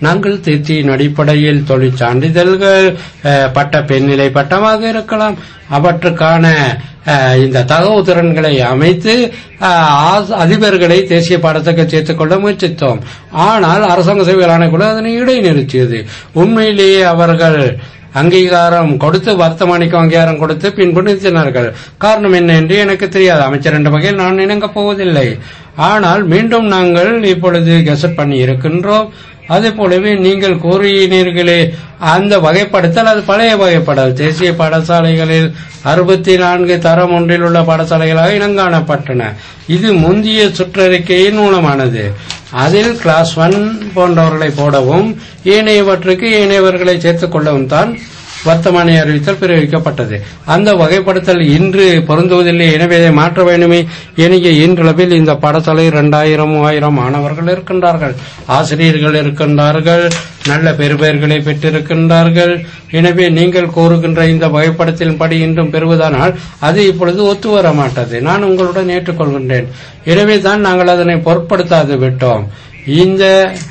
நாங்கள் தேர்ச்சியின் அடிப்படையில் தொழிற் சான்றிதழ்கள் அஹ், பட்ட பெண்ணிலை பட்டமாக இருக்கலாம் அவற்றுக்கான அஹ், இந்த தகவு திறன்களை அமைத்து அஹ், ஆஸ்- அதிபர்களை தேசிய பாடத்துக்கு சேர்த்துக் கொள்ள முயற்சித்தோம் ஆனால் அரசாங்க சேவைகள் ஆணைக்குழு அதனை இடைநிறுத்தியது உண்மையிலேயே அவர்கள் அங்கீகாரம் கொடுத்து வர்த்தமானிக்கு அங்கீகாரம் கொடுத்து பின்பு நிறுத்தினார்கள் காரணம் என்ன என்று எனக்கு தெரியாது அமைச்சர் என்ற வகையில் நான் இணங்கப் போவதில்லை ஆனால் மீண்டும் நாங்கள் இப்பொழுது கெசட் பண்ணி இருக்கின்றோம் அதே போலவே நீங்கள் கூறினீர்களே அந்த வகைப்படுத்தல் அது பழைய வகைப்படல் தேசிய பாடசாலைகளில் அறுபத்தி நான்கு தரம் ஒன்றில் உள்ள பாடசாலைகளாக இனங்காணப்பட்டன இது முந்தைய சுற்றறிக்கையின் மூலமானது அதில் கிளாஸ் ஒன் போன்றவர்களை போடவும் ஏனையவற்றுக்கு ஏனையவர்களை சேர்த்துக் கொள்ளவும் தான் வர்த்தமானி அறிவித்தல் பிறப்பிக்கப்பட்டது அந்த வகைப்படுத்தல் இன்று பொருந்துவதில்லை எனவே இதை மாற்ற வேண்டுமே எனிய இன்றளவில் இந்த பாடசாலை இரண்டாயிரம் மூவாயிரம் மாணவர்கள் இருக்கின்றார்கள் ஆசிரியர்கள் இருக்கின்றார்கள் நல்ல பெறுபெயர்களை பெற்றிருக்கின்றார்கள் எனவே நீங்கள் கூறுகின்ற இந்த வகைப்படுத்தலின்படி இன்றும் பெறுவதானால் அது இப்பொழுது ஒத்து வர மாட்டது நான் உங்களுடன் ஏற்றுக்கொள்கின்றேன் எனவே தான் நாங்கள் அதனை பொருட்படுத்தாது விட்டோம் இந்த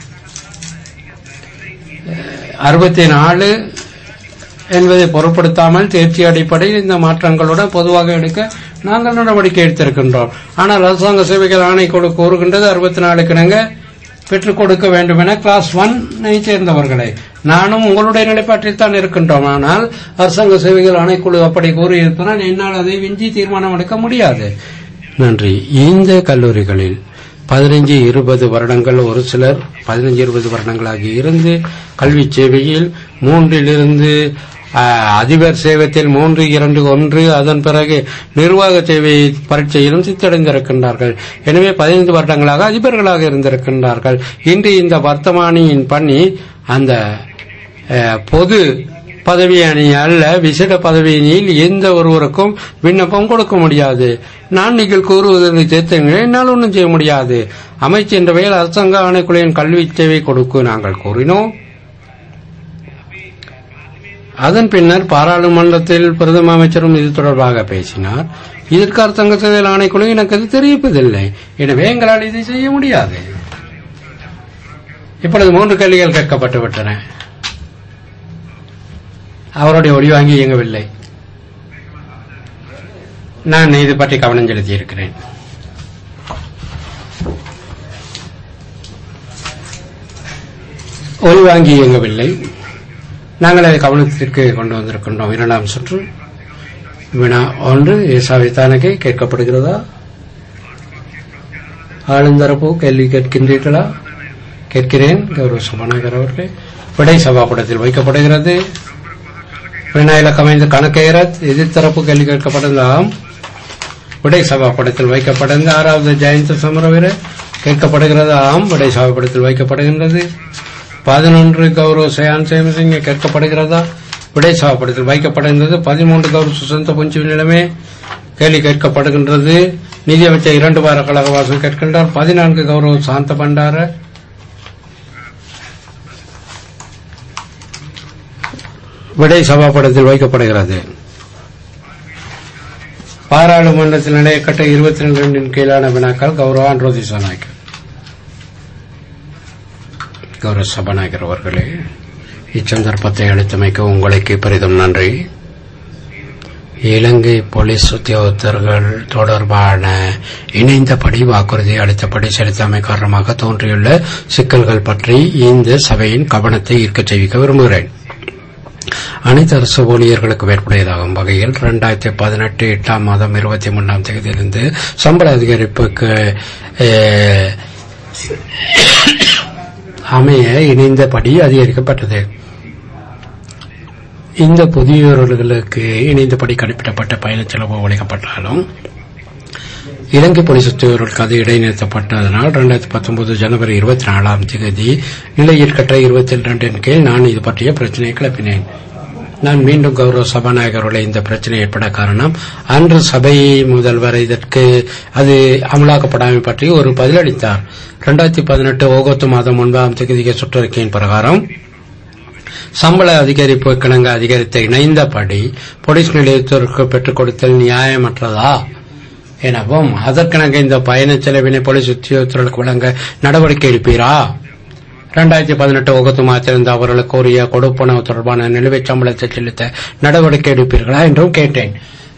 அறுபத்தி நாலு என்பதை பொருட்படுத்தாமல் தேர்ச்சி அடிப்படையில் இந்த மாற்றங்களுடன் பொதுவாக எடுக்க நாங்கள் நடவடிக்கை எடுத்திருக்கின்றோம் ஆனால் அரசாங்க சேவைகள் ஆணைக்குழு கூறுகின்றது அறுபத்தி நாலு கிணங்க பெற்றுக் கொடுக்க வேண்டும் என கிளாஸ் ஒன்னை சேர்ந்தவர்களை நானும் உங்களுடைய நிலைப்பாட்டில் தான் இருக்கின்றோம் ஆனால் அரசாங்க சேவைகள் ஆணைக்குழு அப்படி கூறியிருப்பதால் என்னால் அதை விஞ்சி தீர்மானம் எடுக்க முடியாது நன்றி இந்த கல்லூரிகளில் பதினைஞ்சு இருபது வருடங்கள் ஒரு சிலர் பதினைஞ்சு இருபது வருடங்களாகி இருந்து கல்வி சேவையில் மூன்றிலிருந்து ஆஹ், அதிபர் சேவத்தில் மூன்று இரண்டு ஒன்று அதன் பிறகு நிர்வாக சேவை பரீட்சையிலும் சித்தடைந்திருக்கின்றார்கள் எனவே பதினைந்து வருடங்களாக அதிபர்களாக இருந்திருக்கின்றார்கள் இன்று இந்த வர்த்தமானியின் பண்ணி அந்த அஹ், பொது பதவி அணி அல்ல விசேட பதவியினில் எந்த ஒருவருக்கும் விண்ணப்பம் கொடுக்க முடியாது நான் நீங்கள் கூறுவதற்கு சேர்த்தீங்க என்னால் ஒன்றும் செய்ய முடியாது அமைச்சு என்ற வகையில் அரசாங்க ஆணைக்குழுவின் கல்வி சேவை கொடுக்க நாங்கள் கூறினோம் அதன் பின்னர் பாராளுமன்றத்தில் பிரதம அமைச்சரும் இது தொடர்பாக பேசினார் இதற்கு அரசாங்க சேவைகள் ஆணைக்குழு எனக்கு அது தெரிவிப்பதில்லை எனவே எங்களால் இதை செய்ய முடியாது இப்பொழுது மூன்று கேள்விகள் கேட்கப்பட்டு விட்டன அவருடைய ஒளி வாங்கி இயங்கவில்லை நான் இது பற்றி கவனம் செலுத்தியிருக்கிறேன் ஒளி வாங்கி இயங்கவில்லை நாங்கள் அதை கவனத்திற்கு கொண்டு வந்திருக்கின்றோம் இரண்டாம் சுற்று வினா ஒன்று ஏசாவித்தானகை கேட்கப்படுகிறதா ஆளுந்தரப்போ கேள்வி கேட்கின்றீர்களா கேட்கிறேன் கௌரவ சபாநாயகர் அவர்களே விடை சபாபடத்தில் வைக்கப்படுகிறது வினா இலக்கம் ஐந்து கணக்கையரத் எதிர்த்தரப்பு கேள்வி கேட்கப்படலாம் விடை சபாபடத்தில் வைக்கப்பட்டது ஆறாவது ஜெயந்த சமரவீர கேட்கப்படுகிறது ஆம் விடை சபாபடத்தில் வைக்கப்படுகின்றது பதினொன்று கௌரவ சயான் சேமசிங்க கேட்கப்படுகிறதா விடை சபாபடத்தில் வைக்கப்படுகின்றது பதிமூன்று கௌரவ சுசந்த புஞ்சு நிலைமை கேள்வி கேட்கப்படுகின்றது நிதியமைச்சர் இரண்டு வார கழக வாசல் கேட்கின்றார் பதினான்கு கௌரவ சாந்த பண்டார விடை சபாபடத்தில் வைக்கப்படுகிறது பாராளுமன்றத்தில் நடையக்கட்ட இருபத்தி ரெண்டின் கீழான வினாக்கள் கௌரவ அன்ரோதி சபாநாயகர் கௌரவ சபாநாயகர் அவர்களே இச்சந்தர்ப்பத்தை அளித்தமைக்கு உங்களுக்கு பெரிதும் நன்றி இலங்கை போலீஸ் உத்தியோகத்தர்கள் தொடர்பான இணைந்தபடி வாக்குறுதி அளித்தபடி செலுத்தாமை காரணமாக தோன்றியுள்ள சிக்கல்கள் பற்றி இந்த சபையின் கவனத்தை ஈர்க்கச் செய்விக்க விரும்புகிறேன் அனைத்து அரசு ஊழியர்களுக்கு ஏற்புடையதாகும் வகையில் இரண்டாயிரத்தி பதினெட்டு எட்டாம் மாதம் இருபத்தி மூன்றாம் தேதியிலிருந்து சம்பள அதிகரிப்புக்கு அஹ், அமைய இணைந்தபடி அதிகரிக்கப்பட்டது இந்த புதியவர்களுக்கு இணைந்தபடி கணிப்பிடப்பட்ட பயணச் செலவு வழங்கப்பட்டாலும் இலங்கை போலீஸ் உத்தியோகர்களுக்கு அது இடைநிறுத்தப்பட்டதனால் இரண்டாயிரத்தி பத்தொன்பது ஜனவரி இருபத்தி நாலாம் தேதி நிலையிற்கற்ற இருபத்தி இரண்டின் கீழ் நான் இது பற்றிய பிரச்சனையை கிளப்பினேன் நான் மீண்டும் கௌரவ சபாநாயகர்களை இந்த பிரச்சனை ஏற்பட காரணம் அன்று சபை முதல்வர் இதற்கு அது அமலாக்கப்படாமை பற்றி ஒரு பதிலளித்தார் இரண்டாயிரத்தி பதினெட்டு ஆகஸ்ட் மாதம் ஒன்பதாம் தேதிக்கு சுற்றறிக்கையின் பிரகாரம் சம்பள அதிகரிப்பு கிணங்க அதிகரித்த இணைந்தபடி போலீஸ் நிலையத்திற்கு பெற்றுக் கொடுத்தல் நியாயமற்றதா எனவும் அதற்கிணங்க இந்த பயணச் செலவினை போலீஸ் உத்தியோகத்தர்களுக்கு வழங்க நடவடிக்கை எடுப்பீரா இரண்டாயிரத்தி பதினெட்டு ஆகஸ்ட் மாதத்திலிருந்து அவர்களுக்கு கோரிய கொடுப்பனவு தொடர்பான நிலுவைச் சம்பளத்தை செலுத்த நடவடிக்கை எடுப்பீர்களா என்றும் கேட்டேன்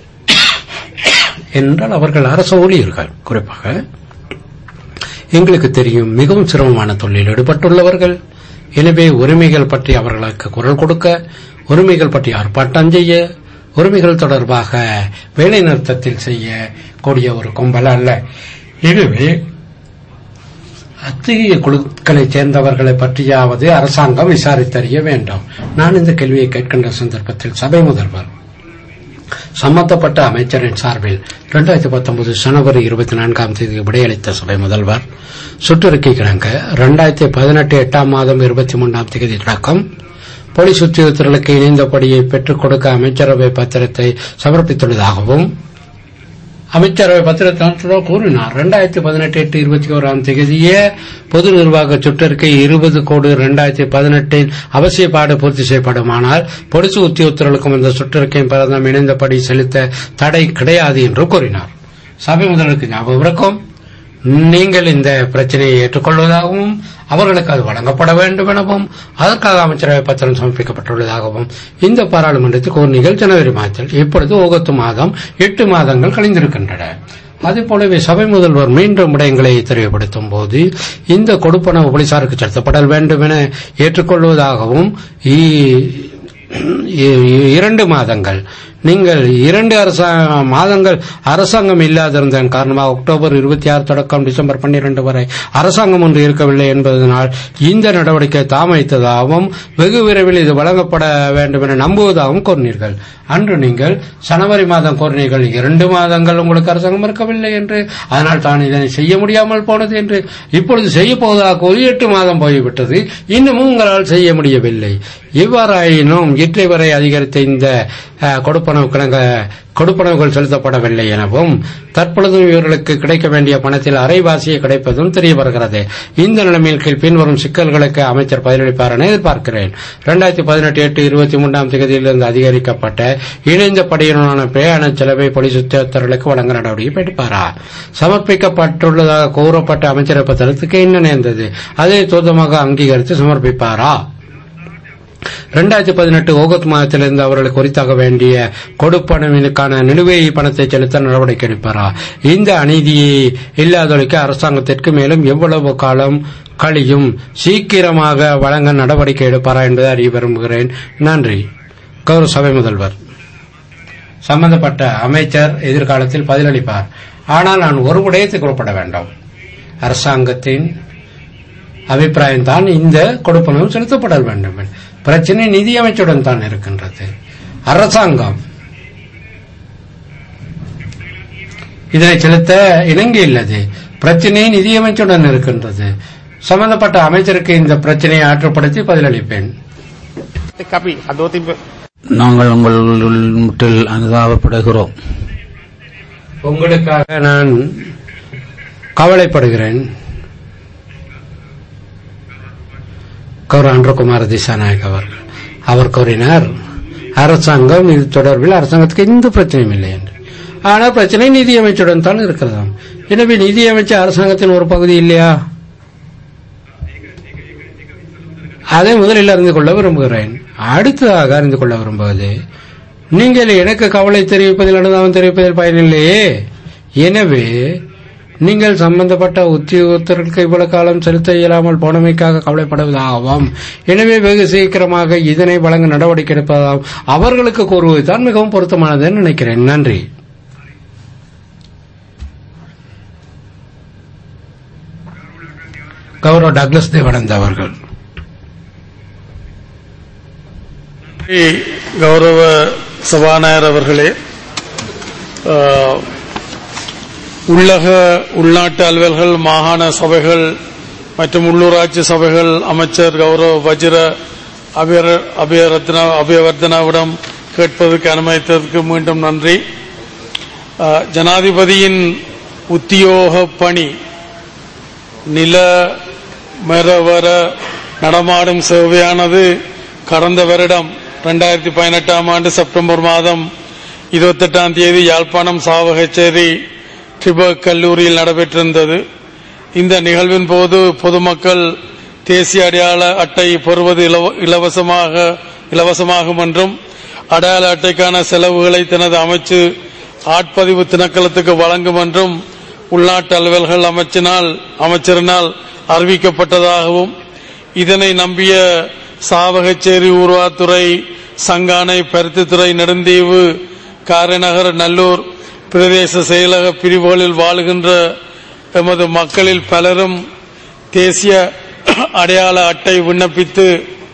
என்றால் அவர்கள் அரசு ஊழியர்கள் குறிப்பாக எங்களுக்கு தெரியும் மிகவும் சிரமமான தொழிலில் ஈடுபட்டுள்ளவர்கள் எனவே உரிமைகள் பற்றி அவர்களுக்கு குரல் கொடுக்க உரிமைகள் பற்றி ஆர்ப்பாட்டம் செய்ய உரிமைகள் தொடர்பாக வேலை நிறுத்தத்தில் செய்ய கூடிய ஒரு கும்பல் அல்ல எனவே அத்தகைய குழுக்களைச் சேர்ந்தவர்களை பற்றியாவது அரசாங்கம் விசாரித்தறிய வேண்டும் நான் இந்த கேள்வியை கேட்கின்ற சந்தர்ப்பத்தில் சபை முதல்வர் சம்பந்தப்பட்ட அமைச்சரின் சார்பில் இரண்டாயிரத்தி பத்தொன்பது ஜனவரி இருபத்தி நான்காம் தேதி விடையளித்த சபை முதல்வர் சுற்றறிக்கை கிடங்க இரண்டாயிரத்தி பதினெட்டு எட்டாம் மாதம் இருபத்தி மூன்றாம் தேதி தொடக்கம் போலீஸ் உத்தியோகத்தர்களுக்கு இணைந்தபடியை பெற்றுக் கொடுக்க அமைச்சரவை பத்திரத்தை சமர்ப்பித்துள்ளதாகவும் அமைச்சரவை பத்திரத்தில் கூறினார் இரண்டாயிரத்தி பதினெட்டு எட்டு இருபத்தி ஓராம் தேதியே பொது நிர்வாக சுற்றறிக்கை இருபது கோடி இரண்டாயிரத்தி பதினெட்டில் அவசியப்பாடு பூர்த்தி செய்யப்படுமானால் பொலிசு உத்தியோகத்தர்களுக்கும் இந்த சுற்றறிக்கையின் பிரதம் இணைந்தபடி செலுத்த தடை கிடையாது என்று கூறினார் சபை முதல்வருக்கு ஞாபகம் இருக்கும் நீங்கள் இந்த பிரச்சனையை ஏற்றுக்கொள்வதாகவும் அவர்களுக்கு அது வழங்கப்பட வேண்டும் எனவும் அதற்காக அமைச்சரவை பத்திரம் சமர்ப்பிக்கப்பட்டுள்ளதாகவும் இந்த பாராளுமன்றத்தில் கோரிக்கைகள் ஜனவரி மாதத்தில் இப்பொழுது ஆகஸ்ட் மாதம் எட்டு மாதங்கள் கழிந்திருக்கின்றன அதேபோலவே சபை முதல்வர் மீண்டும் விடயங்களை தெளிவுபடுத்தும் போது இந்த கொடுப்பனவு போலீசாருக்கு செலுத்தப்பட வேண்டும் என ஏற்றுக்கொள்வதாகவும் இ- இ- இரண்டு மாதங்கள் நீங்கள் இரண்டு அரசா- மாதங்கள் அரசாங்கம் இல்லாதிருந்ததன் காரணமாக அக்டோபர் இருபத்தி ஆறு தொடக்கம் டிசம்பர் பன்னிரண்டு வரை அரசாங்கம் ஒன்று இருக்கவில்லை என்பதனால் இந்த நடவடிக்கை தாமதித்ததாகவும் வெகு விரைவில் இது வழங்கப்பட வேண்டும் என நம்புவதாகவும் கூறினீர்கள் அன்று நீங்கள் ஜனவரி மாதம் கோரினீர்கள் இரண்டு மாதங்கள் உங்களுக்கு அரசாங்கம் இருக்கவில்லை என்று அதனால் தான் இதனை செய்ய முடியாமல் போனது என்று இப்பொழுது செய்ய போவதாக கூறி எட்டு மாதம் போய்விட்டது இன்னமும் உங்களால் செய்ய முடியவில்லை இவ்வாறாயினும் இற்றை வரை அதிகரித்த இந்த அஹ், கொடுப்பனவு கிழங்க கொடுப்பனவுகள் செலுத்தப்படவில்லை எனவும் தற்பொழுதும் இவர்களுக்கு கிடைக்க வேண்டிய பணத்தில் அரைவாசியை கிடைப்பதும் தெரிய வருகிறது இந்த நிலைமையில் கீழ் பின்வரும் சிக்கல்களுக்கு அமைச்சர் பதிலளிப்பார் என எதிர்பார்க்கிறேன் இரண்டாயிரத்தி பதினெட்டு எட்டு இருபத்தி மூன்றாம் தேதியிலிருந்து அதிகரிக்கப்பட்ட இணைந்த படியுடனான பிரயாண செலவை போலீஸ் உத்தியோகத்தர்களுக்கு வழங்க நடவடிக்கை எடுப்பாரா சமர்ப்பிக்கப்பட்டுள்ளதாக கூறப்பட்ட அமைச்சரவை பத்திரத்துக்கு என்ன நேர்ந்தது அதை துரிதமாக அங்கீகரித்து சமர்ப்பிப்பாரா இரண்டாயிரத்தி பதினெட்டு ஆகஸ்ட் மாதத்திலிருந்து அவர்களுக்கு குறித்தாக வேண்டிய கொடுப்பனவிற்கான நிலுவை பணத்தை செலுத்த நடவடிக்கை எடுப்பாரா இந்த அநீதியை இல்லாதொழிக்க அரசாங்கத்திற்கு மேலும் எவ்வளவு காலம் கழியும் சீக்கிரமாக வழங்க நடவடிக்கை எடுப்பாரா என்பதை அறிய விரும்புகிறேன் நன்றி கௌரவ சபை முதல்வர் சம்பந்தப்பட்ட அமைச்சர் எதிர்காலத்தில் பதிலளிப்பார் ஆனால் நான் ஒரு விடயத்தை குறிப்பிட வேண்டும் அரசாங்கத்தின் அபிப்பிராயம் தான் இந்த கொடுப்பனவு செலுத்தப்பட வேண்டும் பிரச்சனை நிதியமைச்சுடன் தான் இருக்கின்றது அரசாங்கம் இதனை செலுத்த இணங்கி இல்லது பிரச்சனை நிதியமைச்சுடன் இருக்கின்றது சம்பந்தப்பட்ட அமைச்சருக்கு இந்த பிரச்சனையை ஆற்றுப்படுத்தி பதிலளிப்பேன் එක් අපි හදෝතිබ நாங்கள் உங்கள் முற்றில் அனுதாபப்படுகிறோம் உங்களுக்காக நான் கவலைப்படுகிறேன் கௌரவ அன்றகுமார் திசாநாயக் அவர்கள் அவர் கூறினார் அரசாங்கம் இது தொடர்பில் அரசாங்கத்துக்கு எந்த பிரச்சனையும் இல்லை என்று ஆனால் பிரச்சனை நிதியமைச்சுடன் தான் இருக்கிறதாம் எனவே நிதியமைச்சர் அரசாங்கத்தின் ஒரு பகுதி இல்லையா அதை முதலில் அறிந்து கொள்ள விரும்புகிறேன் அடுத்ததாக அறிந்து கொள்ள விரும்புவது நீங்கள் எனக்கு கவலை தெரிவிப்பதில் அனுதாபம் தெரிவிப்பதில் பயனில்லையே எனவே நீங்கள் சம்பந்தப்பட்ட உத்தியோகத்தர்களுக்கு இவ்வளவு காலம் செலுத்த இயலாமல் போனமைக்காக கவலைப்படுவதாகவும் எனவே வெகு சீக்கிரமாக இதனை வழங்க நடவடிக்கை எடுப்பதாகவும் அவர்களுக்கு கூறுவதுதான் மிகவும் பொருத்தமானது என்று நினைக்கிறேன் நன்றி கௌரவ டக்ளஸ் தேவானந்த் அவர்கள் கௌரவ சபாநாயகர் அவர்களே அஹ், உள்ளக உள்நாட்டு அலுவல்கள் மாகாண சபைகள் மற்றும் உள்ளூராட்சி சபைகள் அமைச்சர் கௌரவ வஜிர அபயர- அபயரத்னா அபயவர்தனாவிடம் கேட்பதற்கு அனுமதித்ததற்கு மீண்டும் நன்றி அஹ், ஜனாதிபதியின் உத்தியோக பணி நில மரவர நடமாடும் சேவையானது கடந்த வருடம் 2018 பதினெட்டாம் ஆண்டு செப்டம்பர் மாதம் இருபத்தெட்டாம் தேதி யாழ்ப்பாணம் சாவகச்சேரி டிபக் கல்லூரியில் நடைபெற்றிருந்தது இந்த நிகழ்வின் போது பொதுமக்கள் தேசிய அடையாள அட்டை பெறுவது இலவ- இலவசமாக இலவசமாகும் என்றும் அடையாள அட்டைக்கான செலவுகளை தனது அமைச்சு ஆட்பதிவு திணைக்களத்துக்கு வழங்கும் என்றும் உள்நாட்டு அலுவல்கள் அமைச்சினால் அமைச்சரினால் அறிவிக்கப்பட்டதாகவும் இதனை நம்பிய சாவகச்சேரி ஊர்வாத்துறை சங்கானை பருத்தித்துறை நெடுந்தீவு காரைநகர் நல்லூர் பிரதேச செயலக பிரிவுகளில் வாழுகின்ற எமது மக்களில் பலரும் தேசிய அடையாள அட்டை விண்ணப்பித்து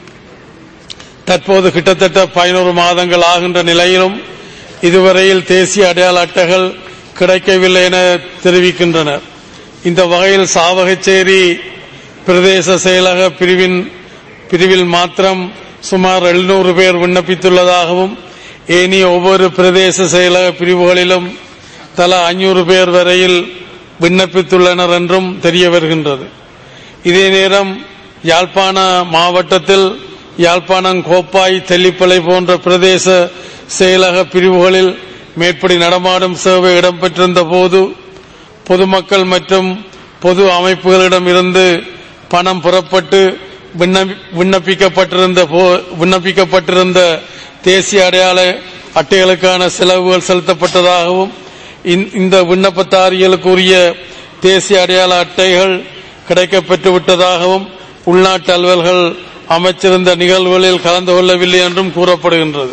தற்போது கிட்டத்தட்ட பதினோரு மாதங்கள் ஆகின்ற நிலையிலும் இதுவரையில் தேசிய அடையாள அட்டைகள் கிடைக்கவில்லை என தெரிவிக்கின்றனர் இந்த வகையில் சாவகச்சேரி பிரதேச செயலக பிரிவின் பிரிவில் மாத்திரம் சுமார் 700 பேர் விண்ணப்பித்துள்ளதாகவும் ஏனைய ஒவ்வொரு பிரதேச செயலக பிரிவுகளிலும் தலா 500 பேர் வரையில் விண்ணப்பித்துள்ளனர் என்றும் தெரிய வருகின்றது இதே நேரம் யாழ்ப்பாண மாவட்டத்தில் யாழ்ப்பாணம் கோப்பாய் தெல்லிப்பளை போன்ற பிரதேச செயலக பிரிவுகளில் மேற்படி நடமாடும் சேவை இடம்பெற்றிருந்த போது பொதுமக்கள் மற்றும் பொது அமைப்புகளிடம் இருந்து பணம் புறப்பட்டு விண்ணப்பி- விண்ணப்பிக்கப்பட்டிருந்த போ- விண்ணப்பிக்கப்பட்டிருந்த தேசிய அடையாள அட்டைகளுக்கான செலவுகள் செலுத்தப்பட்டதாகவும் இந்த- இந்த விண்ணப்பதாரிகளுக்குரிய தேசிய அடையாள அட்டைகள் கிடைக்கப்பெற்று விட்டதாகவும் உள்நாட்டு அலுவல்கள் அமைச்சிருந்த நிகழ்வுகளில் கலந்து கொள்ளவில்லை என்றும் கூறப்படுகின்றது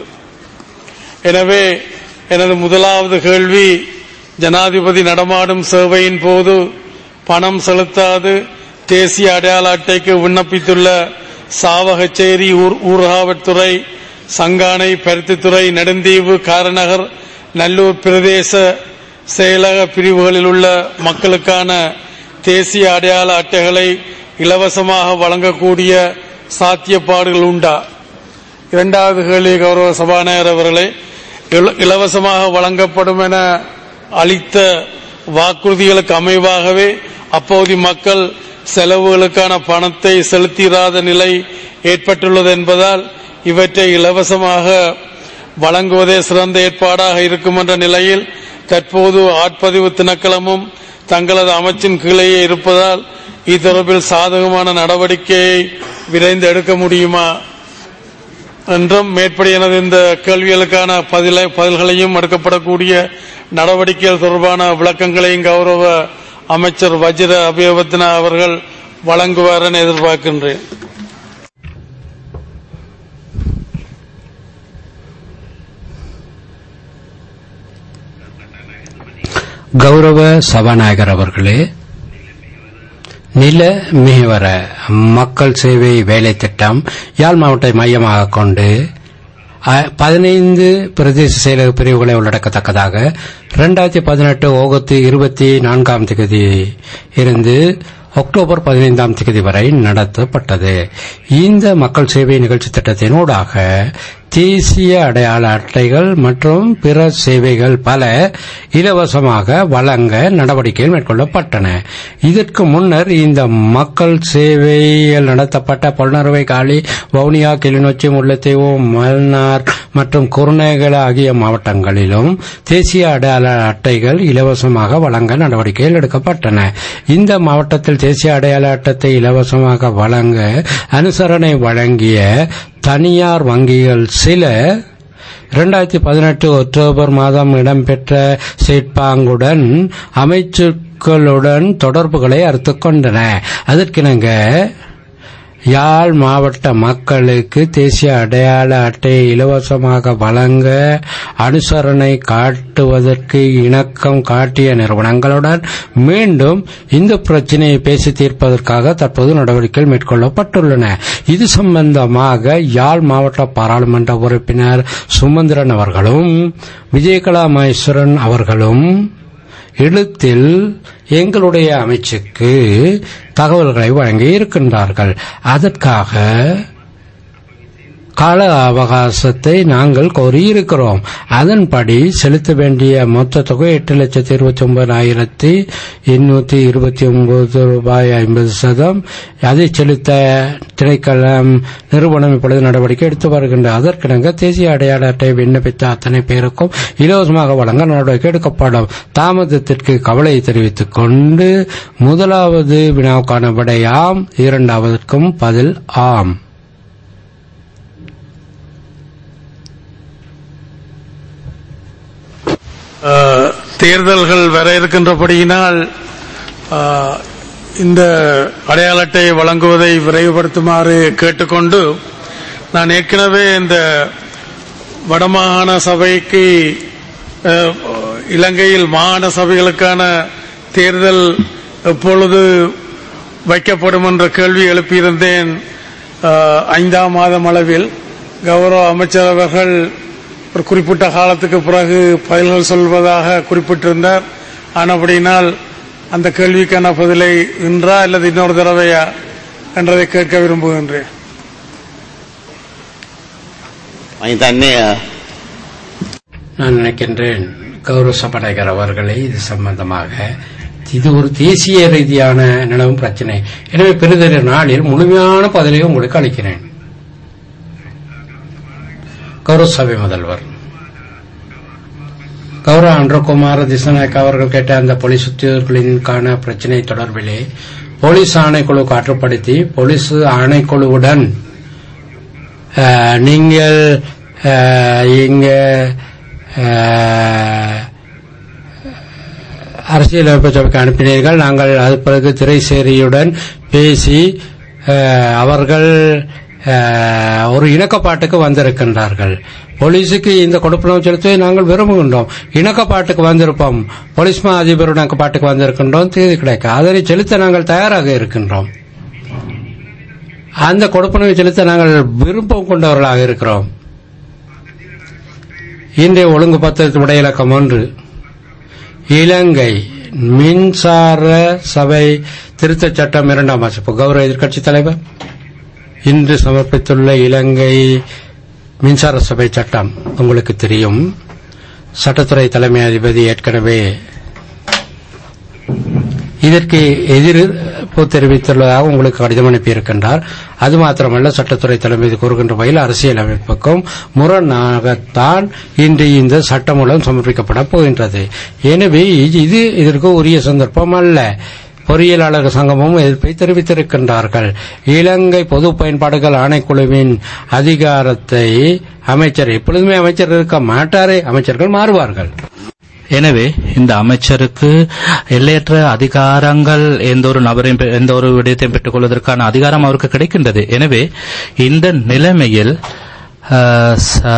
எனவே எனது முதலாவது கேள்வி ஜனாதிபதி நடமாடும் சேவையின் போது பணம் செலுத்தாது தேசிய அடையாள அட்டைக்கு விண்ணப்பித்துள்ள சாவகச்சேரி ஊர்- ஊர்காவற்துறை சங்கானை பருத்தித்துறை நெடுந்தீவு காரநகர் நல்லூர் பிரதேச செயலக பிரிவுகளில் உள்ள மக்களுக்கான தேசிய அடையாள அட்டைகளை இலவசமாக வழங்கக்கூடிய சாத்தியப்பாடுகள் உண்டா இரண்டாவது கேள்வி கௌரவ சபாநாயகர் அவர்களே இல- இலவசமாக வழங்கப்படும் என அளித்த வாக்குறுதிகளுக்கு அமைவாகவே அப்போது மக்கள் செலவுகளுக்கான பணத்தை செலுத்திராத நிலை ஏற்பட்டுள்ளது என்பதால் இவற்றை இலவசமாக வழங்குவதே சிறந்த ஏற்பாடாக இருக்கும் என்ற நிலையில் தற்போது ஆட்பதிவு திணைக்களமும் தங்களது அமைச்சின் கீழேயே இருப்பதால் இத்தொடர்பில் சாதகமான நடவடிக்கையை விரைந்து எடுக்க முடியுமா என்றும் மேற்படி எனது இந்த கேள்விகளுக்கான பதிலை பதில்களையும் எடுக்கப்படக்கூடிய நடவடிக்கைகள் தொடர்பான விளக்கங்களையும் கௌரவ அமைச்சர் வஜிர அபியவர்த்தனா அவர்கள் வழங்குவார் என எதிர்பார்க்கின்றேன் கௌரவ சபாநாயகர் அவர்களே நில மிகவர மக்கள் சேவை வேலை திட்டம் யாழ் மாவட்டத்தை மையமாக கொண்டு அ- பதினைந்து பிரதேச செயலக பிரிவுகளை உள்ளடக்கத்தக்கதாக இரண்டாயிரத்தி பதினெட்டு ஆகஸ்ட் இருபத்தி நான்காம் தேதி இருந்து அக்டோபர் பதினைந்தாம் தேதி வரை நடத்தப்பட்டது இந்த மக்கள் சேவை நிகழ்ச்சி திட்டத்தினூடாக தேசிய அடையாள அட்டைகள் மற்றும் பிற சேவைகள் பல இலவசமாக வழங்க நடவடிக்கைகள் மேற்கொள்ளப்பட்டன இதற்கு முன்னர் இந்த மக்கள் சேவைகள் நடத்தப்பட்ட பொலனறுவை காலி வவுனியா கிளிநொச்சி முல்லைத்தீவு மல்னார் மற்றும் குருநேகல ஆகிய மாவட்டங்களிலும் தேசிய அடையாள அட்டைகள் இலவசமாக வழங்க நடவடிக்கைகள் எடுக்கப்பட்டன இந்த மாவட்டத்தில் தேசிய அடையாள அட்டத்தை இலவசமாக வழங்க அனுசரணை வழங்கிய தனியார் வங்கிகள் சில இரண்டாயிரத்தி பதினெட்டு அக்டோபர் மாதம் இடம்பெற்ற செயற்பாங்குடன் அமைச்சுக்களுடன் தொடர்புகளை அறுத்துக் கொண்டன அதற்கிணங்க யாழ் மாவட்ட மக்களுக்கு தேசிய அடையாள அட்டையை இலவசமாக வழங்க அனுசரணை காட்டுவதற்கு இணக்கம் காட்டிய நிறுவனங்களுடன் மீண்டும் இந்த பிரச்சினையை பேசி தீர்ப்பதற்காக தற்போது நடவடிக்கைகள் மேற்கொள்ளப்பட்டுள்ளன இது சம்பந்தமாக யாழ் மாவட்ட பாராளுமன்ற உறுப்பினர் சுமந்திரன் அவர்களும் விஜயகலா மகேஸ்வரன் அவர்களும் எழுத்தில் எங்களுடைய அமைச்சுக்கு தகவல்களை வழங்கி இருக்கின்றார்கள் அதற்காக கால அவகாசத்தை நாங்கள் கோரியிருக்கிறோம் அதன்படி செலுத்த வேண்டிய மொத்த தொகை எட்டு லட்சத்தி இருபத்தி ஒன்பதாயிரத்தி எண்ணூத்தி இருபத்தி ஒன்பது ரூபாய் ஐம்பது சதம் அதை செலுத்த திணைக்களம் நிறுவனம் இப்பொழுது நடவடிக்கை எடுத்து வருகின்றது அதற்கிணங்க தேசிய அடையாள அட்டை விண்ணப்பித்த அத்தனை பேருக்கும் இலவசமாக வழங்க நடவடிக்கை எடுக்கப்படும் தாமதத்திற்கு கவலை தெரிவித்துக் கொண்டு முதலாவது வினாவுக்கான விடையாம் இரண்டாவதற்கும் பதில் ஆம் ஆஹ், தேர்தல்கள் வர இருக்கின்றபடியினால் ஆஹ், இந்த அடையாள அட்டையை வழங்குவதை விரைவுபடுத்துமாறு கேட்டுக்கொண்டு நான் ஏற்கனவே இந்த வடமாகாண சபைக்கு ஆஹ், இலங்கையில் மாகாண சபைகளுக்கான தேர்தல் எப்பொழுது வைக்கப்படும் என்ற கேள்வி எழுப்பியிருந்தேன் ஆஹ், ஐந்தாம் மாதம் அளவில் கௌரவ அமைச்சர் அவர்கள் ஒரு குறிப்பிட்ட காலத்துக்கு பிறகு பதில்கள் சொல்வதாக குறிப்பிட்டிருந்தார் ஆனபடியினால் அந்த கேள்விக்கான பதிலை இன்றா அல்லது இன்னொரு தடவையா என்றதை கேட்க விரும்புகின்றேன் මම හිතන්නේ අ, நான் நினைக்கின்றேன் கௌரவ சபாநாயகர் அவர்களே இது சம்பந்தமாக இது ஒரு தேசிய ரீதியான நிலவும் பிரச்சனை எனவே பெருதொரு நாளில் முழுமையான பதிலை உங்களுக்கு அளிக்கிறேன் கௌரவ சபை முதல்வர் கௌரவ அன்றகுமார திசநாயக் அவர்கள் கேட்ட அந்த போலீஸ் உத்தியோகர்களின்கான பிரச்சினை தொடர்பிலே போலீஸ் ஆணைக்குழு காற்றுப்படுத்தி போலீஸ் ஆணைக்குழுவுடன் அஹ், நீங்கள் அஹ், இங்க அஹ், அரசியலமைப்பு சபைக்கு அனுப்பினீர்கள் நாங்கள் அது பிறகு திரைசேரியுடன் பேசி அஹ், அவர்கள் அஹ், ஒரு இணக்கப்பாட்டுக்கு வந்திருக்கின்றார்கள் போலீசுக்கு இந்த கொடுப்பனவு செலுத்துவதை நாங்கள் விரும்புகின்றோம் இணக்கப்பாட்டுக்கு வந்திருப்போம் போலீஸ் மா அதிபர் இணக்கப்பாட்டுக்கு வந்திருக்கின்றோம் தேதி கிடைக்க அதனை செலுத்த நாங்கள் தயாராக இருக்கின்றோம் அந்த கொடுப்பனவை செலுத்த நாங்கள் விருப்பம் கொண்டவர்களாக இருக்கிறோம் இன்றைய ஒழுங்கு பத்திரத்து விடையிலக்கம் ஒன்று இலங்கை மின்சார சபை திருத்தச் சட்டம் இரண்டாம் வாசிப்பு கௌரவ எதிர்க்கட்சித் தலைவர் இன்று சமர்ப்பித்துள்ள இலங்கை மின்சார சபை சட்டம் உங்களுக்கு தெரியும் சட்டத்துறை தலைமை அதிபதி ஏற்கனவே இதற்கு எதிர்ப்பு தெரிவித்துள்ளதாக உங்களுக்கு கடிதம் அனுப்பியிருக்கின்றார் அது மாத்திரமல்ல சட்டத்துறை தலைமை கூறுகின்ற வகையில் அரசியல் அமைப்புக்கும் முரணாகத்தான் இன்று இந்த சட்டம் மூலம் சமர்ப்பிக்கப்பட போகின்றது எனவே இது இதற்கு உரிய சந்தர்ப்பம் அல்ல பொறியியலாளர் சங்கமும் எதிர்ப்பை தெரிவித்திருக்கின்றார்கள் இலங்கை பொது பயன்பாடுகள் ஆணைக்குழுவின் அதிகாரத்தை அமைச்சர் எப்பொழுதுமே அமைச்சர் இருக்க மாட்டாரே அமைச்சர்கள் மாறுவார்கள் எனவே இந்த அமைச்சருக்கு எல்லையற்ற அதிகாரங்கள் எந்த ஒரு நபரையும் பெ- எந்த ஒரு விடயத்தையும் பெற்றுக் கொள்வதற்கான அதிகாரம் அவருக்கு கிடைக்கின்றது எனவே இந்த நிலைமையில் அஹ், ச-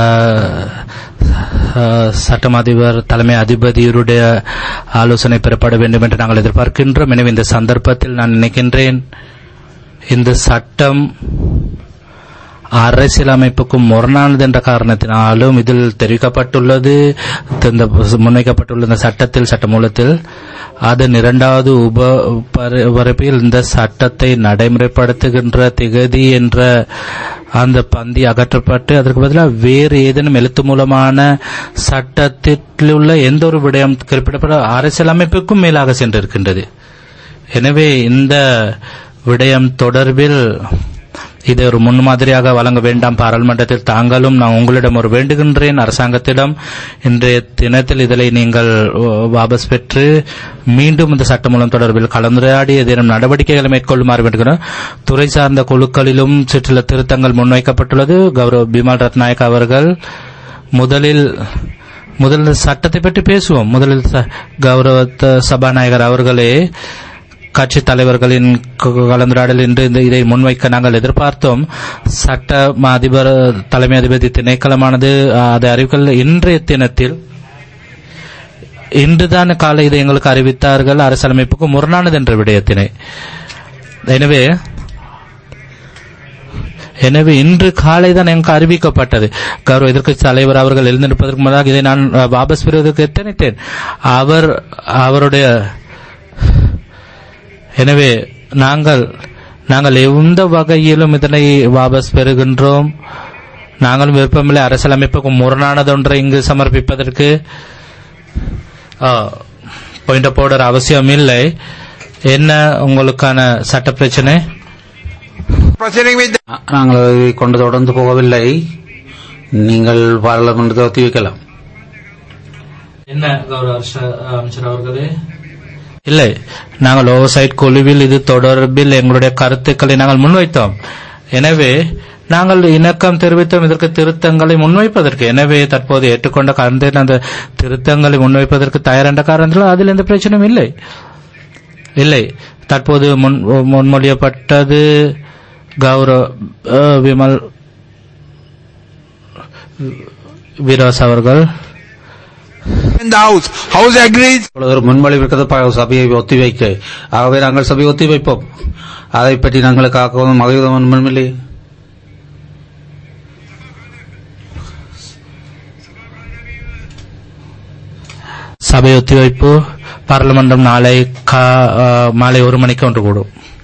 அஹ், சட்டம் அதிபர் தலைமை அதிபதியுடைய ஆலோசனை பெறப்பட வேண்டும் என்று நாங்கள் எதிர்பார்க்கின்றோம் எனவே இந்த சந்தர்ப்பத்தில் நான் நினைக்கின்றேன் இந்த சட்டம் அரசியலமைப்புக்கும் முரணானது என்ற காரணத்தினாலும் இதில் தெரிவிக்கப்பட்டுள்ளது இந்த முன்வைக்கப்பட்டுள்ள இந்த சட்டத்தில் சட்டமூலத்தில் அதன் இரண்டாவது உப பர- வரப்பில் இந்த சட்டத்தை நடைமுறைப்படுத்துகின்ற திகதி என்ற அந்த பந்தி அகற்றப்பட்டு அதற்கு பதிலாக வேறு ஏதேனும் எழுத்து மூலமான சட்டத்தில் உள்ள எந்த ஒரு விடயம் குறிப்பிடப்பட அரசியலமைப்புக்கும் மேலாக சென்றிருக்கின்றது எனவே இந்த விடயம் தொடர்பில் இதை ஒரு முன்மாதிரியாக வழங்க வேண்டாம் பாராளுமன்றத்தில் தாங்களும் நான் உங்களிடம் ஒரு வேண்டுகின்றேன் அரசாங்கத்திடம் இன்றைய தினத்தில் இதனை நீங்கள் ஓ, வாபஸ் பெற்று மீண்டும் இந்த சட்டமூலம் தொடர்பில் கலந்துரையாடி ஏதேனும் நடவடிக்கைகளை மேற்கொள்ளுமாறு வேண்டுகிறோம் துறை சார்ந்த குழுக்களிலும் சிற்சில திருத்தங்கள் முன்வைக்கப்பட்டுள்ளது கௌரவ பிமல் ரத்நாயக் அவர்கள் முதலில் முதலில் சட்டத்தை பற்றி பேசுவோம் முதலில் ச- கௌரவ த- சபாநாயகர் அவர்களே கட்சி தலைவர்களின் க- கலந்துரையாடல் என்று இந்த இதை முன்வைக்க நாங்கள் எதிர்பார்த்தோம் சட்ட மா அதிபர் தலைமை அதிபதி திணைக்களமானது அ, அதை அறிவிக்கல் இன்றைய தினத்தில் இன்றுதான் காலை இதை எங்களுக்கு அறிவித்தார்கள் அரசியலமைப்புக்கு முரணானது என்ற விடயத்தினை எனவே எனவே இன்று காலை தான் எனக்கு அறிவிக்கப்பட்டது கௌரவ எதிர்க்கட்சி தலைவர் அவர்கள் எழுந்திருப்பதற்கு முன்னதாக இதை நான் அ, வாபஸ் பெறுவதற்கு எத்தனைத்தேன் அவர் அவருடைய எனவே நாங்கள் நாங்கள் எந்த வகையிலும் இதனை வாபஸ் பெறுகின்றோம் நாங்களும் விருப்பமில்லை அரசியலமைப்புக்கு முரணானது ஒன்றை இங்கு சமர்ப்பிப்பதற்கு பாயிண்ட் போடுற அவசியம் இல்லை என்ன உங்களுக்கான சட்ட பிரச்சனை நாங்கள் அதை கொண்டு தொடர்ந்து போகவில்லை நீங்கள் பாராளுமன்றத்தை ஒத்தி வைக்கலாம் என்ன கௌரவ அமைச்சர் அவர்களே இல்லை நாங்கள் ஓவர்சைட் குழுவில் இது தொடர்பில் எங்களுடைய கருத்துக்களை நாங்கள் முன்வைத்தோம் எனவே நாங்கள் இணக்கம் தெரிவித்தோம் இதற்கு திருத்தங்களை முன்வைப்பதற்கு எனவே தற்போது ஏற்றுக்கொண்ட காரணத்தில் அந்த திருத்தங்களை முன்வைப்பதற்கு தயார் என்ற காரணத்தில் அதில் எந்த பிரச்சனையும் இல்லை இல்லை தற்போது முன் முன்மொழியப்பட்டது கௌரவ அஹ், விமல் விராஸ் அவர்கள் இப்பொழுது ஒரு முன்மொழிவு இருக்கிறது ப- சபையை ஒத்திவைக்க ஆகவே நாங்கள் சபையை ஒத்திவைப்போம் அதை பற்றி நாங்கள் காக்கவும் மகிழ்வதும் முன்மில்லை சபை ஒத்திவைப்பு பாராளுமன்றம் நாளை கா- அஹ், மாலை ஒரு மணிக்கு ஒன்று கூடும்